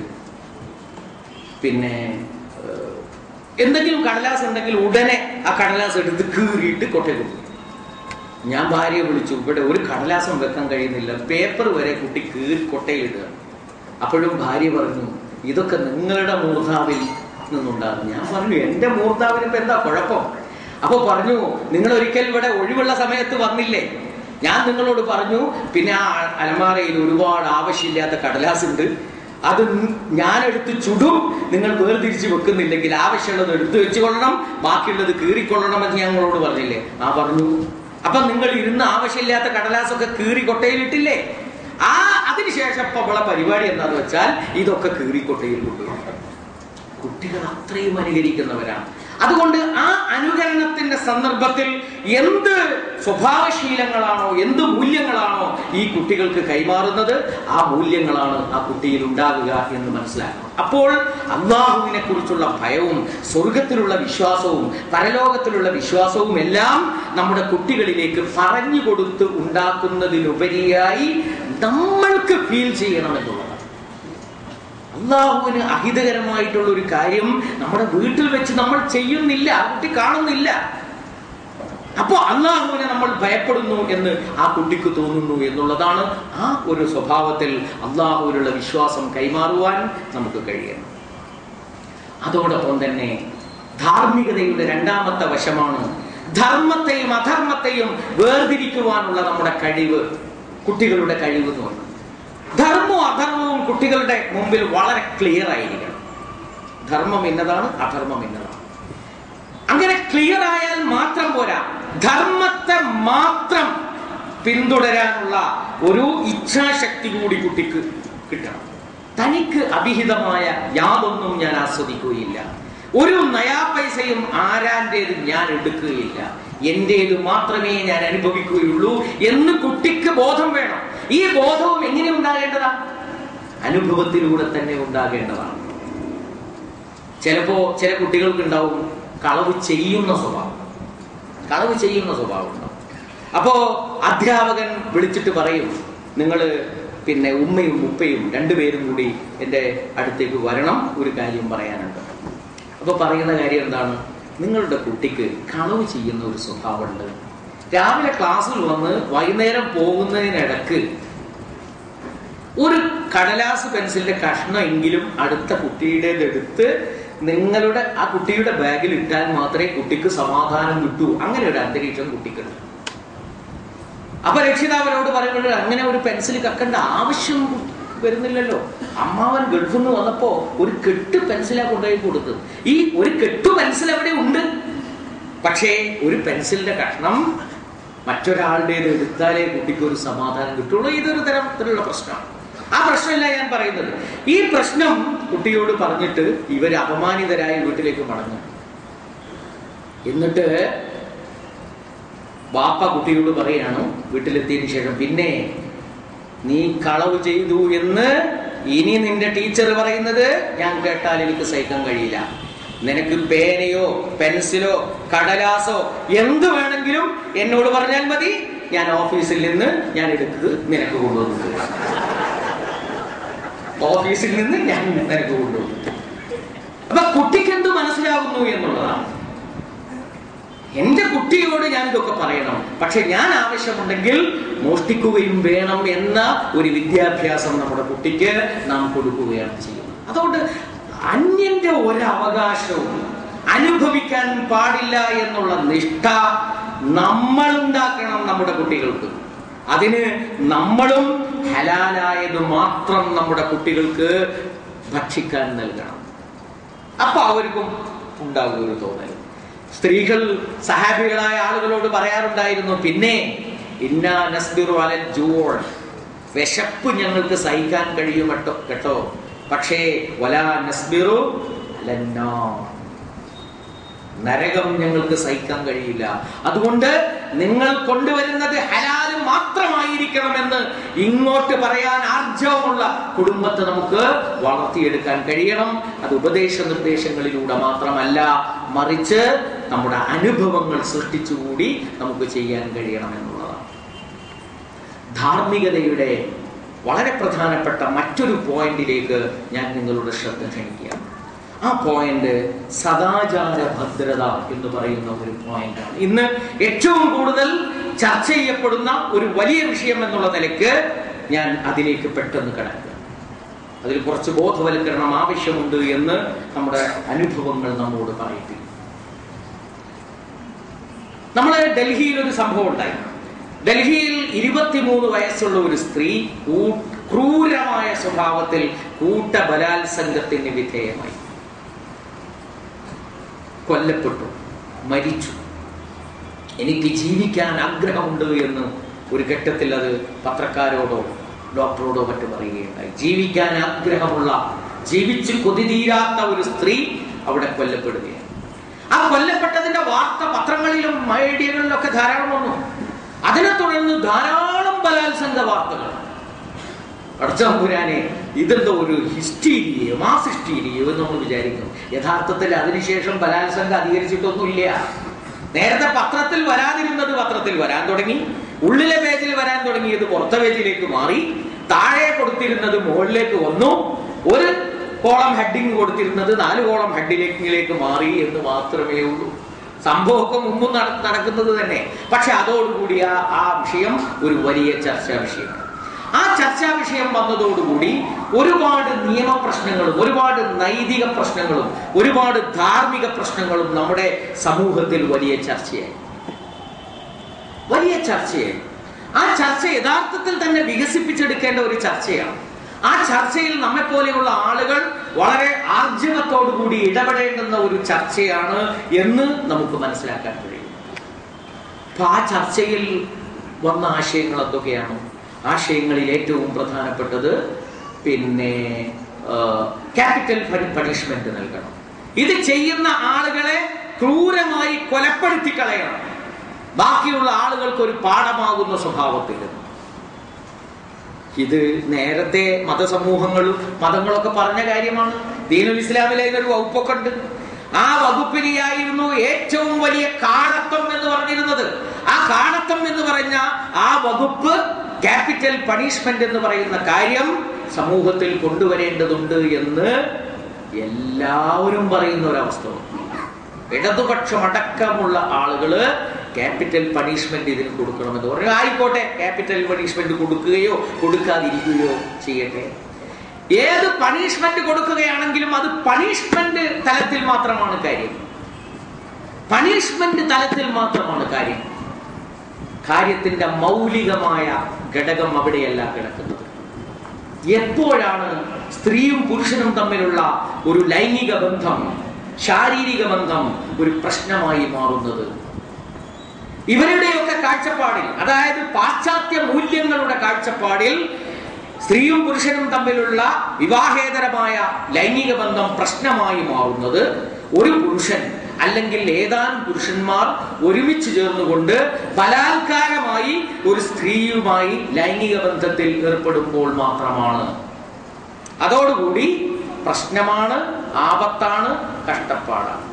പിന്നെ ആ, എന്തെങ്കിലും കടലാസ് ഉണ്ടെങ്കിൽ ഉടനെ ആ കടലാസ് എടുത്ത് കീറിയിട്ട് കൊട്ടയിൽ കൊടുക്കും ഞാൻ ഭാര്യയെ വിളിച്ചു ഇവിടെ ഒരു കടലാസം വെക്കാൻ കഴിയുന്നില്ല പേപ്പർ വരെ കുട്ടി കീറി കൊട്ടയിലിടുക അപ്പോഴും ഭാര്യ പറഞ്ഞു ഇതൊക്കെ നിങ്ങളുടെ മൂർധാവിൽ നിന്നുണ്ടാകും ഞാൻ പറഞ്ഞു എന്റെ മൂർധാവിന് ഇപ്പൊ എന്താ കുഴപ്പം അപ്പൊ പറഞ്ഞു നിങ്ങൾ ഒരിക്കൽ ഇവിടെ ഒഴിവുള്ള സമയത്ത് വന്നില്ലേ ഞാൻ നിങ്ങളോട് പറഞ്ഞു പിന്നെ ആ അലമാരയിൽ ഒരുപാട് ആവശ്യമില്ലാത്ത കടലാസ് ഉണ്ട് അത് ഞാൻ എടുത്ത് ചുടും നിങ്ങൾ വേർതിരിച്ച് വെക്കുന്നില്ലെങ്കിൽ ആവശ്യമുള്ളത് എടുത്തു വെച്ചുകൊള്ളണം ബാക്കിയുള്ളത് കീറിക്കൊള്ളണമെന്ന് ഞാൻ നിങ്ങളോട് പറഞ്ഞില്ലേ ആ പറഞ്ഞു അപ്പൊ നിങ്ങൾ ഇരുന്ന് ആവശ്യമില്ലാത്ത കടലാസൊക്കെ കീറി കൊട്ടയിലിട്ടില്ലേ ആ അതിനുശേഷം ഇപ്പൊ ഉള്ള പരിപാടി എന്താന്ന് വെച്ചാൽ ഇതൊക്കെ കീറി കൊട്ടയിൽ കൊണ്ടുപോകും കുട്ടികൾ അത്രയും അനുകരിക്കുന്നവരാണ് അതുകൊണ്ട് ആ അനുകരണത്തിന്റെ സന്ദർഭത്തിൽ എന്ത് സ്വഭാവശീലങ്ങളാണോ എന്ത് മൂല്യങ്ങളാണോ ഈ കുട്ടികൾക്ക് കൈമാറുന്നത് ആ മൂല്യങ്ങളാണ് ആ കുട്ടിയിൽ ഉണ്ടാകുക എന്ന് മനസ്സിലാക്കണം അപ്പോൾ അള്ളാഹുവിനെ കുറിച്ചുള്ള ഭയവും സ്വർഗത്തിലുള്ള വിശ്വാസവും പരലോകത്തിലുള്ള വിശ്വാസവും എല്ലാം നമ്മുടെ കുട്ടികളിലേക്ക് പറഞ്ഞു കൊടുത്ത് ഉണ്ടാക്കുന്നതിനുപരിയായി നമ്മൾക്ക് ഫീൽ ചെയ്യണമെന്നുള്ളതാണ് അള്ളാഹുവിന് അഹിതകരമായിട്ടുള്ള ഒരു കാര്യം നമ്മുടെ വീട്ടിൽ വെച്ച് നമ്മൾ ചെയ്യുന്നില്ല ആ കുട്ടി കാണുന്നില്ല അപ്പോ അള്ളാഹുവിനെ നമ്മൾ ഭയപ്പെടുന്നു എന്ന് ആ കുട്ടിക്ക് തോന്നുന്നു എന്നുള്ളതാണ് ആ ഒരു സ്വഭാവത്തിൽ അള്ളാഹുവിനുള്ള വിശ്വാസം കൈമാറുവാൻ നമുക്ക് കഴിയണം അതോടൊപ്പം തന്നെ ധാർമ്മികതയുടെ രണ്ടാമത്തെ വശമാണ് ധർമ്മത്തെയും അധർമ്മത്തെയും വേർതിരിക്കുവാനുള്ള നമ്മുടെ കഴിവ് കുട്ടികളുടെ കഴിവ് എന്ന് പറയുന്നത് ധർമ്മവും അധർമ്മവും കുട്ടികളുടെ മുമ്പിൽ വളരെ ക്ലിയർ ആയിരിക്കണം ധർമ്മം എന്നതാണ് അധർമ്മം എന്നതാണ് അങ്ങനെ ക്ലിയർ ആയാൽ മാത്രം പോരാ ധർമ്മത്തെ മാത്രം പിന്തുടരാനുള്ള ഒരു ഇച്ഛാശക്തി കൂടി കുട്ടിക്ക് കിട്ടണം തനിക്ക് അഭിഹിതമായ യാതൊന്നും ഞാൻ ആസ്വദിക്കുകയില്ല ഒരു നയാ പൈസയും ആരാന്റേത് ഞാൻ എടുക്കുകയില്ല എന്റേത് മാത്രമേ ഞാൻ അനുഭവിക്കുകയുള്ളൂ എന്ന് കുട്ടിക്ക് ബോധം വേണം ഈ ബോധവും എങ്ങനെ ഉണ്ടാകേണ്ടതാ അനുഭവത്തിലൂടെ തന്നെ ഉണ്ടാകേണ്ടതാണ് ചിലപ്പോ ചില കുട്ടികൾക്ക് ഉണ്ടാവും കളവ് ചെയ്യുന്ന സ്വഭാവം കളവ് ചെയ്യുന്ന സ്വഭാവം ഉണ്ടാവും അപ്പോ അധ്യാപകൻ വിളിച്ചിട്ട് പറയും നിങ്ങൾ പിന്നെ ഉമ്മയും ഉപ്പയും രണ്ടുപേരും കൂടി എൻ്റെ അടുത്തേക്ക് വരണം ഒരു കാര്യം പറയാനുണ്ട് അപ്പൊ പറയുന്ന കാര്യം എന്താണ് നിങ്ങളുടെ കുട്ടിക്ക് കളവ് ചെയ്യുന്ന ഒരു സ്വഭാവമുണ്ട് രാവിലെ ക്ലാസ്സിൽ വന്ന് വൈകുന്നേരം പോകുന്നതിനിടക്ക് ഒരു കടലാസ് പെൻസിലിന്റെ കഷ്ണം എങ്കിലും അടുത്ത കുട്ടിയുടേതെടുത്ത് നിങ്ങളുടെ ആ കുട്ടിയുടെ ബാഗിൽ ഇട്ടാൽ മാത്രമേ കുട്ടിക്ക് സമാധാനം കിട്ടൂ അങ്ങനെ ഒരു അന്തരീക്ഷം കുട്ടിക്കുണ്ട് അപ്പൊ രക്ഷിതാവിനോട് പറയുന്നത് അങ്ങനെ ഒരു പെൻസിൽ കക്കേണ്ട ആവശ്യം വരുന്നില്ലല്ലോ അമ്മാവൻ ഗൾഫിൽ നിന്ന് വന്നപ്പോ ഒരു കെട്ട് പെൻസിലാ കൊണ്ടുപോയി കൊടുത്തത് ഈ ഒരു കെട്ടു പെൻസിൽ അവിടെ ഉണ്ട് പക്ഷേ ഒരു പെൻസിലിന്റെ കഷ്ണം മറ്റൊരാളുടേത് എടുത്താലേ കുട്ടിക്ക് ഒരു സമാധാനം കിട്ടുള്ളൂ ഇതൊരു തരത്തിലുള്ള പ്രശ്നമാണ് ആ പ്രശ്നമല്ല ഞാൻ പറയുന്നത് ഈ പ്രശ്നം കുട്ടിയോട് പറഞ്ഞിട്ട് ഇവർ അപമാനിതരായി വീട്ടിലേക്ക് മടങ്ങും എന്നിട്ട് ബാപ്പ കുട്ടിയോട് പറയാണ് വീട്ടിലെത്തിയതിനു ശേഷം പിന്നെ നീ കളവ് ചെയ്തു എന്ന് ഇനി നിന്റെ ടീച്ചർ പറയുന്നത് ഞാൻ കേട്ടാൽ എനിക്ക് സഹിക്കാൻ കഴിയില്ല നിനക്ക് പേനയോ പെൻസിലോ കടലാസോ എന്ത് വേണമെങ്കിലും എന്നോട് പറഞ്ഞാൽ മതി ഞാൻ ഓഫീസിൽ നിന്ന് ഞാൻ എടുത്തത് നിനക്ക് കൊണ്ടുവന്നു ഓഫീസിൽ നിന്ന് ഞാൻ നിനക്ക് കൊണ്ടുവന്നു അപ്പൊ കുട്ടിക്ക് എന്ത് മനസ്സിലാകുന്നു എന്നുള്ളതാണ് എന്റെ കുട്ടിയോട് ഞാൻ ഇതൊക്കെ പറയണം പക്ഷെ ഞാൻ ആവശ്യമുണ്ടെങ്കിൽ മോഷ്ടിക്കുകയും വേണം എന്ന ഒരു വിദ്യാഭ്യാസം നമ്മുടെ കുട്ടിക്ക് നാം കൊടുക്കുകയാണ് ചെയ്യുന്നത് അതുകൊണ്ട് അന്യന്റെ ഒരവകാശവും അനുഭവിക്കാൻ പാടില്ല എന്നുള്ള നിഷ്ഠ നമ്മൾ ഉണ്ടാക്കണം നമ്മുടെ കുട്ടികൾക്ക് അതിന് നമ്മളും ഹലാലായത് മാത്രം നമ്മുടെ കുട്ടികൾക്ക് ഭക്ഷിക്കാൻ നൽകണം അപ്പൊ അവർക്കും ഉണ്ടാകും ഒരു തോന്നൽ സ്ത്രീകൾ സഹാബികളായ ആളുകളോട് പറയാറുണ്ടായിരുന്നു പിന്നെ ഇന്നാ നസ്ബിറു അലൽ ജൂൾ വിശപ്പ് ഞങ്ങൾക്ക് സഹിക്കാൻ കഴിയും കേട്ടോ കേട്ടോ പക്ഷേ വലാ നസ്ബിറു അലന്നാ നരകം ഞങ്ങൾക്ക് സഹിക്കാൻ കഴിയില്ല അതുകൊണ്ട് നിങ്ങൾ കൊണ്ടുവരുന്നത് ഹലാല് മാത്രമായിരിക്കണമെന്ന് ഇങ്ങോട്ട് പറയാൻ ആർജവമുള്ള കുടുംബത്തെ നമുക്ക് വളർത്തിയെടുക്കാൻ കഴിയണം അത് ഉപദേശ നിർദ്ദേശങ്ങളിലൂടെ മാത്രമല്ല മറിച്ച് നമ്മുടെ അനുഭവങ്ങൾ സൃഷ്ടിച്ചുകൂടി നമുക്ക് ചെയ്യാൻ കഴിയണം എന്നുള്ളതാണ് ധാർമ്മികതയുടെ വളരെ പ്രധാനപ്പെട്ട മറ്റൊരു പോയിന്റിലേക്ക് ഞാൻ നിങ്ങളുടെ ശ്രദ്ധ ക്ഷണിക്കുകയാണ് ആ പോയിന്റ് സദാചാര ഭദ്രത എന്ന് പറയുന്ന ഒരു പോയിന്റാണ് ഇന്ന് ഏറ്റവും കൂടുതൽ ചർച്ച ചെയ്യപ്പെടുന്ന ഒരു വലിയ വിഷയം എന്നുള്ള നിലയ്ക്ക് ഞാൻ അതിലേക്ക് പെട്ടെന്ന് കിടക്കുക അതിൽ കുറച്ച് ബോധവൽക്കരണം ആവശ്യമുണ്ട് എന്ന് നമ്മുടെ അനുഭവങ്ങൾ നമ്മോട് പറയിപ്പിക്കും നമ്മൾ ഡൽഹിയിൽ ഒരു സംഭവം ഉണ്ടായി ഡൽഹിയിൽ ഇരുപത്തിമൂന്ന് വയസ്സുള്ള ഒരു സ്ത്രീ കൂ- ക്രൂരമായ സ്വഭാവത്തിൽ കൂട്ട ബലാത്സംഗത്തിന് വിധേയമായി കൊല്ലപ്പെട്ടു മരിച്ചു എനിക്ക് ജീവിക്കാൻ ആഗ്രഹമുണ്ട് എന്ന് ഒരു ഘട്ടത്തിൽ അത് പത്രക്കാരോടോ ഡോക്ടറോടോ മറ്റു പറയുകയുണ്ടായി ജീവിക്കാൻ ആഗ്രഹമുള്ള ജീവിച്ച് കൊതിതീരാത്ത ഒരു സ്ത്രീ അവിടെ കൊല്ലപ്പെടുകയാണ് ആ കൊല്ലപ്പെട്ടതിന്റെ വാർത്ത പത്രങ്ങളിലും മീഡിയകളിലും ഒക്കെ ധാരാളം വന്നു അതിനെ തുടർന്ന് ധാരാളം ബലാത്സംഗ വാർത്തകൾ അടച്ചമ്പുരാനെ ഇതെന്തോ ഒരു ഹിസ്റ്റീരിയയോ മാസ് ഹിസ്റ്റീരിയയോ എന്ന് നമ്മൾ വിചാരിക്കും യഥാർത്ഥത്തിൽ അതിനുശേഷം ബലാത്സംഗം അധികരിച്ചിട്ടൊന്നുമില്ല നേരത്തെ പത്രത്തിൽ വരാതിരുന്നത് പത്രത്തിൽ വരാൻ തുടങ്ങി ഉള്ളിലെ പേജിൽ വരാൻ തുടങ്ങിയത് പുറത്തെ പേജിലേക്ക് മാറി താഴെ കൊടുത്തിരുന്നത് മുകളിലേക്ക് വന്നു ഒരു കോളം ഹെഡിങ് കൊടുത്തിരുന്നത് നാല് കോളം ഹെഡിലേക്ക് മാറി എന്ന് മാത്രമേ ഉള്ളൂ സംഭവമൊക്കെ മുമ്പും നട- നടക്കുന്നത് തന്നെ പക്ഷെ അതോടുകൂടി ആ ആ വിഷയം ഒരു വലിയ ചർച്ചാ വിഷയമാണ് ആ ചർച്ചാ വിഷയം വന്നതോടുകൂടി ഒരുപാട് നിയമ പ്രശ്നങ്ങളും ഒരുപാട് നൈതിക പ്രശ്നങ്ങളും ഒരുപാട് ധാർമ്മിക പ്രശ്നങ്ങളും നമ്മുടെ സമൂഹത്തിൽ വലിയ ചർച്ചയായി വലിയ ചർച്ചയായി ആ ചർച്ച യഥാർത്ഥത്തിൽ തന്നെ വികസിപ്പിച്ചെടുക്കേണ്ട ഒരു ചർച്ചയാണ് ആ ചർച്ചയിൽ നമ്മെ പോലെയുള്ള ആളുകൾ വളരെ ആർജവത്തോടുകൂടി ഇടപെടേണ്ടുന്ന ഒരു ചർച്ചയാണ് എന്ന് നമുക്ക് മനസ്സിലാക്കാൻ കഴിയും അപ്പൊ ആ ചർച്ചയിൽ വന്ന ആശയങ്ങൾ എന്തൊക്കെയാണ് ആശയങ്ങളിൽ ഏറ്റവും പ്രധാനപ്പെട്ടത് പിന്നെ ക്യാപിറ്റൽ പണിഷ്മെന്റ് നൽകണം ഇത് ചെയ്യുന്ന ആളുകളെ ക്രൂരമായി കൊലപ്പെടുത്തി കളയണം ബാക്കിയുള്ള ആളുകൾക്ക് ഒരു പാഠമാകുന്ന സ്വഭാവത്തിൽ ഇത് നേരത്തെ മതസമൂഹങ്ങളും മതങ്ങളൊക്കെ പറഞ്ഞ കാര്യമാണ് ദീനുൽ ഇസ്ലാമിലെ ഒരു വകുപ്പൊക്കെ ഉണ്ട് ആ വകുപ്പിനെയായിരുന്നു ഏറ്റവും വലിയ കാടത്വം എന്ന് പറഞ്ഞിരുന്നത് ആ കാടത്വം എന്ന് പറഞ്ഞ ആ വകുപ്പ് ക്യാപിറ്റൽ പണിഷ്മെന്റ് എന്ന് പറയുന്ന കാര്യം സമൂഹത്തിൽ കൊണ്ടുവരേണ്ടതുണ്ട് എന്ന് എല്ലാവരും പറയുന്ന ഒരവസ്ഥ വന്നു. ഇടതുപക്ഷം അടക്കമുള്ള ആളുകള് ക്യാപിറ്റൽ പണിഷ്മെന്റ് ഇതിന് കൊടുക്കണമെന്ന് പറഞ്ഞു ആയിക്കോട്ടെ ക്യാപിറ്റൽ പണിഷ്മെന്റ് കൊടുക്കുകയോ കൊടുക്കാതിരിക്കുകയോ ചെയ്യട്ടെ ഏത് പണിഷ്മെന്റ് കൊടുക്കുകയാണെങ്കിലും അത് പണിഷ്മെന്റ് തലത്തിൽ മാത്രമാണ് കാര്യം പണിഷ്മെന്റ് തലത്തിൽ മാത്രമാണ് കാര്യം കാര്യത്തിന്റെ മൗലികമായ ഘടകം അവിടെയല്ല കിടക്കുന്നത് എപ്പോഴാണ് സ്ത്രീയും പുരുഷനും തമ്മിലുള്ള ഒരു ലൈംഗിക ബന്ധം ശാരീരിക ബന്ധം ഒരു പ്രശ്നമായി മാറുന്നത് ഇവരുടെയൊക്കെ കാഴ്ചപ്പാടിൽ അതായത് പാശ്ചാത്യ മൂല്യങ്ങളുടെ കാഴ്ചപ്പാടിൽ സ്ത്രീയും പുരുഷനും തമ്മിലുള്ള വിവാഹേതരമായ ലൈംഗിക ബന്ധം പ്രശ്നമായി മാറുന്നത് ഒരു പുരുഷൻ അല്ലെങ്കിൽ ഏതാനും പുരുഷന്മാർ ഒരുമിച്ച് ചേർന്നുകൊണ്ട് ബലാത്കാരമായി ഒരു സ്ത്രീയുമായി ലൈംഗിക ബന്ധത്തിൽ ഏർപ്പെടുമ്പോൾ മാത്രമാണ് അതോടുകൂടി പ്രശ്നമാണ് ആപത്താണ് കഷ്ടപ്പാടാണ്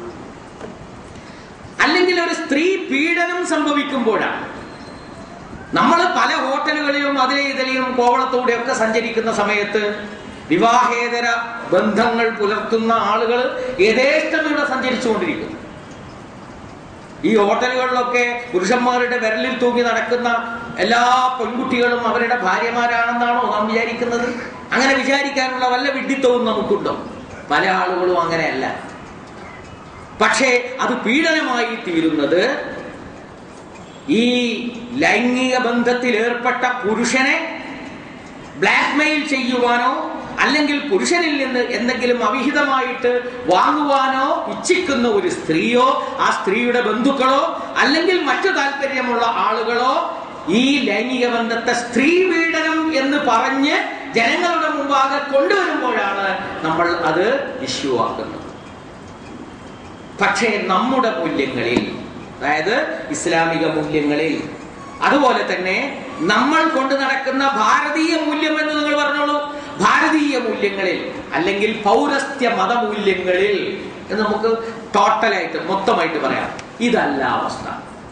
അല്ലെങ്കിൽ ഒരു സ്ത്രീ പീഡനം സംഭവിക്കുമ്പോഴാണ് നമ്മൾ പല ഹോട്ടലുകളിലും അതിലെ ഇതിലെയും കോവളത്തൂടെ ഒക്കെ സഞ്ചരിക്കുന്ന സമയത്ത് വിവാഹേതര ബന്ധങ്ങൾ പുലർത്തുന്ന ആളുകൾ യഥേഷ്ടം ഇവിടെ സഞ്ചരിച്ചുകൊണ്ടിരിക്കുന്നു ഈ ഹോട്ടലുകളിലൊക്കെ പുരുഷന്മാരുടെ വിരലിൽ തൂങ്ങി നടക്കുന്ന എല്ലാ പെൺകുട്ടികളും അവരുടെ ഭാര്യമാരാണെന്നാണോ നാം വിചാരിക്കുന്നത് അങ്ങനെ വിചാരിക്കാനുള്ള വല്ല വിഡ്ഢിത്തവും നമുക്കുണ്ടോ പല ആളുകളും അങ്ങനെയല്ല പക്ഷേ അത് പീഡനമായി തീരുന്നത് ഈ ലൈംഗിക ബന്ധത്തിൽ ഏർപ്പെട്ട പുരുഷനെ ബ്ലാക്ക്മെയിൽ ചെയ്യുവാനോ അല്ലെങ്കിൽ പുരുഷനിൽ നിന്ന് എന്തെങ്കിലും അവിഹിതമായിട്ട് വാങ്ങുവാനോ ഇച്ഛിക്കുന്ന ഒരു സ്ത്രീയോ ആ സ്ത്രീയുടെ ബന്ധുക്കളോ അല്ലെങ്കിൽ മറ്റു താല്പര്യമുള്ള ആളുകളോ ഈ ലൈംഗിക ബന്ധത്തെ സ്ത്രീ പീഡനം എന്ന് പറഞ്ഞ് ജനങ്ങളുടെ മുമ്പാകെ കൊണ്ടുവരുമ്പോഴാണ് നമ്മൾ അത് ഇഷ്യൂ ആക്കുന്നത് പക്ഷേ നമ്മുടെ മൂല്യങ്ങളിൽ അതായത് ഇസ്ലാമിക മൂല്യങ്ങളിൽ അതുപോലെ തന്നെ നമ്മൾ കൊണ്ടു നടക്കുന്ന ഭാരതീയ മൂല്യം എന്ന് നിങ്ങൾ പറഞ്ഞോളൂ ഭാരതീയ മൂല്യങ്ങളിൽ അല്ലെങ്കിൽ പൗരസ്ത്യ മതമൂല്യങ്ങളിൽ എന്ന് നമുക്ക് ടോട്ടലായിട്ട് മൊത്തമായിട്ട് പറയാം ഇതല്ല അവസ്ഥ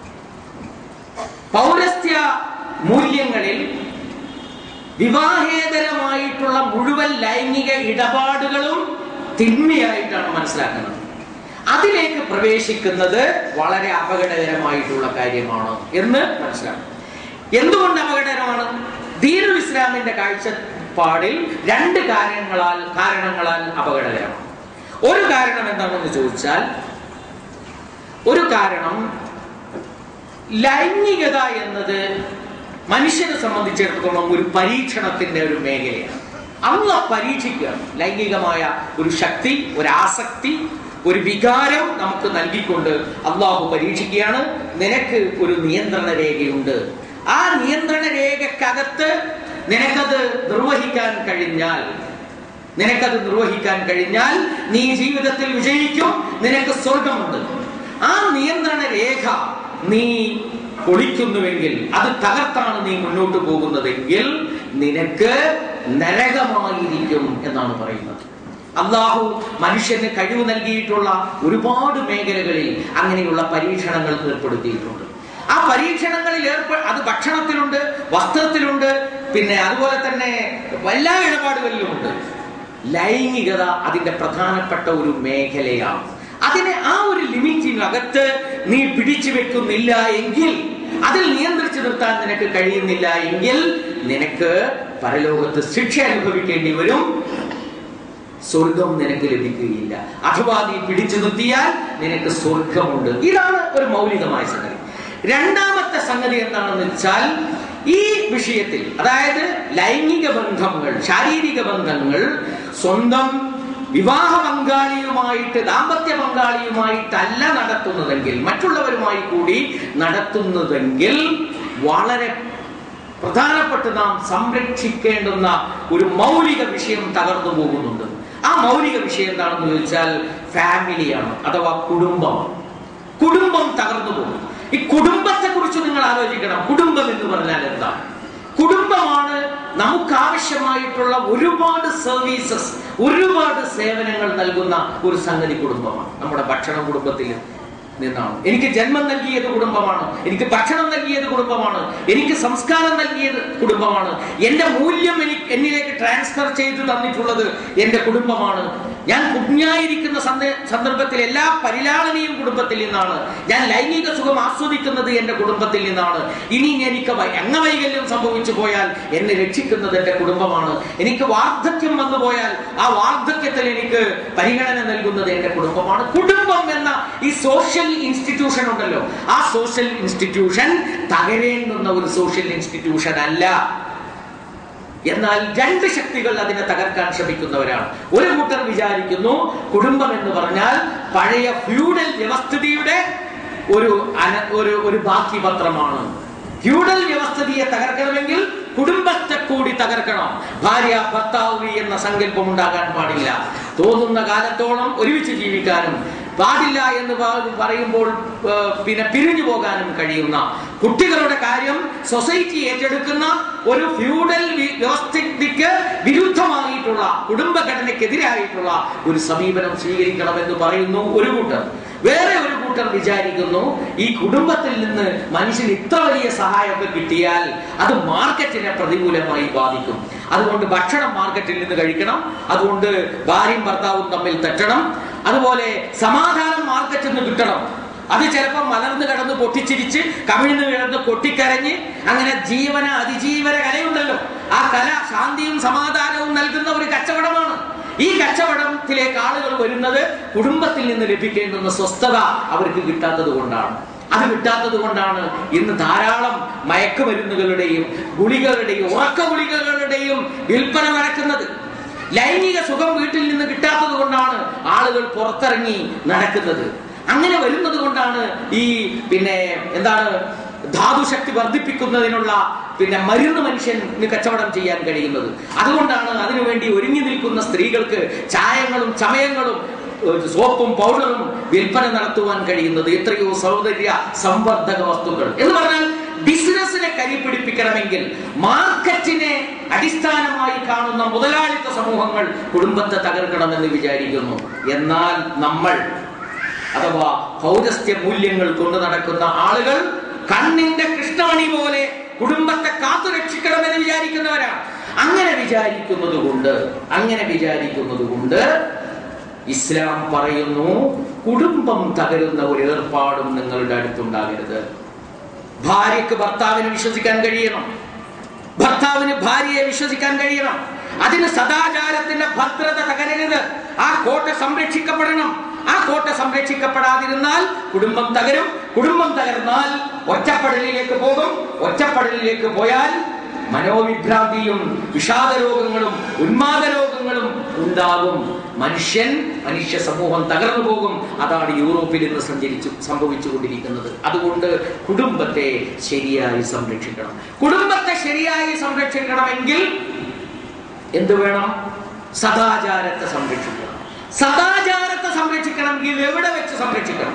പൗരസ്ത്യ മൂല്യങ്ങളിൽ വിവാഹേതരമായിട്ടുള്ള മുഴുവൻ ലൈംഗിക ഇടപാടുകളും തിന്മയായിട്ടാണ് മനസ്സിലാക്കുന്നത് അതിലേക്ക് പ്രവേശിക്കുന്നത് വളരെ അപകടകരമായിട്ടുള്ള കാര്യമാണ് എന്ന് മനസ്സിലാക്കണം എന്തുകൊണ്ട് അപകടകരമാണ് ദീനുൽ ഇസ്ലാമിന്റെ കാഴ്ചപ്പാടിൽ രണ്ട് കാര്യങ്ങളാൽ കാരണങ്ങളാൽ അപകടകരമാണ് ഒരു കാരണം എന്താണെന്ന് ചോദിച്ചാൽ ഒരു കാരണം ലൈംഗികത എന്നത് മനുഷ്യനെ സംബന്ധിച്ചിടത്തോളം ഒരു പരീക്ഷണത്തിന്റെ ഒരു മേഖലയാണ് അന്ന് പരീക്ഷിക്കുകയാണ് ലൈംഗികമായ ഒരു ശക്തി ഒരു ആസക്തി ഒരു വികാരം നമുക്ക് നൽകിക്കൊണ്ട് അള്ളാഹു പരീക്ഷിക്കുകയാണ് നിനക്ക് ഒരു നിയന്ത്രണ രേഖയുണ്ട് ആ നിയന്ത്രണ രേഖക്കകത്ത് നിനക്കത് നിർവഹിക്കാൻ കഴിഞ്ഞാൽ നിനക്കത് നിർവഹിക്കാൻ കഴിഞ്ഞാൽ നീ ജീവിതത്തിൽ വിജയിക്കും നിനക്ക് സ്വർഗമുണ്ട് ആ നിയന്ത്രണ രേഖ നീ പൊളിക്കുന്നുവെങ്കിൽ അത് തകർത്താണ് നീ മുന്നോട്ട് പോകുന്നതെങ്കിൽ നിനക്ക് നരകമായിരിക്കും എന്നാണ് പറയുന്നത് അള്ളാഹു മനുഷ്യന് കഴിവ് നൽകിയിട്ടുള്ള ഒരുപാട് മേഖലകളിൽ അങ്ങനെയുള്ള പരീക്ഷണങ്ങൾ ഏർപ്പെടുത്തിയിട്ടുണ്ട് ആ പരീക്ഷണങ്ങളിൽ ഏർപ്പെ അത് ഭക്ഷണത്തിലുണ്ട് വസ്ത്രത്തിലുണ്ട് പിന്നെ അതുപോലെ തന്നെ എല്ലാ ഇടപാടുകളിലുമുണ്ട് ലൈംഗികത അതിന്റെ പ്രധാനപ്പെട്ട ഒരു മേഖലയാണ് അതിനെ ആ ഒരു ലിമിറ്റിനകത്ത് നീ പിടിച്ചു വെക്കുന്നില്ല എങ്കിൽ അതിൽ നിയന്ത്രിച്ചു നിർത്താൻ നിനക്ക് കഴിയുന്നില്ല എങ്കിൽ നിനക്ക് പരലോകത്ത് ശിക്ഷ അനുഭവിക്കേണ്ടി വരും സ്വർഗം നിനക്ക് ലഭിക്കുകയില്ല അഥവാ നീ പിടിച്ചു നിർത്തിയാൽ നിനക്ക് സ്വർഗമുണ്ട് ഇതാണ് ഒരു മൗലികമായ സംഗതി രണ്ടാമത്തെ സംഗതി എന്താണെന്ന് വെച്ചാൽ ഈ വിഷയത്തിൽ അതായത് ലൈംഗിക ബന്ധങ്ങൾ ശാരീരിക ബന്ധങ്ങൾ സ്വന്തം വിവാഹ പങ്കാളിയുമായിട്ട് ദാമ്പത്യ പങ്കാളിയുമായിട്ടല്ല നടത്തുന്നതെങ്കിൽ മറ്റുള്ളവരുമായി കൂടി നടത്തുന്നതെങ്കിൽ വളരെ പ്രധാനപ്പെട്ട് നാം സംരക്ഷിക്കേണ്ടുന്ന ഒരു മൗലിക വിഷയം തകർന്നു പോകുന്നുണ്ട് ആ മൗലിക വിഷയം എന്താണെന്ന് ചോദിച്ചാൽ ഫാമിലിയാണ് അഥവാ കുടുംബമാണ് കുടുംബം തകർന്നു പോകും ഈ കുടുംബത്തെ കുറിച്ച് നിങ്ങൾ ആലോചിക്കണം കുടുംബം എന്ന് പറഞ്ഞാൽ എന്താ കുടുംബമാണ് നമുക്ക് ആവശ്യമായിട്ടുള്ള ഒരുപാട് സർവീസസ് ഒരുപാട് സേവനങ്ങൾ നൽകുന്ന ഒരു സംഗതി കുടുംബമാണ് നമ്മുടെ ഭക്ഷണം കുടുംബത്തിൽ നിന്നാണ് എനിക്ക് ജന്മം നൽകിയത് കുടുംബമാണ് എനിക്ക് ഭക്ഷണം നൽകിയത് കുടുംബമാണ് എനിക്ക് സംസ്കാരം നൽകിയത് കുടുംബമാണ് എന്റെ മൂല്യം എനിക്ക് എന്നിലേക്ക് ട്രാൻസ്ഫർ ചെയ്തു തന്നിട്ടുള്ളത് എന്റെ കുടുംബമാണ് ഞാൻ കുഞ്ഞായിരിക്കുന്ന സന്ദ- സന്ദർഭത്തിൽ എല്ലാ പരിലാളനയും കുടുംബത്തിൽ നിന്നാണ് ഞാൻ ലൈംഗിക സുഖം ആസ്വദിക്കുന്നത് എന്റെ കുടുംബത്തിൽ നിന്നാണ് ഇനി എനിക്ക് വൈ- അംഗവൈകല്യം സംഭവിച്ചു പോയാൽ എന്നെ രക്ഷിക്കുന്നത് എന്റെ കുടുംബമാണ് എനിക്ക് വാർദ്ധക്യം വന്നു പോയാൽ ആ വാർദ്ധക്യത്തിൽ എനിക്ക് പരിഗണന നൽകുന്നത് എന്റെ കുടുംബമാണ് കുടുംബം എന്ന ഈ സോഷ്യൽ ഇൻസ്റ്റിറ്റ്യൂഷൻ ഉണ്ടല്ലോ ആ സോഷ്യൽ ഇൻസ്റ്റിറ്റ്യൂഷൻ തകരേണ്ടുന്ന ഒരു സോഷ്യൽ ഇൻസ്റ്റിറ്റ്യൂഷൻ അല്ല എന്നാൽ രണ്ട് ശക്തികൾ അതിനെ തകർക്കാൻ ശ്രമിക്കുന്നവരാണ് ഒരു കൂട്ടർ വിചാരിക്കുന്നു കുടുംബം എന്ന് പറഞ്ഞാൽ പഴയ ഫ്യൂഡൽ വ്യവസ്ഥിതിയുടെ ഒരു അന- ഒരു ഒരു ബാക്കി പത്രമാണ് ഫ്യൂഡൽ വ്യവസ്ഥിതിയെ തകർക്കണമെങ്കിൽ കുടുംബത്തെ കൂടി തകർക്കണം ഭാര്യ ഭർത്താവ് എന്ന സങ്കല്പം ഉണ്ടാകാൻ പാടില്ല തോന്നുന്ന കാലത്തോളം ഒരുമിച്ച് ജീവിക്കാനും പാടില്ല എന്ന് പ- പറയുമ്പോൾ ഏ, പിന്നെ പിരിഞ്ഞു പോകാനും കഴിയുന്ന കുട്ടികളുടെ കാര്യം സൊസൈറ്റി ഏറ്റെടുക്കുന്ന ഒരു ഫ്യൂഡൽ വി- വ്യവസ്ഥിതിക്ക് വിരുദ്ധമായിട്ടുള്ള കുടുംബഘടനയ്ക്കെതിരായിട്ടുള്ള ഒരു സമീപനം സ്വീകരിക്കണമെന്ന് പറയുന്നു ഒരു കൂട്ടർ വേറെ ഒരു കൂട്ടർ വിചാരിക്കുന്നു ഈ കുടുംബത്തിൽ നിന്ന് മനുഷ്യന് ഇത്ര വലിയ സഹായമൊക്കെ കിട്ടിയാൽ അത് മാർക്കറ്റിനെ പ്രതികൂലമായി ബാധിക്കും അതുകൊണ്ട് ഭക്ഷണം മാർക്കറ്റിൽ നിന്ന് കഴിക്കണം അതുകൊണ്ട് ഭാര്യയും ഭർത്താവും തമ്മിൽ തെറ്റണം അതുപോലെ സമാധാനം മാർക്കറ്റിൽ നിന്ന് കിട്ടണം അത് ചിലപ്പോൾ മലർന്നു കിടന്ന് പൊട്ടിച്ചിരിച്ച് കമിഴ്ന്ന് കിടന്ന് കൊട്ടിക്കരഞ്ഞ് അങ്ങനെ ജീവന അതിജീവന കലയുണ്ടല്ലോ ആ കല ശാന്തിയും സമാധാനവും നൽകുന്ന ഒരു കച്ചവടമാണ് ഈ കച്ചവടത്തിലേക്ക് ആളുകൾ വരുന്നത് കുടുംബത്തിൽ നിന്ന് ലഭിക്കേണ്ടുന്ന സ്വസ്ഥത അവർക്ക് കിട്ടാത്തത് കൊണ്ടാണ് അത് കിട്ടാത്തത് കൊണ്ടാണ് ഇന്ന് ധാരാളം മയക്കുമരുന്നുകളുടെയും ഗുളികളുടെയും ഉറക്ക ഗുളികകളുടെയും വിൽപ്പന നടക്കുന്നത് ലൈംഗിക സുഖം വീട്ടിൽ നിന്ന് കിട്ടാത്തത് കൊണ്ടാണ് ആളുകൾ പുറത്തിറങ്ങി നടക്കുന്നത് അങ്ങനെ വരുന്നത് കൊണ്ടാണ് ഈ പിന്നെ എന്താണ് ധാതുശക്തി വർദ്ധിപ്പിക്കുന്നതിനുള്ള പിന്നെ മരുന്ന് മനുഷ്യന് കച്ചവടം ചെയ്യാൻ കഴിയുന്നത് അതുകൊണ്ടാണ് അതിനുവേണ്ടി ഒരുങ്ങി നിൽക്കുന്ന സ്ത്രീകൾക്ക് ചായങ്ങളും ചമയങ്ങളും ഏഹ് സോപ്പും പൗഡറും വിൽപ്പന നടത്തുവാൻ കഴിയുന്നത് എത്രയോ സൗന്ദര്യ സംവർദ്ധക വസ്തുക്കൾ എന്ന് പറഞ്ഞാൽ ബിസിനസ്സിനെ കരിപ്പിടിപ്പിക്കണമെങ്കിൽ മാർക്കറ്റിനെ അടിസ്ഥാനമായി കാണുന്ന മുതലാളിത്ത സമൂഹങ്ങൾ കുടുംബത്തെ തകർക്കണമെന്ന് വിചാരിക്കുന്നു എന്നാൽ നമ്മൾ അഥവാ പൗരസ്ത്യ മൂല്യങ്ങൾ കൊണ്ടു നടക്കുന്ന ആളുകൾ കണ്ണിന്റെ കൃഷ്ണമണി പോലെ കുടുംബത്തെ കാത്തു രക്ഷിക്കണമെന്ന് വിചാരിക്കുന്നവരാണ് അങ്ങനെ വിചാരിക്കുന്നത് കൊണ്ട് അങ്ങനെ വിചാരിക്കുന്നത് കൊണ്ട് ഇസ്ലാം പറയുന്നു കുടുംബം തകരുന്ന ഒരു ഏർപ്പാടും നിങ്ങളുടെ അടുത്തുണ്ടാകരുത് ഭാര്യക്ക് ഭർത്താവിനെ വിശ്വസിക്കാൻ കഴിയണം ഭർത്താവിന് ഭാര്യയെ വിശ്വസിക്കാൻ കഴിയണം അതിന് സദാചാരത്തിന്റെ ഭദ്രത തകരരുത് ആ കോട്ട സംരക്ഷിക്കപ്പെടണം ആ കോട്ട സംരക്ഷിക്കപ്പെടാതിരുന്നാൽ കുടുംബം തകരും കുടുംബം തകർന്നാൽ ഒറ്റപ്പെടലിലേക്ക് പോകും ഒറ്റപ്പെടലിലേക്ക് പോയാൽ മനോവിഭ്രാന്തിയും വിഷാദ രോഗങ്ങളും ഉന്മാദ രോഗങ്ങളും ഉണ്ടാകും മനുഷ്യൻ മനുഷ്യ സമൂഹം തകർന്നു പോകും അതാണ് യൂറോപ്പിൽ ഇന്ന് സഞ്ചരിച്ചു സംഭവിച്ചുകൊണ്ടിരിക്കുന്നത് അതുകൊണ്ട് കുടുംബത്തെ ശരിയായി സംരക്ഷിക്കണം കുടുംബത്തെ ശരിയായി സംരക്ഷിക്കണമെങ്കിൽ എന്ത് വേണം സദാചാരത്തെ സംരക്ഷിക്കണം സദാചാരത്തെ സംരക്ഷിക്കണമെങ്കിൽ എവിടെ വെച്ച് സംരക്ഷിക്കണം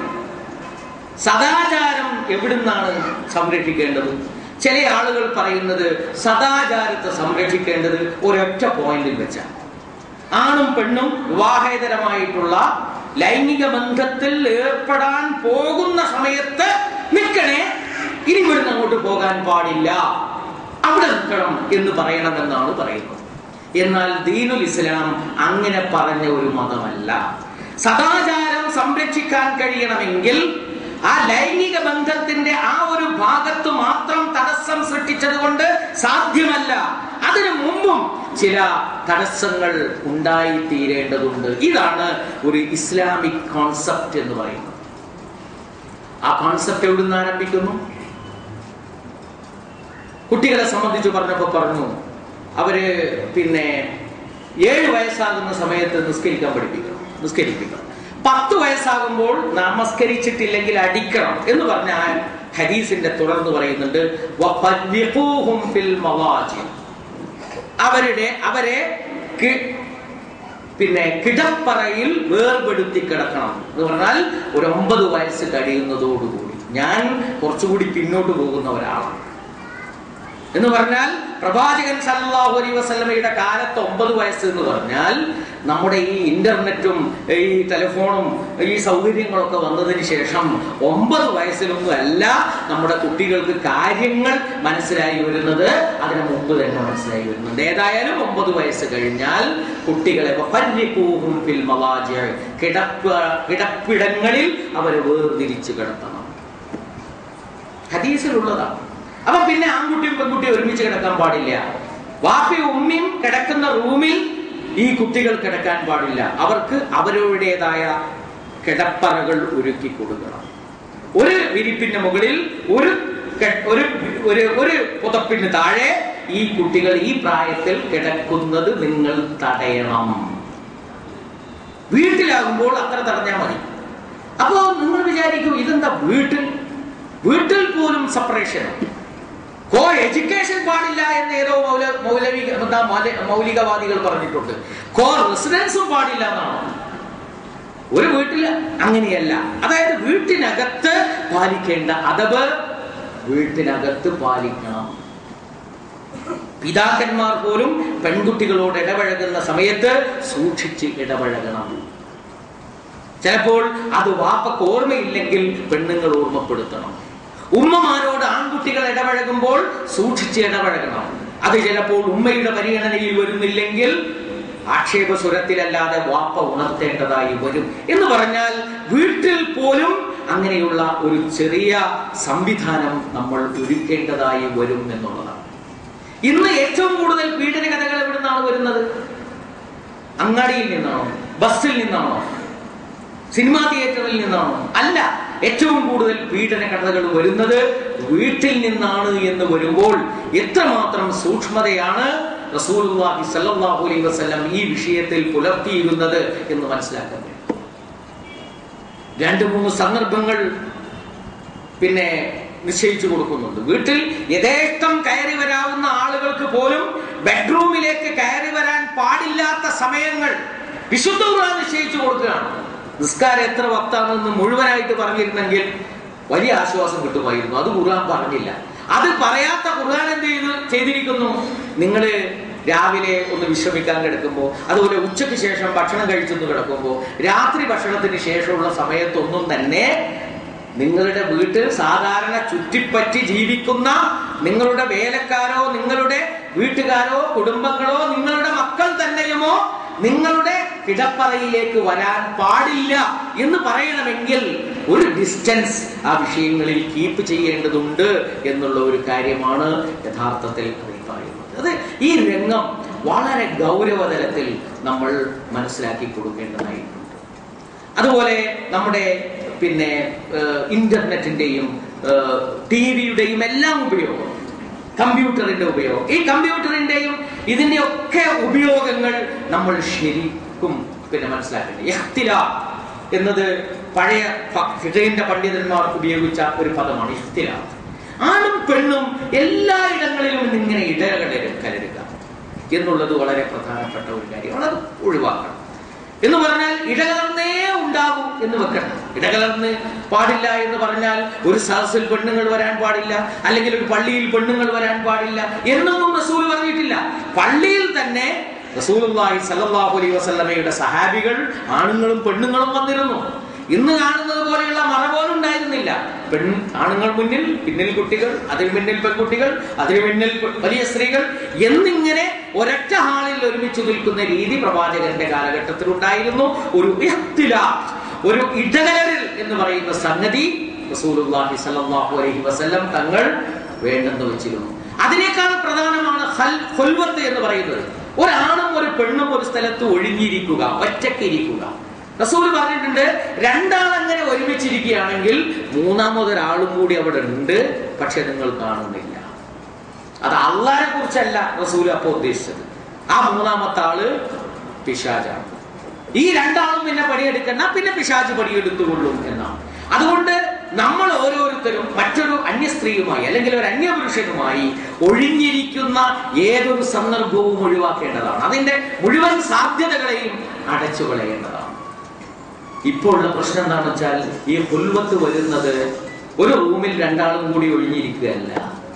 സദാചാരം എവിടുന്നാണ് സംരക്ഷിക്കേണ്ടത് ചില ആളുകൾ പറയുന്നത് സദാചാരത്തെ സംരക്ഷിക്കേണ്ടത് ഒരൊറ്റ പോയിന്റിൽ വെച്ചാണ് ആണും പെണ്ണും വിവാഹേതരമായിട്ടുള്ള ലൈംഗിക ബന്ധത്തിൽ ഏർപ്പെടാൻ പോകുന്ന സമയത്ത് നിൽക്കണേ ഇനി ഇവിടുന്ന് അങ്ങോട്ട് പോകാൻ പാടില്ല അവിടെ നിൽക്കണം എന്ന് പറയണമെന്നാണ് പറയുന്നത് എന്നാൽ ദീനുൽ ഇസ്ലാം അങ്ങനെ പറഞ്ഞ ഒരു മതമല്ല സദാചാരം സംരക്ഷിക്കാൻ കഴിയണമെങ്കിൽ ആ ലൈംഗിക ബന്ധത്തിന്റെ ആ ഒരു ഭാഗത്ത് മാത്രം തടസ്സം സൃഷ്ടിച്ചത് കൊണ്ട് സാധ്യമല്ല അതിനു മുമ്പും ചില തടസ്സങ്ങൾ ഉണ്ടായിത്തീരേണ്ടതുണ്ട് ഇതാണ് ഒരു ഇസ്ലാമിക് കോൺസെപ്റ്റ് എന്ന് പറയുന്നത് ആ കോൺസെപ്റ്റ് എവിടുന്ന് ആരംഭിക്കുന്നു കുട്ടികളെ സംബന്ധിച്ച് പറഞ്ഞപ്പോ പറഞ്ഞു അവര് പിന്നെ ഏഴ് വയസ്സാകുന്ന സമയത്ത് നിസ്കരിക്കാൻ പഠിപ്പിക്കണം നിസ്കരിപ്പിക്കണം പത്ത് വയസ്സാകുമ്പോൾ നമസ്കരിച്ചിട്ടില്ലെങ്കിൽ അടിക്കണം എന്ന് പറഞ്ഞ ആ ഹദീസിന്റെ തുടർന്ന് പറയുന്നുണ്ട് വഫരിഖൂഹും ഫിൽ മവാജി. അവരുടെ അവരെ കി- പിന്നെ കിടപ്പറയിൽ വേർപെടുത്തി കിടക്കണം എന്ന് പറഞ്ഞാൽ ഒരു ഒമ്പത് വയസ്സ് കഴിയുന്നതോടുകൂടി ഞാൻ കുറച്ചുകൂടി പിന്നോട്ട് പോകുന്ന ഒരാളാണ് എന്ന് പറഞ്ഞാൽ പ്രവാചകൻ സല്ലല്ലാഹു അലൈഹി വസല്ലമയുടെ കാലത്ത് ഒമ്പത് വയസ്സ് എന്ന് പറഞ്ഞാൽ നമ്മുടെ ഈ ഇന്റർനെറ്റും ഈ ടെലിഫോണും ഈ സൗകര്യങ്ങളൊക്കെ വന്നതിന് ശേഷം ഒമ്പത് വയസ്സിലൊന്നും അല്ല നമ്മുടെ കുട്ടികൾക്ക് കാര്യങ്ങൾ മനസ്സിലായി വരുന്നത് അതിന് മുമ്പ് തന്നെ മനസ്സിലായി വരുന്നുണ്ട് ഏതായാലും ഒമ്പത് വയസ്സ് കഴിഞ്ഞാൽ കുട്ടികളെ വഫരിഖൂഹും ഫിൽ മവാജി. കിടപ്പ കിടപ്പിടങ്ങളിൽ അവരെ വേർതിരിച്ച് കിടത്തണം ഹദീസിലുള്ളതാണ് അപ്പൊ പിന്നെ ആൺകുട്ടിയും പെൺകുട്ടിയും ഒരുമിച്ച് കിടക്കാൻ പാടില്ല വാപ്പയും ഉമ്മയും കിടക്കുന്ന റൂമിൽ ഈ കുട്ടികൾ കിടക്കാൻ പാടില്ല അവർക്ക് അവരുടേതായ കിടപ്പറകൾ ഒരുക്കി കൊടുക്കണം ഒരു വിരിപ്പിന്റെ മുകളിൽ ഒരു കെ- ഒരു ഒരു ഒരു പുതപ്പിന് താഴെ ഈ കുട്ടികൾ ഈ പ്രായത്തിൽ കിടക്കുന്നത് നിങ്ങൾ തടയണം വീട്ടിലാകുമ്പോൾ അത്ര തടഞ്ഞാൽ മതി അപ്പോ നിങ്ങൾ വിചാരിക്കും ഇതെന്താ വീട്ടിൽ വീട്ടിൽ പോലും സെപ്പറേഷൻ കോ എഡ്യൂക്കേഷൻ പാടില്ല എന്ന് ഏതോ മൗല മൗലവി എന്താ മൗല- മൗലികവാദികൾ പറഞ്ഞിട്ടുണ്ട് കോ റെസിഡൻസും പാടില്ല എന്നാണോ ഒരു വീട്ടിൽ അങ്ങനെയല്ല അതായത് വീട്ടിനകത്ത് പാലിക്കേണ്ട അതവ് വീട്ടിനകത്ത് പാലിക്കണം പിതാക്കന്മാർ പോലും പെൺകുട്ടികളോട് ഇടപഴകുന്ന സമയത്ത് സൂക്ഷിച്ച് ഇടപഴകണം ചിലപ്പോൾ അത് വാപ്പക്ക് ഓർമ്മയില്ലെങ്കിൽ പെണ്ണുങ്ങൾ ഓർമ്മപ്പെടുത്തണം ഉമ്മമാരോട് ആൺകുട്ടികൾ ഇടപഴകുമ്പോൾ സൂക്ഷിച്ച് ഇടപഴകണം അത് ചിലപ്പോൾ ഉമ്മയുടെ പരിഗണനയിൽ വരുന്നില്ലെങ്കിൽ ആക്ഷേപ സ്വരത്തിലല്ലാതെ വാപ്പ ഉണർത്തേണ്ടതായി വരും എന്ന് പറഞ്ഞാൽ വീട്ടിൽ പോലും അങ്ങനെയുള്ള ഒരു ചെറിയ സംവിധാനം നമ്മൾ ഒരുക്കേണ്ടതായി വരും എന്നുള്ളതാണ് ഇന്ന് ഏറ്റവും കൂടുതൽ പീഡന കഥകൾ എവിടുന്നാണ് വരുന്നത് അങ്ങാടിയിൽ നിന്നാണോ ബസ്സിൽ നിന്നാണോ സിനിമാ തിയേറ്ററിൽ നിന്നാണോ അല്ല ഏറ്റവും കൂടുതൽ പീഡന കഥകൾ വരുന്നത് വീട്ടിൽ നിന്നാണ് എന്ന് വരുമ്പോൾ എത്രമാത്രം സൂക്ഷ്മതയാണ് റസൂലുള്ളാഹി സ്വല്ലല്ലാഹു അലൈഹി വസല്ലം ഈ വിഷയത്തിൽ പുലർത്തിയിരുന്നത് എന്ന് മനസ്സിലാക്കാൻ കഴിയും രണ്ട് മൂന്ന് സന്ദർഭങ്ങൾ പിന്നെ നിശ്ചയിച്ചു കൊടുക്കുന്നുണ്ട് വീട്ടിൽ യഥേഷ്ടം കയറി വരാവുന്ന ആളുകൾക്ക് പോലും ബെഡ്റൂമിലേക്ക് കയറി വരാൻ പാടില്ലാത്ത സമയങ്ങൾ വിശുദ്ധ ഖുർആൻ നിശ്ചയിച്ചു കൊടുക്കുകയാണ് നിസ്കാരം എത്ര വക്താണെന്ന് മുഴുവനായിട്ട് പറഞ്ഞിരുന്നെങ്കിൽ വലിയ ആശ്വാസം കിട്ടുമായിരുന്നു അത് ഖുർആൻ പറഞ്ഞില്ല അത് പറയാത്ത ഖുർആൻ എന്ത് ചെയ്തു ചെയ്തിരിക്കുന്നു നിങ്ങള് രാവിലെ ഒന്ന് വിശ്രമിക്കാൻ കിടക്കുമ്പോൾ അതുപോലെ ഉച്ചയ്ക്ക് ശേഷം ഭക്ഷണം കഴിച്ചൊന്ന് കിടക്കുമ്പോൾ രാത്രി ഭക്ഷണത്തിന് ശേഷമുള്ള സമയത്തൊന്നും തന്നെ നിങ്ങളുടെ വീട്ടിൽ സാധാരണ ചുറ്റിപ്പറ്റി ജീവിക്കുന്ന നിങ്ങളുടെ വേലക്കാരോ നിങ്ങളുടെ വീട്ടുകാരോ കുടുംബങ്ങളോ നിങ്ങളുടെ മക്കൾ തന്നെയുമോ നിങ്ങളുടെ കിടപ്പറയിലേക്ക് വരാൻ പാടില്ല എന്ന് പറയണമെങ്കിൽ ഒരു ഡിസ്റ്റൻസ് ആ വിഷയങ്ങളിൽ കീപ്പ് ചെയ്യേണ്ടതുണ്ട് എന്നുള്ള ഒരു കാര്യമാണ് യഥാർത്ഥത്തിൽ അതിൽ പറയുന്നത് അത് ഈ രംഗം വളരെ ഗൗരവതലത്തിൽ നമ്മൾ മനസ്സിലാക്കി കൊടുക്കേണ്ടതായിട്ടുണ്ട് അതുപോലെ നമ്മുടെ പിന്നെ ഇന്റർനെറ്റിന്റെയും ടി വിയുടെയും എല്ലാം ഉപയോഗം കമ്പ്യൂട്ടറിന്റെ ഉപയോഗം ഈ കമ്പ്യൂട്ടറിന്റെയും ഇതിന്റെ ഒക്കെ ഉപയോഗങ്ങൾ നമ്മൾ ശരിക്കും പിന്നെ മനസ്സിലാക്കേണ്ടത് ഇഖ്തിലാ എന്നത് പഴയ ഫിഖഹിന്റെ പണ്ഡിതന്മാർ ഉപയോഗിച്ച ഒരു പദമാണ് ഇഖ്തിലാ ആണും പെണ്ണും എല്ലായിടങ്ങളിലും ഇങ്ങനെ ഇടകലരുക കലരുക എന്നുള്ളത് വളരെ പ്രധാനപ്പെട്ട ഒരു കാര്യമാണ് അത് ഒഴിവാക്കണം എന്ന് പറഞ്ഞാൽ ഇടകലർന്നേ ഉണ്ടാകും എന്ന് വെക്കണം ഇടകലർന്ന് പാടില്ല എന്ന് പറഞ്ഞാൽ ഒരു സദസ്സിൽ പെണ്ണുങ്ങൾ വരാൻ പാടില്ല അല്ലെങ്കിൽ ഒരു പള്ളിയിൽ പെണ്ണുങ്ങൾ വരാൻ പാടില്ല എന്നൊന്നും റസൂൽ പറഞ്ഞിട്ടില്ല പള്ളിയിൽ തന്നെ റസൂലുള്ളാഹി സല്ലല്ലാഹു അലൈഹി വസല്ലമയുടെ സഹാബികൾ ആണുങ്ങളും പെണ്ണുങ്ങളും വന്നിരുന്നു ഇന്ന് കാണുന്നത് പോലെയുള്ള മറ പോലും ഉണ്ടായിരുന്നില്ല പെൺ ആണുങ്ങൾ മുന്നിൽ പിന്നിൽ കുട്ടികൾ അതിന് മുന്നിൽ പെൺകുട്ടികൾ അതിന് മുന്നിൽ വലിയ സ്ത്രീകൾ എന്നിങ്ങനെ ഒരൊറ്റ ഹാളിൽ ഒരുമിച്ച് നിൽക്കുന്ന രീതി പ്രവാചകന്റെ കാലഘട്ടത്തിൽ ഉണ്ടായിരുന്നു ഒരു ഇഖ്തിലാഫ്, ഒരു ഇടകലരൽ എന്ന് പറയുന്ന സംഗതി റസൂലുള്ളാഹി സ്വല്ലല്ലാഹു അലൈഹി വസല്ലം തങ്ങൾ വേണ്ടെന്ന് വെച്ചിരുന്നു അതിനേക്കാൾ പ്രധാനമാണ് ഹൽ ഹുൽവത്ത് എന്ന് പറയുന്നത് ഒരാണും ഒരു പെണ്ണും ഒരു സ്ഥലത്ത് ഒഴിഞ്ഞിരിക്കുക ഒറ്റക്കിരിക്കുക റസൂൽ പറഞ്ഞിട്ടുണ്ട് രണ്ടാൾ അങ്ങനെ ഒരുമിച്ചിരിക്കുകയാണെങ്കിൽ മൂന്നാമതൊരാളും കൂടി അവിടെ ഉണ്ട് പക്ഷെ നിങ്ങൾ കാണുന്നില്ല അത് അള്ളാനെ കുറിച്ചല്ല റസൂൽ അപ്പൊ ഉദ്ദേശിച്ചത് ആ മൂന്നാമത്തെ ആള് പിശാജാണ് ഈ രണ്ടാളും പിന്നെ പണിയെടുക്കണ്ട പിന്നെ പിശാജ് പണിയെടുത്തുകൊള്ളും എന്നാണ് അതുകൊണ്ട് നമ്മൾ ഓരോരുത്തരും മറ്റൊരു അന്യ സ്ത്രീയുമായി അല്ലെങ്കിൽ ഒരു അന്യപുരുഷനുമായി ഒഴിഞ്ഞിരിക്കുന്ന ഏതൊരു സന്ദർഭവും ഒഴിവാക്കേണ്ടതാണ് അതിന്റെ മുഴുവൻ സാധ്യതകളെയും അടച്ചു കളയേണ്ടതാണ് ഇപ്പോൾ ഉള്ള പ്രശ്നം എന്താണെന്ന് വെച്ചാൽ ഈ പുൽവത്ത് വരുന്നത് ഒരു റൂമിൽ രണ്ടാളും കൂടി ഒഴിഞ്ഞിരിക്കുകയല്ല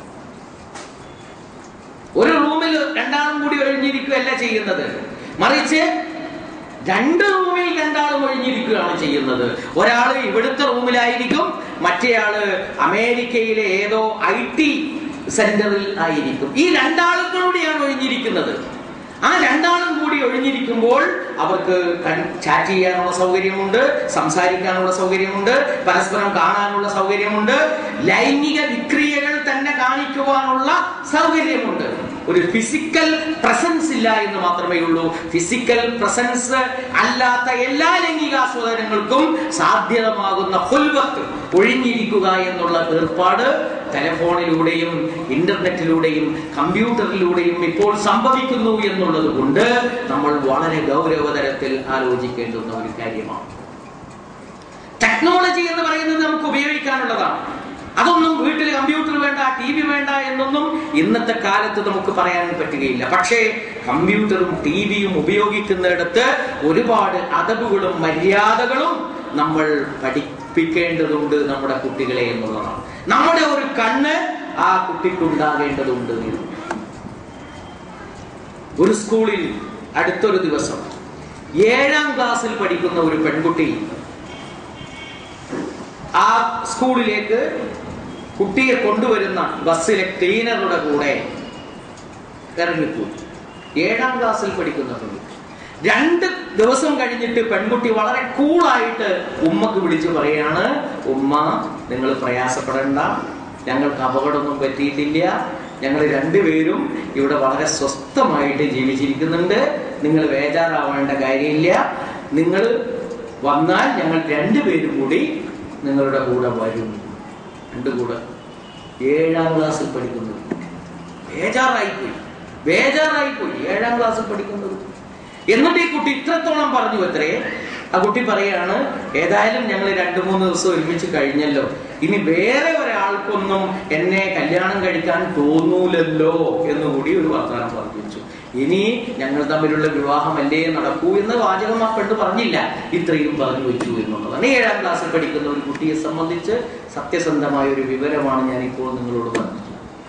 ഒരു റൂമിൽ രണ്ടാളും കൂടി ഒഴിഞ്ഞിരിക്കുകയല്ല ചെയ്യുന്നത് മറിച്ച് രണ്ട് റൂമിൽ രണ്ടാളും ഒഴിഞ്ഞിരിക്കുകയാണ് ചെയ്യുന്നത് ഒരാള് ഇവിടുത്തെ റൂമിലായിരിക്കും മറ്റേയാള് അമേരിക്കയിലെ ഏതോ ഐ ടി സെന്ററിൽ ആയിരിക്കും ഈ രണ്ടാളും കൂടിയാണ് ഒഴിഞ്ഞിരിക്കുന്നത് ആ രണ്ടാളും കൂടി ഒഴിഞ്ഞിരിക്കുമ്പോൾ അവർക്ക് ചാറ്റ് ചെയ്യാനുള്ള സൗകര്യമുണ്ട് സംസാരിക്കാനുള്ള സൗകര്യമുണ്ട് പരസ്പരം കാണാനുള്ള സൗകര്യമുണ്ട് ലൈംഗിക വിക്രിയകൾ തന്നെ കാണിക്കുവാനുള്ള സൗകര്യമുണ്ട് ഒരു ഫിസിക്കൽ പ്രസൻസ് ഇല്ല എന്ന് മാത്രമേ ഉള്ളൂ ഫിസിക്കൽ പ്രസൻസ് അല്ലാത്ത എല്ലാ ലൈംഗികാസ്വാദനങ്ങൾക്കും സാധ്യതമാകുന്ന ഹുൽവത്ത് ഒഴിഞ്ഞിരിക്കുക എന്നുള്ള ഏർപ്പാട് ടെലഫോണിലൂടെയും ഇന്റർനെറ്റിലൂടെയും കമ്പ്യൂട്ടറിലൂടെയും ഇപ്പോൾ സംഭവിക്കുന്നു എന്നുള്ളത് കൊണ്ട് നമ്മൾ വളരെ ഗൗരവതരത്തിൽ ആലോചിക്കേണ്ടുന്ന ഒരു കാര്യമാണ് ടെക്നോളജി എന്ന് പറയുന്നത് നമുക്ക് ഉപയോഗിക്കാനുള്ളതാണ് അതൊന്നും വീട്ടിൽ കമ്പ്യൂട്ടർ വേണ്ട ടി വി വേണ്ട എന്നൊന്നും ഇന്നത്തെ കാലത്ത് നമുക്ക് പറയാൻ പറ്റുകയില്ല പക്ഷേ കമ്പ്യൂട്ടറും ടി വിയും ഉപയോഗിക്കുന്നിടത്ത് ഒരുപാട് അതവുകളും മര്യാദകളും നമ്മൾ പഠിപ്പിക്കേണ്ടതുണ്ട് നമ്മുടെ കുട്ടികളെ എന്നുള്ളതാണ് നമ്മുടെ ഒരു കണ്ണ് ആ കുട്ടിക്കുണ്ടാകേണ്ടതുണ്ട് എന്ന്. ഒരു സ്കൂളിൽ അടുത്തൊരു ദിവസം ഏഴാം ക്ലാസ്സിൽ പഠിക്കുന്ന ഒരു പെൺകുട്ടി ആ സ്കൂളിലേക്ക് കുട്ടിയെ കൊണ്ടുവരുന്ന ബസ്സിലെ ക്ലീനറുടെ കൂടെ ഇറങ്ങിപ്പോയി ഏഴാം ക്ലാസ്സിൽ പഠിക്കുന്ന പെൺകുട്ടി രണ്ട് ദിവസം കഴിഞ്ഞിട്ട് പെൺകുട്ടി വളരെ കൂളായിട്ട് ഉമ്മക്ക് വിളിച്ചു പറയാണ് ഉമ്മ നിങ്ങൾ പ്രയാസപ്പെടണ്ട ഞങ്ങൾക്ക് അപകടമൊന്നും പറ്റിയിട്ടില്ല ഞങ്ങൾ രണ്ടുപേരും ഇവിടെ വളരെ സ്വസ്ഥമായിട്ട് ജീവിച്ചിരിക്കുന്നുണ്ട് നിങ്ങൾ ബേജാറാവേണ്ട കാര്യമില്ല നിങ്ങൾ വന്നാൽ ഞങ്ങൾ രണ്ടുപേരും കൂടി നിങ്ങളുടെ കൂടെ വരും രണ്ടു കൂടെ ഏഴാം ക്ലാസ്സിൽ പഠിക്കുന്നു ബേജാറായിപ്പോയി ബേജാറായി പോയി ഏഴാം ക്ലാസ്സിൽ പഠിക്കുന്ന ഒരു കുട്ടി. എന്നിട്ട് ഈ കുട്ടി ഇത്രത്തോളം പറഞ്ഞു അത്രേ ആ കുട്ടി പറയാണ് ഏതായാലും ഞങ്ങൾ രണ്ടു മൂന്ന് ദിവസം ഒരുമിച്ച് കഴിഞ്ഞല്ലോ ഇനി വേറെ ഒരാൾക്കൊന്നും എന്നെ കല്യാണം കഴിക്കാൻ തോന്നൂലല്ലോ എന്നുകൂടി ഒരു വർത്തമാനം പറഞ്ഞു വെച്ചു ഇനി ഞങ്ങൾ തമ്മിലുള്ള വിവാഹമല്ലേ നടക്കൂ എന്ന് വാചകം ആ പെണ്ണ് പറഞ്ഞില്ല ഇത്രയും പറഞ്ഞു വെച്ചു എന്നുള്ളതാണ് ഏഴാം ക്ലാസ്സിൽ പഠിക്കുന്ന ഒരു കുട്ടിയെ സംബന്ധിച്ച് സത്യസന്ധമായ ഒരു വിവരമാണ് ഞാൻ ഇപ്പോൾ നിങ്ങളോട് പറഞ്ഞത്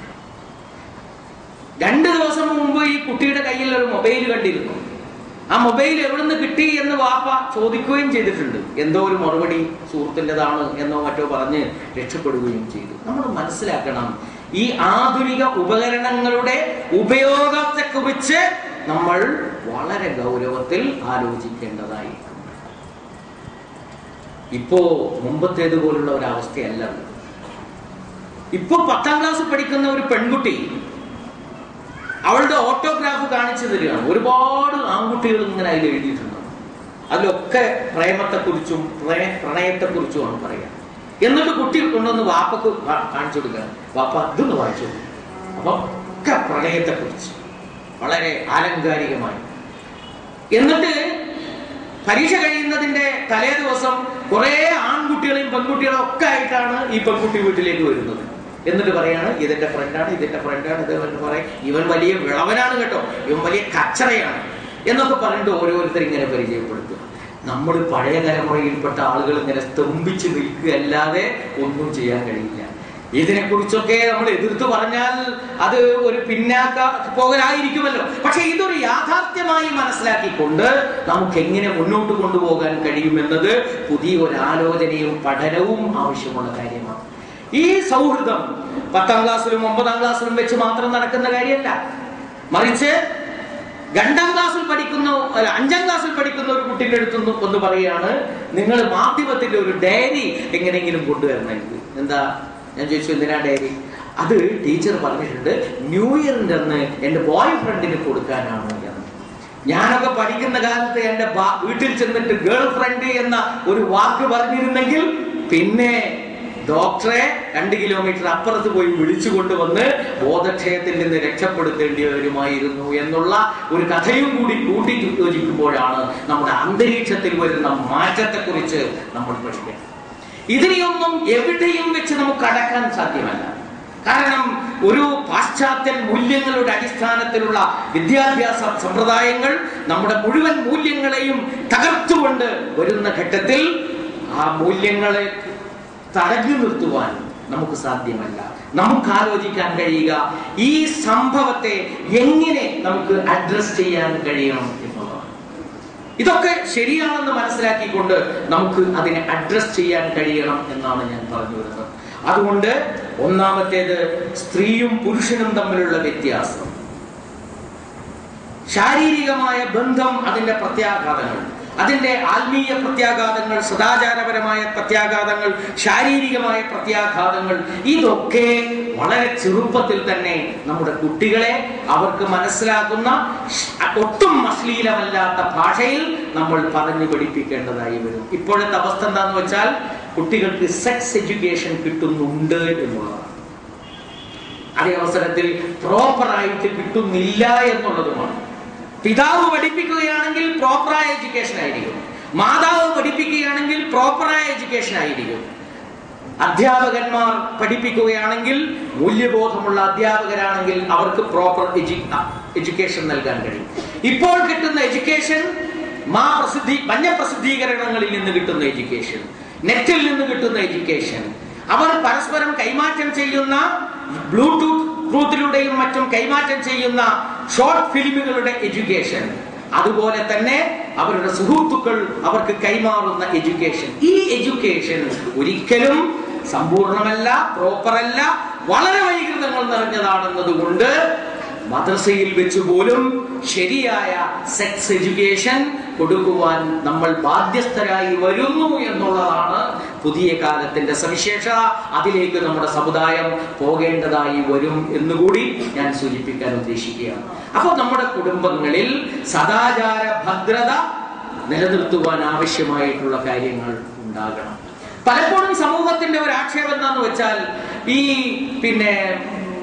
രണ്ട് ദിവസം മുമ്പ് ഈ കുട്ടിയുടെ കയ്യിൽ ഒരു മൊബൈൽ കണ്ടിരുന്നു ആ മൊബൈൽ എവിടുന്ന് കിട്ടി എന്ന് വാപ്പ ചോദിക്കുകയും ചെയ്തിട്ടുണ്ട് എന്തോ ഒരു മറുപടി സുഹൃത്തിൻ്റെതാണ് എന്നോ മറ്റോ പറഞ്ഞ് രക്ഷപ്പെടുകയും ചെയ്തു നമ്മൾ മനസ്സിലാക്കണം ഈ ആധുനിക ഉപകരണങ്ങളുടെ ഉപയോഗത്തെക്കുറിച്ച് നമ്മൾ വളരെ ഗൗരവത്തിൽ ആലോചിക്കേണ്ടതായിരിക്കും ഇപ്പോ മുമ്പത്തേതുപോലുള്ള ഒരു അവസ്ഥയല്ല അത്. ഇപ്പോ പത്താം ക്ലാസ് പഠിക്കുന്ന ഒരു പെൺകുട്ടി അവളുടെ ഓട്ടോഗ്രാഫ് കാണിച്ചു തരികയാണ് ഒരുപാട് ആൺകുട്ടികൾ ഇങ്ങനെ അതിൽ എഴുതിയിട്ടുണ്ട് അതിലൊക്കെ പ്രേമത്തെക്കുറിച്ചും പ്രണയ പ്രണയത്തെക്കുറിച്ചുമാണ് പറയുക എന്നിട്ട് കുട്ടി കൊണ്ടുവന്ന് വാപ്പക്ക് കാ- കാണിച്ചു കൊടുക്കുക വാപ്പ ഇതൊന്ന് വായിച്ചു കൊടുക്കും. അപ്പൊ ഒക്കെ പ്രണയത്തെക്കുറിച്ച് വളരെ ആലങ്കാരികമായി എന്നിട്ട് പരീക്ഷ കഴിയുന്നതിന്റെ തലേ ദിവസം കുറെ ആൺകുട്ടികളെയും പെൺകുട്ടികളും ഒക്കെ ആയിട്ടാണ് ഈ പെൺകുട്ടി വീട്ടിലേക്ക് വരുന്നത് എന്നിട്ട് പറയാണ് ഇതെന്റെ ഫ്രണ്ടാണ് ഇതെന്റെ ഫ്രണ്ടാണ് ഇത് എന്ന് പറയും ഇവൻ വലിയ വിളവനാണ് കേട്ടോ ഇവൻ വലിയ കച്ചറയാണ് എന്നൊക്കെ പറഞ്ഞിട്ട് ഓരോരുത്തർ ഇങ്ങനെ പരിചയപ്പെടുത്തുക നമ്മൾ പഴയ തലമുറയിൽപ്പെട്ട ആളുകൾ ഇങ്ങനെ സ്തംഭിച്ച് നിൽക്കുകയല്ലാതെ ഒന്നും ചെയ്യാൻ കഴിയില്ല ഇതിനെക്കുറിച്ചൊക്കെ നമ്മൾ എതിർത്ത് പറഞ്ഞാൽ അത് ഒരു പിന്നാക്ക പോകലായിരിക്കുമല്ലോ പക്ഷെ ഇതൊരു യാഥാർത്ഥ്യമായി മനസ്സിലാക്കിക്കൊണ്ട് നമുക്ക് എങ്ങനെ മുന്നോട്ട് കൊണ്ടുപോകാൻ കഴിയുമെന്നത് പുതിയ ഒരു ആലോചനയും പഠനവും ആവശ്യമുള്ള കാര്യമാണ് ഈ സൗഹൃദം പത്താം ക്ലാസ്സിലും ഒമ്പതാം ക്ലാസ്സിലും വെച്ച് മാത്രം നടക്കുന്ന കാര്യമല്ല മറിച്ച് രണ്ടാം ക്ലാസ്സിൽ പഠിക്കുന്ന അല്ല അഞ്ചാം ക്ലാസ്സിൽ പഠിക്കുന്ന ഒരു കുട്ടിന്റെ അടുത്ത് ഒന്ന് ഒന്ന് പറയാണ് നിങ്ങൾ മാധ്യമത്തിന്റെ ഒരു ഡയറി എങ്ങനെയെങ്കിലും കൊണ്ടുവരണം എനിക്ക് എന്താ ഞാൻ ചോദിച്ചു എന്തിനാ ഡയറി അത് ടീച്ചർ പറഞ്ഞിട്ടുണ്ട് ന്യൂ ഇയറിന്റെ അന്ന് എന്റെ ബോയ് ഫ്രണ്ടിന് കൊടുക്കാനാണ് എന്ന് ഞാനൊക്കെ പഠിക്കുന്ന കാലത്ത് എന്റെ ബാ- വീട്ടിൽ ചെന്നിട്ട് ഗേൾ ഫ്രണ്ട് എന്ന ഒരു വാക്ക് പറഞ്ഞിരുന്നെങ്കിൽ പിന്നെ ഡോക്ടറെ രണ്ട് കിലോമീറ്റർ അപ്പുറത്ത് പോയി വിളിച്ചു കൊണ്ടുവന്ന് ബോധക്ഷയത്തിൽ നിന്ന് രക്ഷപ്പെടുത്തേണ്ടി വരുമായിരുന്നു എന്നുള്ള ഒരു കഥയും കൂടി കൂട്ടി യോജിക്കുമ്പോഴാണ് നമ്മുടെ അന്തരീക്ഷത്തിൽ വരുന്ന മാറ്റത്തെക്കുറിച്ച് നമ്മൾ പഠിക്കുന്നത് ഇതിനെയൊന്നും എവിടെയും വെച്ച് നമുക്ക് അടക്കാൻ സാധ്യമല്ല കാരണം ഒരു പാശ്ചാത്യൻ മൂല്യങ്ങളുടെ അടിസ്ഥാനത്തിലുള്ള വിദ്യാഭ്യാസ സമ്പ്രദായങ്ങൾ നമ്മുടെ മുഴുവൻ മൂല്യങ്ങളെയും തകർത്തുകൊണ്ട് വരുന്ന ഘട്ടത്തിൽ ആ മൂല്യങ്ങളെ തടഞ്ഞു നിർത്തുവാൻ നമുക്ക് സാധ്യമല്ല നമുക്ക് ആലോചിക്കാൻ കഴിയുക ഈ സംഭവത്തെ എങ്ങനെ നമുക്ക് അഡ്രസ് ചെയ്യാൻ കഴിയണം എന്നുള്ളതാണ് ഇതൊക്കെ ശരിയാണെന്ന് മനസ്സിലാക്കിക്കൊണ്ട് നമുക്ക് അതിനെ അഡ്രസ് ചെയ്യാൻ കഴിയണം എന്നാണ് ഞാൻ പറഞ്ഞു വരുന്നത് അതുകൊണ്ട് ഒന്നാമത്തേത് സ്ത്രീയും പുരുഷനും തമ്മിലുള്ള വ്യത്യാസം ശാരീരികമായ ബന്ധം അതിന്റെ പ്രത്യാഘാതങ്ങൾ അതിന്റെ ആത്മീയ പ്രത്യാഘാതങ്ങൾ സദാചാരപരമായ പ്രത്യാഘാതങ്ങൾ ശാരീരികമായ പ്രത്യാഘാതങ്ങൾ ഇതൊക്കെ വളരെ ചെറുപ്പത്തിൽ തന്നെ നമ്മുടെ കുട്ടികളെ അവർക്ക് മനസ്സിലാക്കുന്ന ഷ്- ഒട്ടും അശ്ലീലമല്ലാത്ത ഭാഷയിൽ നമ്മൾ പറഞ്ഞു പഠിപ്പിക്കേണ്ടതായി വരും ഇപ്പോഴത്തെ അവസ്ഥ എന്താന്ന് വെച്ചാൽ കുട്ടികൾക്ക് സെക്സ് എഡ്യൂക്കേഷൻ കിട്ടുന്നുണ്ട് എന്നുള്ളതാണ് അതേ അവസരത്തിൽ പ്രോപ്പറായിട്ട് കിട്ടുന്നില്ല എന്നുള്ളതുമാണ് പിതാവ് പഠിപ്പിക്കുകയാണെങ്കിൽ പ്രോപ്പറായ എഡ്യൂക്കേഷൻ ആയിരിക്കും മാതാവ് പഠിപ്പിക്കുകയാണെങ്കിൽ പ്രോപ്പറായ എഡ്യൂക്കേഷൻ ആയിരിക്കും അധ്യാപകന്മാർ പഠിപ്പിക്കുകയാണെങ്കിൽ മൂല്യബോധമുള്ള അധ്യാപകരാണെങ്കിൽ അവർക്ക് പ്രോപ്പർ എഡ്യൂക്കേഷൻ നൽകാൻ കഴിയും ഇപ്പോൾ കിട്ടുന്ന എഡ്യൂക്കേഷൻ മാ പ്രസിദ്ധി മഞ്ഞ പ്രസിദ്ധീകരണങ്ങളിൽ നിന്ന് കിട്ടുന്ന എഡ്യൂക്കേഷൻ നെറ്റിൽ നിന്ന് കിട്ടുന്ന എഡ്യൂക്കേഷൻ അവർ പരസ്പരം കൈമാറ്റം ചെയ്യുന്ന ബ്ലൂടൂത്ത് ബ്ലൂത്തിലൂടെയും മറ്റും കൈമാറ്റം ചെയ്യുന്ന ഷോർട്ട് ഫിലിമുകളുടെ എഡ്യൂക്കേഷൻ അതുപോലെ തന്നെ അവരുടെ സുഹൃത്തുക്കൾ അവർക്ക് കൈമാറുന്ന എഡ്യൂക്കേഷൻ ഈ എഡ്യൂക്കേഷൻ ഒരിക്കലും സമ്പൂർണ്ണമല്ല പ്രോപ്പറല്ല വളരെ വൈകൃതങ്ങൾ നിറഞ്ഞതാണെന്നത് കൊണ്ട് മദ്രസയിൽ വെച്ച് പോലും ശരിയായ സെക്സ് എഡ്യൂക്കേഷൻ കൊടുക്കുവാൻ നമ്മൾ ബാധ്യസ്ഥരായി വരുന്നു എന്നുള്ളതാണ് പുതിയ കാലത്തിന്റെ സവിശേഷത അതിലേക്ക് നമ്മുടെ സമുദായം പോകേണ്ടതായി വരും എന്നുകൂടി ഞാൻ സൂചിപ്പിക്കാൻ ഉദ്ദേശിക്കുകയാണ് അപ്പോൾ നമ്മുടെ കുടുംബങ്ങളിൽ സദാചാര ഭദ്രത നിലനിർത്തുവാൻ ആവശ്യമായിട്ടുള്ള കാര്യങ്ങൾ ഉണ്ടാകണം പലപ്പോഴും സമൂഹത്തിന്റെ ഒരു ആക്ഷേപം എന്താന്ന് വെച്ചാൽ ഈ പിന്നെ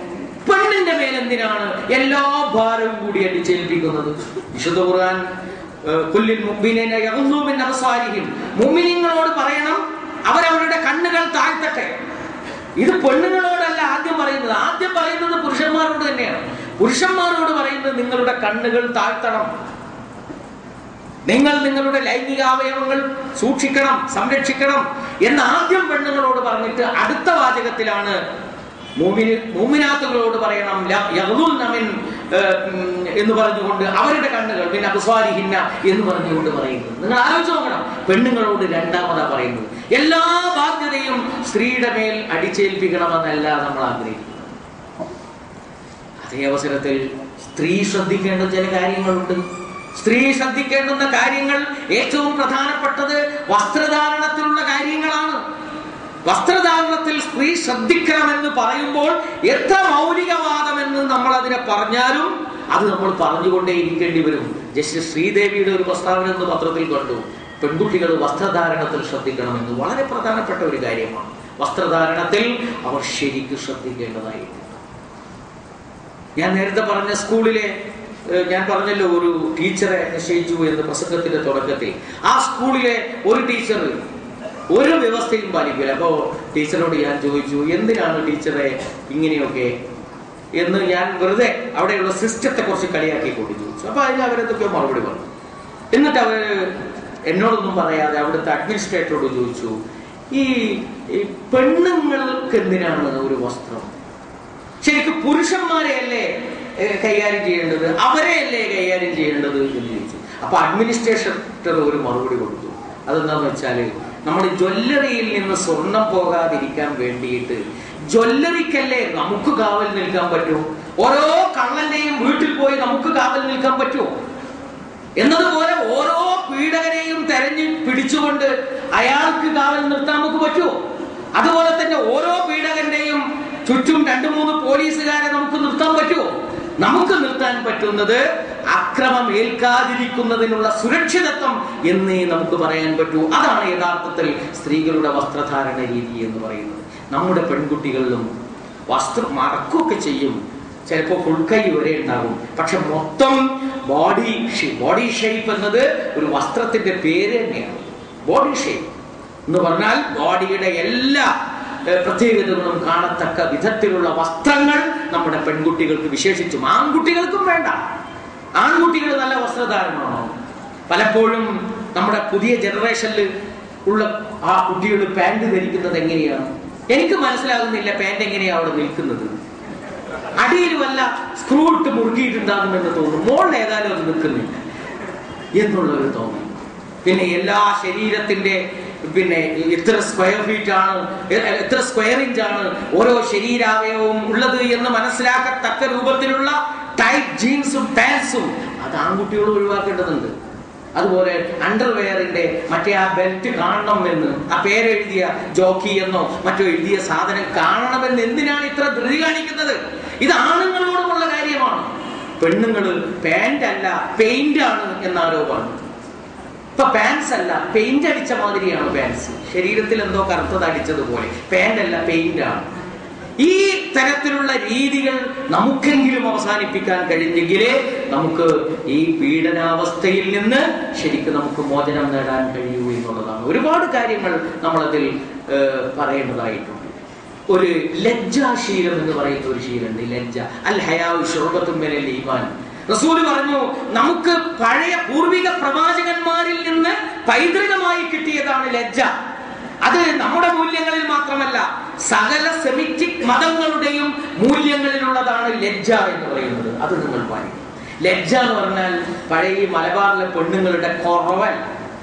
പെണ്ണിന്റെ മേൽ എന്തിനാണ് എല്ലാ ഭാരവും കൂടി അടിച്ചേൽപ്പിക്കുന്നത് വിശുദ്ധ ഖുർആൻ ഏഹ്, കുല്ലിൽ മുഅ്മിനീന യഗ്ളൂ മിൻ അബ്സാരിഹിം മുഅ്മിനീങ്ങളോട് പറയണം അവരവരുടെ കണ്ണുകൾ താഴ്ത്തട്ടെ ഇത് പെണ്ണുങ്ങളോടല്ല ആദ്യം പറയുന്നത് ആദ്യം പറയുന്നത് പുരുഷന്മാരോട് തന്നെയാണ് പുരുഷന്മാരോട് പറയുന്നത് നിങ്ങളുടെ കണ്ണുകൾ താഴ്ത്തണം നിങ്ങൾ നിങ്ങളുടെ ലൈംഗിക അവയവങ്ങൾ സൂക്ഷിക്കണം സംരക്ഷിക്കണം എന്ന് ആദ്യം പെണ്ണുങ്ങളോട് പറഞ്ഞിട്ട് അടുത്ത വാചകത്തിലാണ് മൂമിന് മൂമിനാത്തുകളോട് പറയണം ല- യഗ്ളുന്ന മിൻ, ഏഹ്, ഉം, എന്ന് പറഞ്ഞുകൊണ്ട് അവരുടെ കണ്ണുകൾ പിന്നെ അബുസ്വാരിഹിന്ന എന്ന് പറഞ്ഞുകൊണ്ട് പറയുന്നത് നിങ്ങൾ ആലോചിച്ച് നോക്കണം പെണ്ണുങ്ങളോട് രണ്ടാമതാ പറയുന്നത് എല്ലാ ബാധ്യതയും സ്ത്രീയുടെ മേൽ അടിച്ചേൽപ്പിക്കണമെന്നല്ല നമ്മൾ ആഗ്രഹിക്കുന്നത് അതേ അവസരത്തിൽ സ്ത്രീ ശ്രദ്ധിക്കേണ്ട ചില കാര്യങ്ങളുണ്ട് സ്ത്രീ ശ്രദ്ധിക്കേണ്ടുന്ന കാര്യങ്ങൾ ഏറ്റവും പ്രധാനപ്പെട്ടത് വസ്ത്രധാരണത്തിലുള്ള കാര്യങ്ങളാണ് വസ്ത്രധാരണത്തിൽ സ്ത്രീ ശ്രദ്ധിക്കണമെന്ന് പറയുമ്പോൾ എത്ര മൗലികവാദമെന്ന് നമ്മൾ അതിനെ പറഞ്ഞാലും അത് നമ്മൾ പറഞ്ഞുകൊണ്ടേ ഇരിക്കേണ്ടി വരും ജസ്റ്റിസ് ശ്രീദേവിയുടെ ഒരു പ്രസ്താവന എന്ന് പത്രത്തിൽ കണ്ടു പെൺകുട്ടികൾ വസ്ത്രധാരണത്തിൽ ശ്രദ്ധിക്കണമെന്ന് വളരെ പ്രധാനപ്പെട്ട ഒരു കാര്യമാണ് വസ്ത്രധാരണത്തിൽ അവർ ശരിക്കും ശ്രദ്ധിക്കേണ്ടതായിട്ടുണ്ട് ഞാൻ നേരത്തെ പറഞ്ഞ സ്കൂളിലെ ഏഹ്, ഞാൻ പറഞ്ഞല്ലോ ഒരു ടീച്ചറെ നിശ്ചയിച്ചു എന്ന് പ്രസംഗത്തിന്റെ തുടക്കത്തിൽ ആ സ്കൂളിലെ ഒരു ടീച്ചർ ഒരു വ്യവസ്ഥയും പാലിക്കില്ല അപ്പോൾ ടീച്ചറോട് ഞാൻ ചോദിച്ചു എന്തിനാണ് ടീച്ചറെ ഇങ്ങനെയൊക്കെ എന്ന് ഞാൻ വെറുതെ അവിടെയുള്ള സിസ്റ്റത്തെ കുറിച്ച് കളിയാക്കിക്കൊണ്ട് ചോദിച്ചു അപ്പൊ അതിന് അവരെന്തൊക്കെയോ മറുപടി പറഞ്ഞു എന്നിട്ട് അവര് എന്നോടൊന്നും പറയാതെ അവിടുത്തെ അഡ്മിനിസ്ട്രേറ്ററോട് ചോദിച്ചു ഈ ഈ പെണ്ണുങ്ങൾക്ക് എന്തിനാണ് ഒരു വസ്ത്രം ശരിക്കും പുരുഷന്മാരെയല്ലേ ഏഹ്, കൈകാര്യം ചെയ്യേണ്ടത് അവരെയല്ലേ കൈകാര്യം ചെയ്യേണ്ടത് എന്ന് ചോദിച്ചു അപ്പൊ അഡ്മിനിസ്ട്രേഷൻ ഒരു മറുപടി കൊടുത്തു അതെന്താന്ന് വെച്ചാല് നമ്മൾ ജ്വല്ലറിയിൽ നിന്ന് സ്വർണം പോകാതിരിക്കാൻ വേണ്ടിയിട്ട് ജ്വല്ലറിക്കല്ലേ നമുക്ക് കാവൽ നിൽക്കാൻ പറ്റൂ ഓരോ കള്ളന്റെയും വീട്ടിൽ പോയി നമുക്ക് കാവൽ നിൽക്കാൻ പറ്റുമോ എന്നതുപോലെ ഓരോ പീഡകരെയും തെരഞ്ഞു പിടിച്ചുകൊണ്ട് അയാൾക്ക് കാവൽ നിർത്താൻ നമുക്ക് പറ്റുമോ അതുപോലെ തന്നെ ഓരോ പീഡകന്റെയും ചുറ്റും രണ്ടു മൂന്ന് പോലീസുകാരെ നമുക്ക് നിർത്താൻ പറ്റുമോ നമുക്ക് നിർത്താൻ പറ്റുന്നത് അക്രമം ഏൽക്കാതിരിക്കുന്നതിനുള്ള സുരക്ഷിതത്വം എന്നേ നമുക്ക് പറയാൻ പറ്റൂ അതാണ് യഥാർത്ഥത്തിൽ സ്ത്രീകളുടെ വസ്ത്രധാരണ രീതി എന്ന് പറയുന്നത് നമ്മുടെ പെൺകുട്ടികളിലും വസ്ത്രം മറക്കുകയൊക്കെ ചെയ്യും ചിലപ്പോൾ ഫുൾ കൈ വരെ ഉണ്ടാകും പക്ഷെ മൊത്തം ബോഡി ബോഡി ഷേപ്പ് എന്നത് ഒരു വസ്ത്രത്തിന്റെ പേര് തന്നെയാണ് ബോഡി ഷേപ്പ് എന്ന് പറഞ്ഞാൽ ബോഡിയുടെ എല്ലാ ഏഹ്, പ്രത്യേകതകളും കാണത്തക്ക വിധത്തിലുള്ള വസ്ത്രങ്ങൾ നമ്മുടെ പെൺകുട്ടികൾക്ക് വിശേഷിച്ചും ആൺകുട്ടികൾക്കും വേണ്ട ആൺകുട്ടികൾ നല്ല വസ്ത്രധാരണമാണോ പലപ്പോഴും നമ്മുടെ പുതിയ ജനറേഷനിൽ ഉള്ള ആ കുട്ടികൾ പാൻറ് ധരിക്കുന്നത് എങ്ങനെയാണ് എനിക്ക് മനസ്സിലാകുന്നില്ല പാൻറ് എങ്ങനെയാണ് അവിടെ നിൽക്കുന്നത് അടിയിൽ വല്ല സ്ക്രൂ ഇട്ട് മുറുകിയിട്ടുണ്ടാകുമെന്ന് തോന്നുന്നു മോളിൽ ഏതായാലും അത് നിൽക്കുന്നില്ല എന്നുള്ളൊരു തോന്നൽ പിന്നെ എല്ലാ ശരീരത്തിന്റെ പിന്നെ എത്ര സ്ക്വയർ ഫീറ്റ് ആണ് എ- എത്ര സ്ക്വയർ ഇഞ്ച് ആണ് ഓരോ ശരീരാവയവവും ഉള്ളത് എന്ന് മനസ്സിലാക്കത്തക്ക രൂപത്തിലുള്ള ടൈറ്റ് ജീൻസും പാൻസും അത് ആൺകുട്ടികൾ ഒഴിവാക്കേണ്ടതുണ്ട് അതുപോലെ അണ്ടർവെയറിന്റെ മറ്റേ ആ ബെൽറ്റ് കാണണം എന്ന് ആ പേരെഴുതിയ ജോക്കി എന്നോ മറ്റോ എഴുതിയ സാധനം കാണണമെന്ന് എന്തിനാണ് ഇത്ര ധൃതി കാണിക്കുന്നത് ഇത് ആണുങ്ങളോടുമുള്ള കാര്യമാണ് പെണ്ണുങ്ങള് പാന്റ് അല്ല പെയിന്റ് ആണ് എന്നാരോ പറഞ്ഞു ഇപ്പൊ പാൻസ് അല്ല പെയിന്റ് അടിച്ച മാതിരിയാണ് പാൻസ് ശരീരത്തിൽ എന്തോ കറുത്തത് അടിച്ചതുപോലെ പാന്റ് അല്ല പെയിന്റ് ആണ് ഈ തരത്തിലുള്ള രീതികൾ നമുക്കെങ്കിലും അവസാനിപ്പിക്കാൻ കഴിഞ്ഞെങ്കിലേ നമുക്ക് ഈ പീഡനാവസ്ഥയിൽ നിന്ന് ശരിക്കും നമുക്ക് മോചനം നേടാൻ കഴിയൂ എന്നുള്ളതാണ് ഒരുപാട് കാര്യങ്ങൾ നമ്മളതിൽ ഏഹ്, പറയേണ്ടതായിട്ടുണ്ട് ഒരു ലജ്ജാശീലം എന്ന് പറയുന്ന ഒരു ശീലമുണ്ട് ഈ ലജ്ജ അൽ ഹയാവ് ഷുറബത്തുമ്മലൽ ഈമാൻ റസൂല് പറഞ്ഞു നമുക്ക് പഴയ പൂർവിക പ്രവാചകന്മാരിൽ നിന്ന് പൈതൃകമായി കിട്ടിയതാണ് ലജ്ജ അത് നമ്മുടെ മൂല്യങ്ങളിൽ മാത്രമല്ല സകല സെമിറ്റിക് മതങ്ങളുടെയും മൂല്യങ്ങളിലുള്ളതാണ് ലജ്ജ എന്ന് പറയുന്നത് അത് നിങ്ങൾ പാലിക്കും ലജ്ജ എന്ന് പറഞ്ഞാൽ പഴയ ഈ മലബാറിലെ പെണ്ണുങ്ങളുടെ കുറവല്ല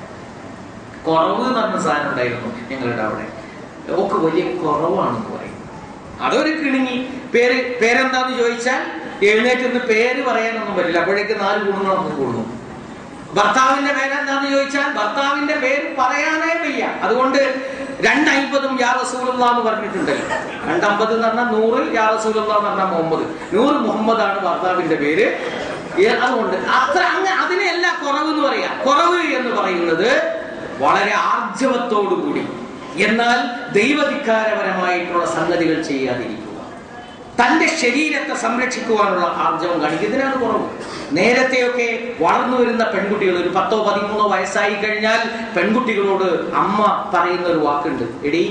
കുറവ് എന്ന് പറഞ്ഞ സാധനം ഉണ്ടായിരുന്നു ഞങ്ങളുടെ അവിടെ ഒക്കെ വലിയ കുറവാണെന്ന് പറയും അതൊരു കിണുങ്ങി പേര് പേരെന്താന്ന് ചോദിച്ചാൽ എഴുന്നേറ്റ് നിന്ന് പേര് പറയാനൊന്നും പറ്റില്ല അപ്പോഴേക്ക് നാല് കുടുംബങ്ങളൊക്കെ കൂടുന്നു ഭർത്താവിന്റെ പേരെന്താന്ന് ചോദിച്ചാൽ ഭർത്താവിന്റെ പേര് പറയാനേ വയ്യ അതുകൊണ്ട് രണ്ടമ്പതും യാ റസൂലുള്ള എന്ന് പറഞ്ഞിട്ടുണ്ടല്ലോ രണ്ടമ്പത് എന്ന് പറഞ്ഞാൽ നൂറ് യാ റസൂലുള്ള എന്ന് പറഞ്ഞാൽ മുഹമ്മദ് നൂറ് മുഹമ്മദ് ആണ് ഭർത്താവിന്റെ പേര് ഏ, അതുകൊണ്ട് അത്ര അങ്ങ് അതിനെയല്ല കുറവ് എന്ന് പറയാ കുറവ് എന്ന് പറയുന്നത് വളരെ ആർജവത്തോടു കൂടി എന്നാൽ ദൈവധിക്കാരപരമായിട്ടുള്ള സംഗതികൾ ചെയ്യാതിരിക്കുക തന്റെ തന്റെ ശരീരത്തെ സംരക്ഷിക്കുവാനുള്ള ആർജവം കാണിക്കും ഇതിനാണ് കുറവ് നേരത്തെയൊക്കെ വളർന്നു വരുന്ന പെൺകുട്ടികൾ ഒരു പത്തോ പതിമൂന്നോ വയസ്സായി കഴിഞ്ഞാൽ പെൺകുട്ടികളോട് അമ്മ പറയുന്ന ഒരു വാക്കുണ്ട് എടീ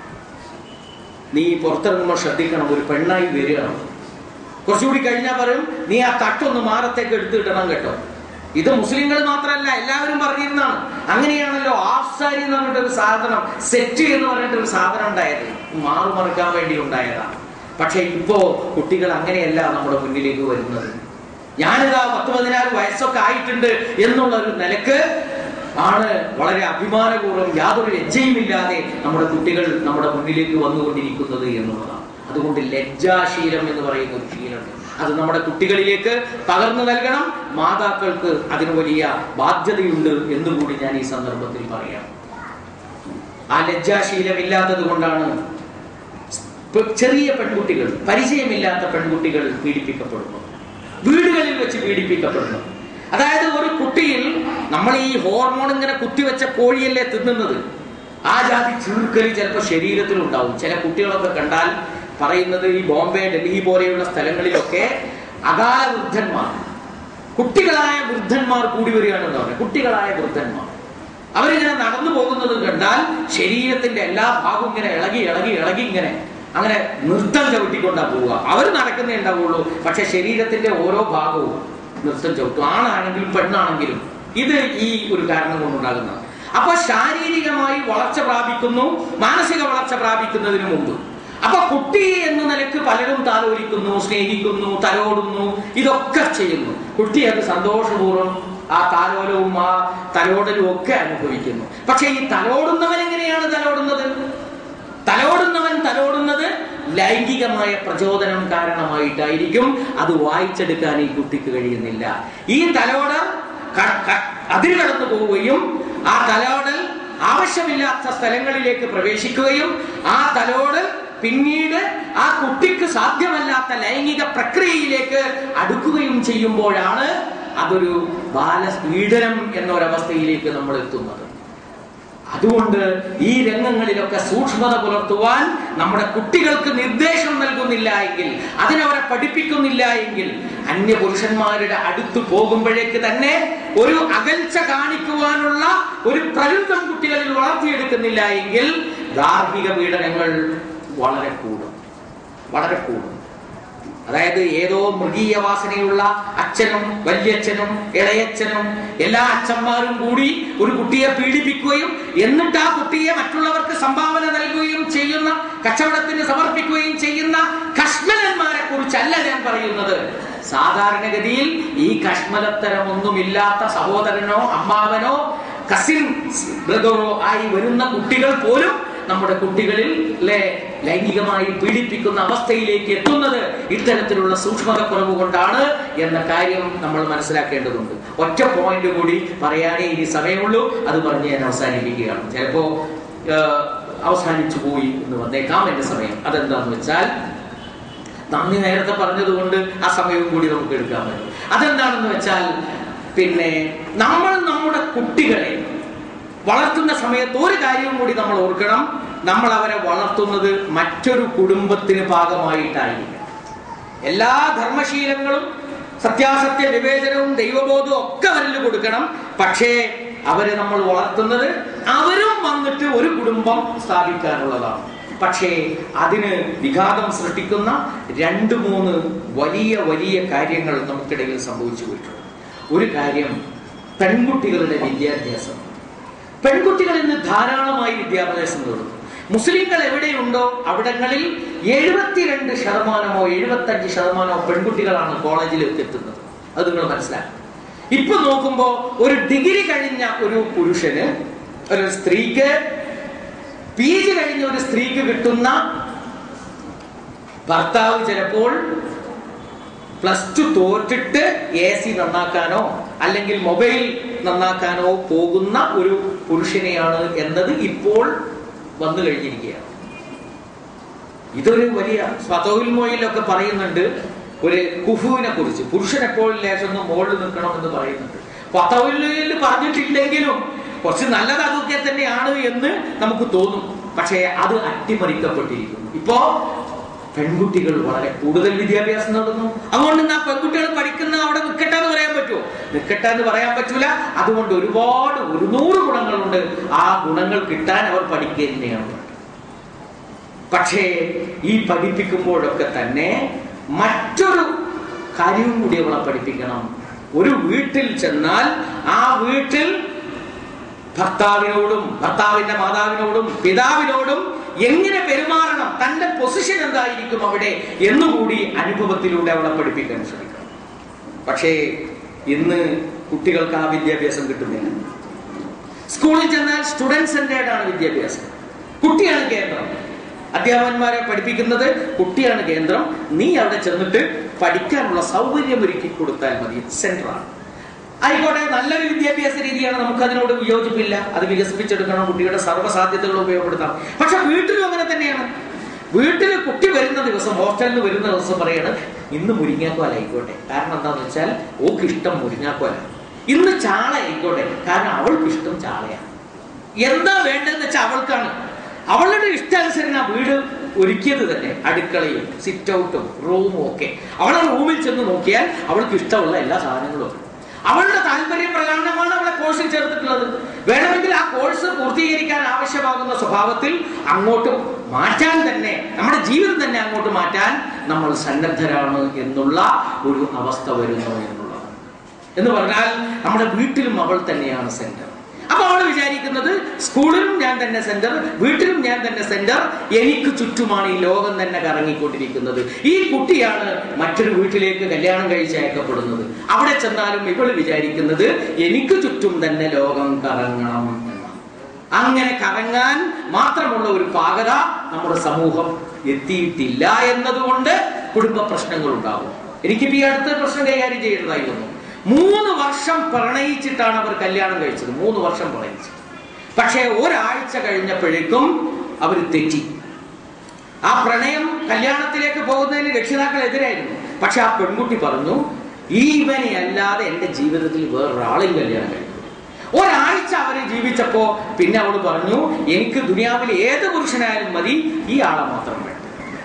നീ പുറത്തിറങ്ങുമ്പോൾ ശ്രദ്ധിക്കണം ഒരു പെണ്ണായി വരികയാണ് കുറച്ചുകൂടി കഴിഞ്ഞാൽ പറയും നീ ആ തട്ടൊന്ന് മാറത്തേക്ക് എടുത്തിടണം കേട്ടോ ഇത് മുസ്ലിങ്ങൾ മാത്രമല്ല എല്ലാവരും പറഞ്ഞിരുന്നാണ് അങ്ങനെയാണല്ലോ ആഫ്സാരി എന്ന് പറഞ്ഞിട്ട് ഒരു സാധനം സെറ്റ് എന്ന് പറഞ്ഞിട്ട് ഒരു സാധനം ഉണ്ടായത് മാറു മറക്കാൻ വേണ്ടി ഉണ്ടായതാണ് പക്ഷെ ഇപ്പോ കുട്ടികൾ അങ്ങനെയല്ല നമ്മുടെ മുന്നിലേക്ക് വരുന്നത് ഞാനിതാ പത്ത് പതിനാറ് വയസ്സൊക്കെ ആയിട്ടുണ്ട് എന്നുള്ള ഒരു നിലക്ക് ആണ് വളരെ അഭിമാനപൂർവ്വം യാതൊരു ലജ്ജയുമില്ലാതെ നമ്മുടെ കുട്ടികൾ നമ്മുടെ മുന്നിലേക്ക് വന്നുകൊണ്ടിരിക്കുന്നത് എന്നുള്ളതാണ് അതുകൊണ്ട് ലജ്ജാശീലം എന്ന് പറയുന്ന ഒരു ശീലമുണ്ട് അത് നമ്മുടെ കുട്ടികളിലേക്ക് പകർന്നു നൽകണം മാതാക്കൾക്ക് അതിന് വലിയ ബാധ്യതയുണ്ട് എന്നുകൂടി ഞാൻ ഈ സന്ദർഭത്തിൽ പറയാം ആ ലജ്ജാശീലം ഇല്ലാത്തത് കൊണ്ടാണ് പെ- ചെറിയ പെൺകുട്ടികൾ പരിചയമില്ലാത്ത പെൺകുട്ടികൾ പീഡിപ്പിക്കപ്പെടുന്നു വീടുകളിൽ വെച്ച് പീഡിപ്പിക്കപ്പെടുന്നു അതായത് ഒരു കുട്ടിയിൽ നമ്മൾ ഈ ഹോർമോൺ ഇങ്ങനെ കുത്തിവെച്ച കോഴിയല്ലേ തിന്നുന്നത് ആ ജാതി ചീർക്കലി ചിലപ്പോൾ ശരീരത്തിലുണ്ടാവും ചില കുട്ടികളൊക്കെ കണ്ടാൽ പറയുന്നത് ഈ ബോംബെ ഡൽഹി പോലെയുള്ള സ്ഥലങ്ങളിലൊക്കെ അകാല വൃദ്ധന്മാർ കുട്ടികളായ വൃദ്ധന്മാർ കൂടി വരികയാണെന്ന് പറയുന്നത് കുട്ടികളായ വൃദ്ധന്മാർ അവരിങ്ങനെ നടന്നു പോകുന്നത് കണ്ടാൽ ശരീരത്തിന്റെ എല്ലാ ഭാഗവും ഇങ്ങനെ ഇളകി ഇളകി ഇളകി ഇങ്ങനെ അങ്ങനെ നൃത്തം ചവിട്ടിക്കൊണ്ടാ പോവുക അവർ നടക്കുന്നേ ഉണ്ടാവുള്ളൂ പക്ഷെ ശരീരത്തിന്റെ ഓരോ ഭാഗവും നൃത്തം ചവിട്ടും ആണാണെങ്കിലും പെണ്ണാണെങ്കിലും ഇത് ഈ ഒരു കാരണം കൊണ്ടുണ്ടാകുന്നതാണ് അപ്പൊ ശാരീരികമായി വളർച്ച പ്രാപിക്കുന്നു മാനസിക വളർച്ച പ്രാപിക്കുന്നതിന് മുമ്പ് അപ്പൊ കുട്ടി എന്ന നിലക്ക് പലരും താലോലിക്കുന്നു സ്നേഹിക്കുന്നു തലോടുന്നു ഇതൊക്കെ ചെയ്യുന്നു കുട്ടി അത് സന്തോഷപൂർവ്വം ആ താലോലവും ആ തലോടലും ഒക്കെ അനുഭവിക്കുന്നു പക്ഷെ ഈ തലോടുന്നവൻ എങ്ങനെയാണ് തലോടുന്നത് തലോടുന്നവൻ തലോടുന്നത് ലൈംഗികമായ പ്രചോദനം കാരണമായിട്ടായിരിക്കും അത് വായിച്ചെടുക്കാൻ ഈ കുട്ടിക്ക് കഴിയുന്നില്ല ഈ തലോടൽ ക- ക- അതിര് കടന്നു പോവുകയും ആ തലോടൽ ആവശ്യമില്ലാത്ത സ്ഥലങ്ങളിലേക്ക് പ്രവേശിക്കുകയും ആ തലോടൽ പിന്നീട് ആ കുട്ടിക്ക് സാധ്യമല്ലാത്ത ലൈംഗിക പ്രക്രിയയിലേക്ക് അടുക്കുകയും ചെയ്യുമ്പോഴാണ് അതൊരു ബാലപീഡനം എന്നൊരവസ്ഥയിലേക്ക് നമ്മൾ എത്തുന്നത് അതുകൊണ്ട് ഈ രംഗങ്ങളിലൊക്കെ സൂക്ഷ്മത പുലർത്തുവാൻ നമ്മുടെ കുട്ടികൾക്ക് നിർദ്ദേശം നൽകുന്നില്ല എങ്കിൽ അതിനവരെ പഠിപ്പിക്കുന്നില്ല എങ്കിൽ അന്യ പുരുഷന്മാരുടെ അടുത്ത് പോകുമ്പോഴേക്ക് തന്നെ ഒരു അകൽച്ച കാണിക്കുവാനുള്ള ഒരു പ്രകൃതം കുട്ടികളിൽ വളർത്തിയെടുക്കുന്നില്ല എങ്കിൽ ഗാർഹിക പീഡനങ്ങൾ വളരെ കൂടും വളരെ കൂടും അതായത് ഏതോ മൃഗീയ വാസനയുള്ള അച്ഛനും വല്യച്ഛനും ഇളയച്ഛനും എല്ലാ അച്ഛന്മാരും കൂടി ഒരു കുട്ടിയെ പീഡിപ്പിക്കുകയും എന്നിട്ട് ആ കുട്ടിയെ മറ്റുള്ളവർക്ക് സംഭാവന നൽകുകയും ചെയ്യുന്ന കച്ചവടത്തിന് സമർപ്പിക്കുകയും ചെയ്യുന്ന കശ്മലന്മാരെ കുറിച്ചല്ല ഞാൻ പറയുന്നത് സാധാരണഗതിയിൽ ഈ കശ്മലത്തരമൊന്നുമില്ലാത്ത സഹോദരനോ അമ്മാവനോ കസിൻ ബ്രദറോ ആയി വരുന്ന കുട്ടികൾ പോലും നമ്മുടെ കുട്ടികളിൽ ലെ ലൈംഗികമായി പീഡിപ്പിക്കുന്ന അവസ്ഥയിലേക്ക് എത്തുന്നത് ഇത്തരത്തിലുള്ള സൂക്ഷ്മത കുറവ് കൊണ്ടാണ് എന്ന കാര്യം നമ്മൾ മനസ്സിലാക്കേണ്ടതുണ്ട് ഒറ്റ പോയിന്റ് കൂടി പറയാനേ ഇനി സമയമുള്ളൂ അത് പറഞ്ഞ് ഞാൻ അവസാനിപ്പിക്കുകയാണ് ചിലപ്പോ ഏഹ്, അവസാനിച്ചു പോയി എന്ന് വന്നേക്കാം എന്റെ സമയം അതെന്താന്ന് വെച്ചാൽ നന്ദി നേരത്തെ പറഞ്ഞതുകൊണ്ട് ആ സമയവും കൂടി നമുക്ക് എടുക്കാൻ പറ്റും അതെന്താണെന്ന് വെച്ചാൽ പിന്നെ നമ്മൾ നമ്മുടെ കുട്ടികളെ വളർത്തുന്ന സമയത്ത് ഒരു കാര്യവും കൂടി നമ്മൾ ഓർക്കണം നമ്മൾ അവരെ വളർത്തുന്നത് മറ്റൊരു കുടുംബത്തിന് ഭാഗമായിട്ടായിരിക്കും എല്ലാ ധർമ്മശീലങ്ങളും സത്യാസത്യ വിവേചനവും ദൈവബോധവും ഒക്കെ അവരിൽ കൊടുക്കണം പക്ഷേ അവരെ നമ്മൾ വളർത്തുന്നത് അവരും വന്നിട്ട് ഒരു കുടുംബം സ്ഥാപിക്കാനുള്ളതാണ് പക്ഷേ അതിന് വിഘാതം സൃഷ്ടിക്കുന്ന രണ്ട് മൂന്ന് വലിയ വലിയ കാര്യങ്ങൾ നമുക്കിടയിൽ സംഭവിച്ചു പോയിട്ടുണ്ട് ഒരു കാര്യം പെൺകുട്ടികളുടെ വിദ്യാഭ്യാസം പെൺകുട്ടികൾ ഇന്ന് ധാരാളമായി വിദ്യാഭ്യാസം നേടുന്നു മുസ്ലിങ്ങൾ എവിടെയുണ്ടോ അവിടങ്ങളിൽ എഴുപത്തിരണ്ട് ശതമാനമോ എഴുപത്തഞ്ച് ശതമാനമോ പെൺകുട്ടികളാണ് കോളേജിലേക്ക് എത്തുന്നത് അത് നിങ്ങൾ മനസ്സിലാക്കണം ഇപ്പൊ നോക്കുമ്പോ ഒരു ഡിഗ്രി കഴിഞ്ഞ ഒരു പുരുഷന് ഒരു സ്ത്രീക്ക് പി ജി കഴിഞ്ഞ ഒരു സ്ത്രീക്ക് കിട്ടുന്ന ഭർത്താവ് ചിലപ്പോൾ പ്ലസ് ടു തോറ്റിട്ട് എ സി നന്നാക്കാനോ അല്ലെങ്കിൽ മൊബൈൽ നന്നാക്കാനോ പോകുന്ന ഒരു പുരുഷനെയാണ് എന്നത് ഇപ്പോൾ വന്നു കഴിഞ്ഞിരിക്കുകയാണ് ഇതൊരു വലിയ സ്വതോൽ മൊയിലൊക്കെ പറയുന്നുണ്ട് ഒരു കുഫുവിനെ കുറിച്ച് പുരുഷൻ എപ്പോഴും ലേശം ഒന്ന് മുകളിൽ നിൽക്കണം എന്ന് പറയുന്നുണ്ട് പത്തവലിൽ പറഞ്ഞിട്ടില്ലെങ്കിലും കുറച്ച് നല്ലത് അതൊക്കെ തന്നെയാണ് എന്ന് നമുക്ക് തോന്നും പക്ഷേ അത് അട്ടിമറിക്കപ്പെട്ടിരിക്കുന്നു ഇപ്പോ പെൺകുട്ടികൾ വളരെ കൂടുതൽ വിദ്യാഭ്യാസം നേടുന്നു അതുകൊണ്ട് ഇന്ന് ആ പെൺകുട്ടികൾ പഠിക്കുന്ന അവിടെ നിൽക്കട്ടെ എന്ന് പറയാൻ പറ്റുമോ നിൽക്കട്ടെ എന്ന് പറയാൻ പറ്റൂല അതുകൊണ്ട് ഒരുപാട് ഒരു നൂറ് ഗുണങ്ങളുണ്ട് ആ ഗുണങ്ങൾ കിട്ടാൻ അവർ പഠിക്കുക തന്നെയാണ് വേണ്ടത്. പക്ഷേ ഈ പഠിപ്പിക്കുമ്പോഴൊക്കെ തന്നെ മറ്റൊരു കാര്യവും കൂടി അവളെ പഠിപ്പിക്കണം ഒരു വീട്ടിൽ ചെന്നാൽ ആ വീട്ടിൽ ഭർത്താവിനോടും ഭർത്താവിന്റെ മാതാവിനോടും പിതാവിനോടും എങ്ങനെ പെരുമാറണം തന്റെ പൊസിഷൻ എന്തായിരിക്കും അവിടെ എന്നുകൂടി അനുഭവത്തിലൂടെ അവളെ പഠിപ്പിക്കാൻ ശ്രമിക്കണം പക്ഷേ ഇന്ന് കുട്ടികൾക്ക് ആ വിദ്യാഭ്യാസം കിട്ടുന്നില്ല സ്കൂളിൽ ചെന്നാൽ സ്റ്റുഡൻറ് സെന്റേഡ് ആണ് വിദ്യാഭ്യാസം കുട്ടിയാണ് കേന്ദ്രം അധ്യാപകന്മാരെ പഠിപ്പിക്കുന്നത് കുട്ടിയാണ് കേന്ദ്രം നീ അവിടെ ചെന്നിട്ട് പഠിക്കാനുള്ള സൗകര്യം ഒരുക്കി കൊടുത്താൽ മതി സെന്ററാണ് ആയിക്കോട്ടെ നല്ലൊരു വിദ്യാഭ്യാസ രീതിയാണ് നമുക്ക് അതിനോട് വിയോജിപ്പില്ല അത് വികസിപ്പിച്ചെടുക്കണം കുട്ടിയുടെ സർവ്വസാധ്യതകൾ ഉപയോഗപ്പെടുത്താം പക്ഷെ വീട്ടിലും അങ്ങനെ തന്നെയാണ് വീട്ടിൽ കുട്ടി വരുന്ന ദിവസം ഹോസ്റ്റലിൽ നിന്ന് വരുന്ന ദിവസം പറയാണ് ഇന്ന് മുരിങ്ങാക്കോല ആയിക്കോട്ടെ കാരണം എന്താണെന്ന് വെച്ചാൽ ഓക്ക് ഇഷ്ടം മുരിങ്ങാക്കോല ഇന്ന് ചാള ആയിക്കോട്ടെ കാരണം അവൾക്ക് ഇഷ്ടം ചാളയാണ് എന്താ വേണ്ടതെന്ന് വെച്ചാൽ അവൾക്കാണ് അവളുടെ ഇഷ്ടാനുസരണം ആ വീട് ഒരുക്കിയത് തന്നെ അടുക്കളയും സിറ്റ് ഔട്ടും റൂമും ഒക്കെ അവളെ റൂമിൽ ചെന്ന് നോക്കിയാൽ അവൾക്ക് ഇഷ്ടമുള്ള എല്ലാ സാധനങ്ങളും ഉണ്ട് അവളുടെ താല്പര്യം പ്രകാരമാണ് അവളെ കോഴ്സിൽ ചേർത്തിട്ടുള്ളത് വേണമെങ്കിൽ ആ കോഴ്സ് പൂർത്തീകരിക്കാൻ ആവശ്യമാകുന്ന സ്വഭാവത്തിൽ അങ്ങോട്ട് മാറ്റാൻ തന്നെ നമ്മുടെ ജീവിതം തന്നെ അങ്ങോട്ട് മാറ്റാൻ നമ്മൾ സന്നദ്ധരാണ് എന്നുള്ള ഒരു അവസ്ഥ വരുന്നു എന്നുള്ളത് എന്ന് പറഞ്ഞാൽ നമ്മുടെ വീട്ടിലും അവൾ തന്നെയാണ് സെന്റർ അപ്പൊ അവൾ വിചാരിക്കുന്നത് സ്കൂളിലും ഞാൻ തന്നെ സെന്റർ വീട്ടിലും ഞാൻ തന്നെ സെന്റർ എനിക്ക് ചുറ്റുമാണ് ഈ ലോകം തന്നെ കറങ്ങിക്കൊണ്ടിരിക്കുന്നത് ഈ കുട്ടിയാണ് മറ്റൊരു വീട്ടിലേക്ക് കല്യാണം കഴിച്ച് അയക്കപ്പെടുന്നത് അവിടെ ചെന്നാലും ഇവൾ വിചാരിക്കുന്നത് എനിക്ക് ചുറ്റും തന്നെ ലോകം കറങ്ങണം എന്നാണ് അങ്ങനെ കറങ്ങാൻ മാത്രമുള്ള ഒരു പാകത നമ്മുടെ സമൂഹം എത്തിയിട്ടില്ല എന്നതുകൊണ്ട് കുടുംബ പ്രശ്നങ്ങൾ ഉണ്ടാകും എനിക്കിപ്പോ ഈ അടുത്ത പ്രശ്നം കൈകാര്യം ചെയ്യേണ്ടതായിരുന്നു മൂന്ന് വർഷം പ്രണയിച്ചിട്ടാണ് അവർ കല്യാണം കഴിച്ചത് മൂന്ന് വർഷം പ്രണയിച്ചു പക്ഷേ ഒരാഴ്ച കഴിഞ്ഞപ്പോഴേക്കും അവർ തെറ്റി ആ പ്രണയം കല്യാണത്തിലേക്ക് പോകുന്നതിന് രക്ഷിതാക്കൾ എതിരായിരുന്നു പക്ഷെ ആ പെൺകുട്ടി പറഞ്ഞു ഈ ഇവനെ അല്ലാതെ എന്റെ ജീവിതത്തിൽ വേറൊരാളെയും കല്യാണം കഴിക്കും ഒരാഴ്ച അവര് ജീവിച്ചപ്പോ പിന്നെ അവള് പറഞ്ഞു എനിക്ക് ദുനിയാവിൽ ഏത് പുരുഷനായാലും മതി ഈ ആളെ മാത്രം വേണ്ട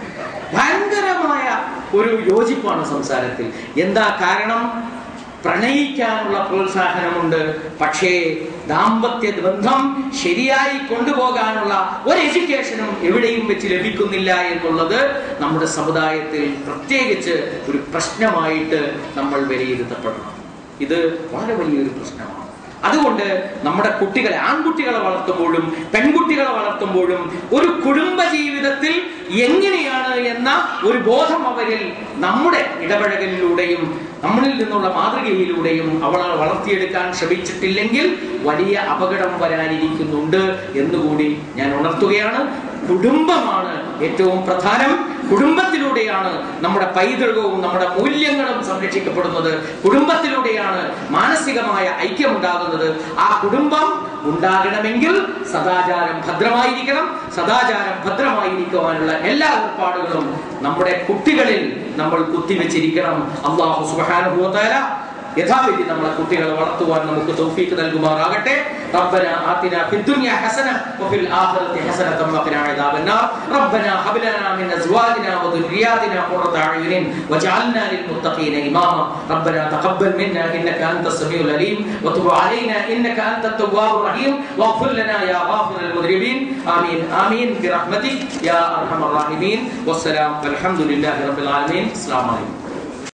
ഭയങ്കരമായ ഒരു യോജിപ്പാണ് സംസാരത്തിൽ എന്താ കാരണം പ്രണയിക്കാനുള്ള പ്രോത്സാഹനമുണ്ട് പക്ഷേ ദാമ്പത്യ ബന്ധം ശരിയായി കൊണ്ടുപോകാനുള്ള ഒരു എഡ്യൂക്കേഷനും എവിടെയും വെച്ച് ലഭിക്കുന്നില്ല എന്നുള്ളത് നമ്മുടെ സമുദായത്തിൽ പ്രത്യേകിച്ച് ഒരു പ്രശ്നമായിട്ട് നമ്മൾ വിലയിരുത്തപ്പെടണം ഇത് വളരെ വലിയൊരു പ്രശ്നമാണ് അതുകൊണ്ട് നമ്മുടെ കുട്ടികളെ ആൺകുട്ടികളെ വളർത്തുമ്പോഴും പെൺകുട്ടികളെ വളർത്തുമ്പോഴും ഒരു കുടുംബ ജീവിതത്തിൽ എങ്ങനെയാണ് എന്ന ഒരു ബോധം അവരിൽ നമ്മുടെ ഇടപഴകലിലൂടെയും നമ്മളിൽ നിന്നുള്ള മാതൃകയിലൂടെയും അവളെ വളർത്തിയെടുക്കാൻ ശ്രമിച്ചിട്ടില്ലെങ്കിൽ വലിയ അപകടം വരാനിരിക്കുന്നുണ്ട് എന്നുകൂടി ഞാൻ ഉണർത്തുകയാണ് കുടുംബമാണ് ഏറ്റവും പ്രധാനം കുടുംബത്തിലൂടെയാണ് നമ്മുടെ പൈതൃകവും നമ്മുടെ മൂല്യങ്ങളും സംരക്ഷിക്കപ്പെടുന്നത് കുടുംബത്തിലൂടെയാണ് മാനസികമായ ഐക്യമുണ്ടാകുന്നത് ആ കുടുംബം ഉണ്ടാകണമെങ്കിൽ സദാചാരം ഭദ്രമായിരിക്കണം സദാചാരം ഭദ്രമായിരിക്കുവാനുള്ള എല്ലാ ഏർപ്പാടുകളും നമ്മുടെ കുട്ടികളിൽ നമ്മൾ കുത്തിവെച്ചിരിക്കണം അള്ളാഹു സുബാനുഭവത്താല യഥാവിധി നമ്മളെ കുട്ടികളെ വളർത്തുവാൻ നമുക്ക് തൗഫീക്ക് നൽകുമാറാകട്ടെ ربنا آتنا في الدنيا حسنة وفي الآخرة حسنة وقنا عذاب النار ربنا هب لنا من أزواجنا وذرياتنا قرة أعين واجعلنا للمتقين إماما ربنا تقبل منا إنك أنت السميع العليم وتب علينا إنك أنت التواب الرحيم واغفر لنا يا غافر المذنبين آمين آمين برحمتك يا أرحم الراحمين والسلام والحمد لله رب العالمين السلام عليكم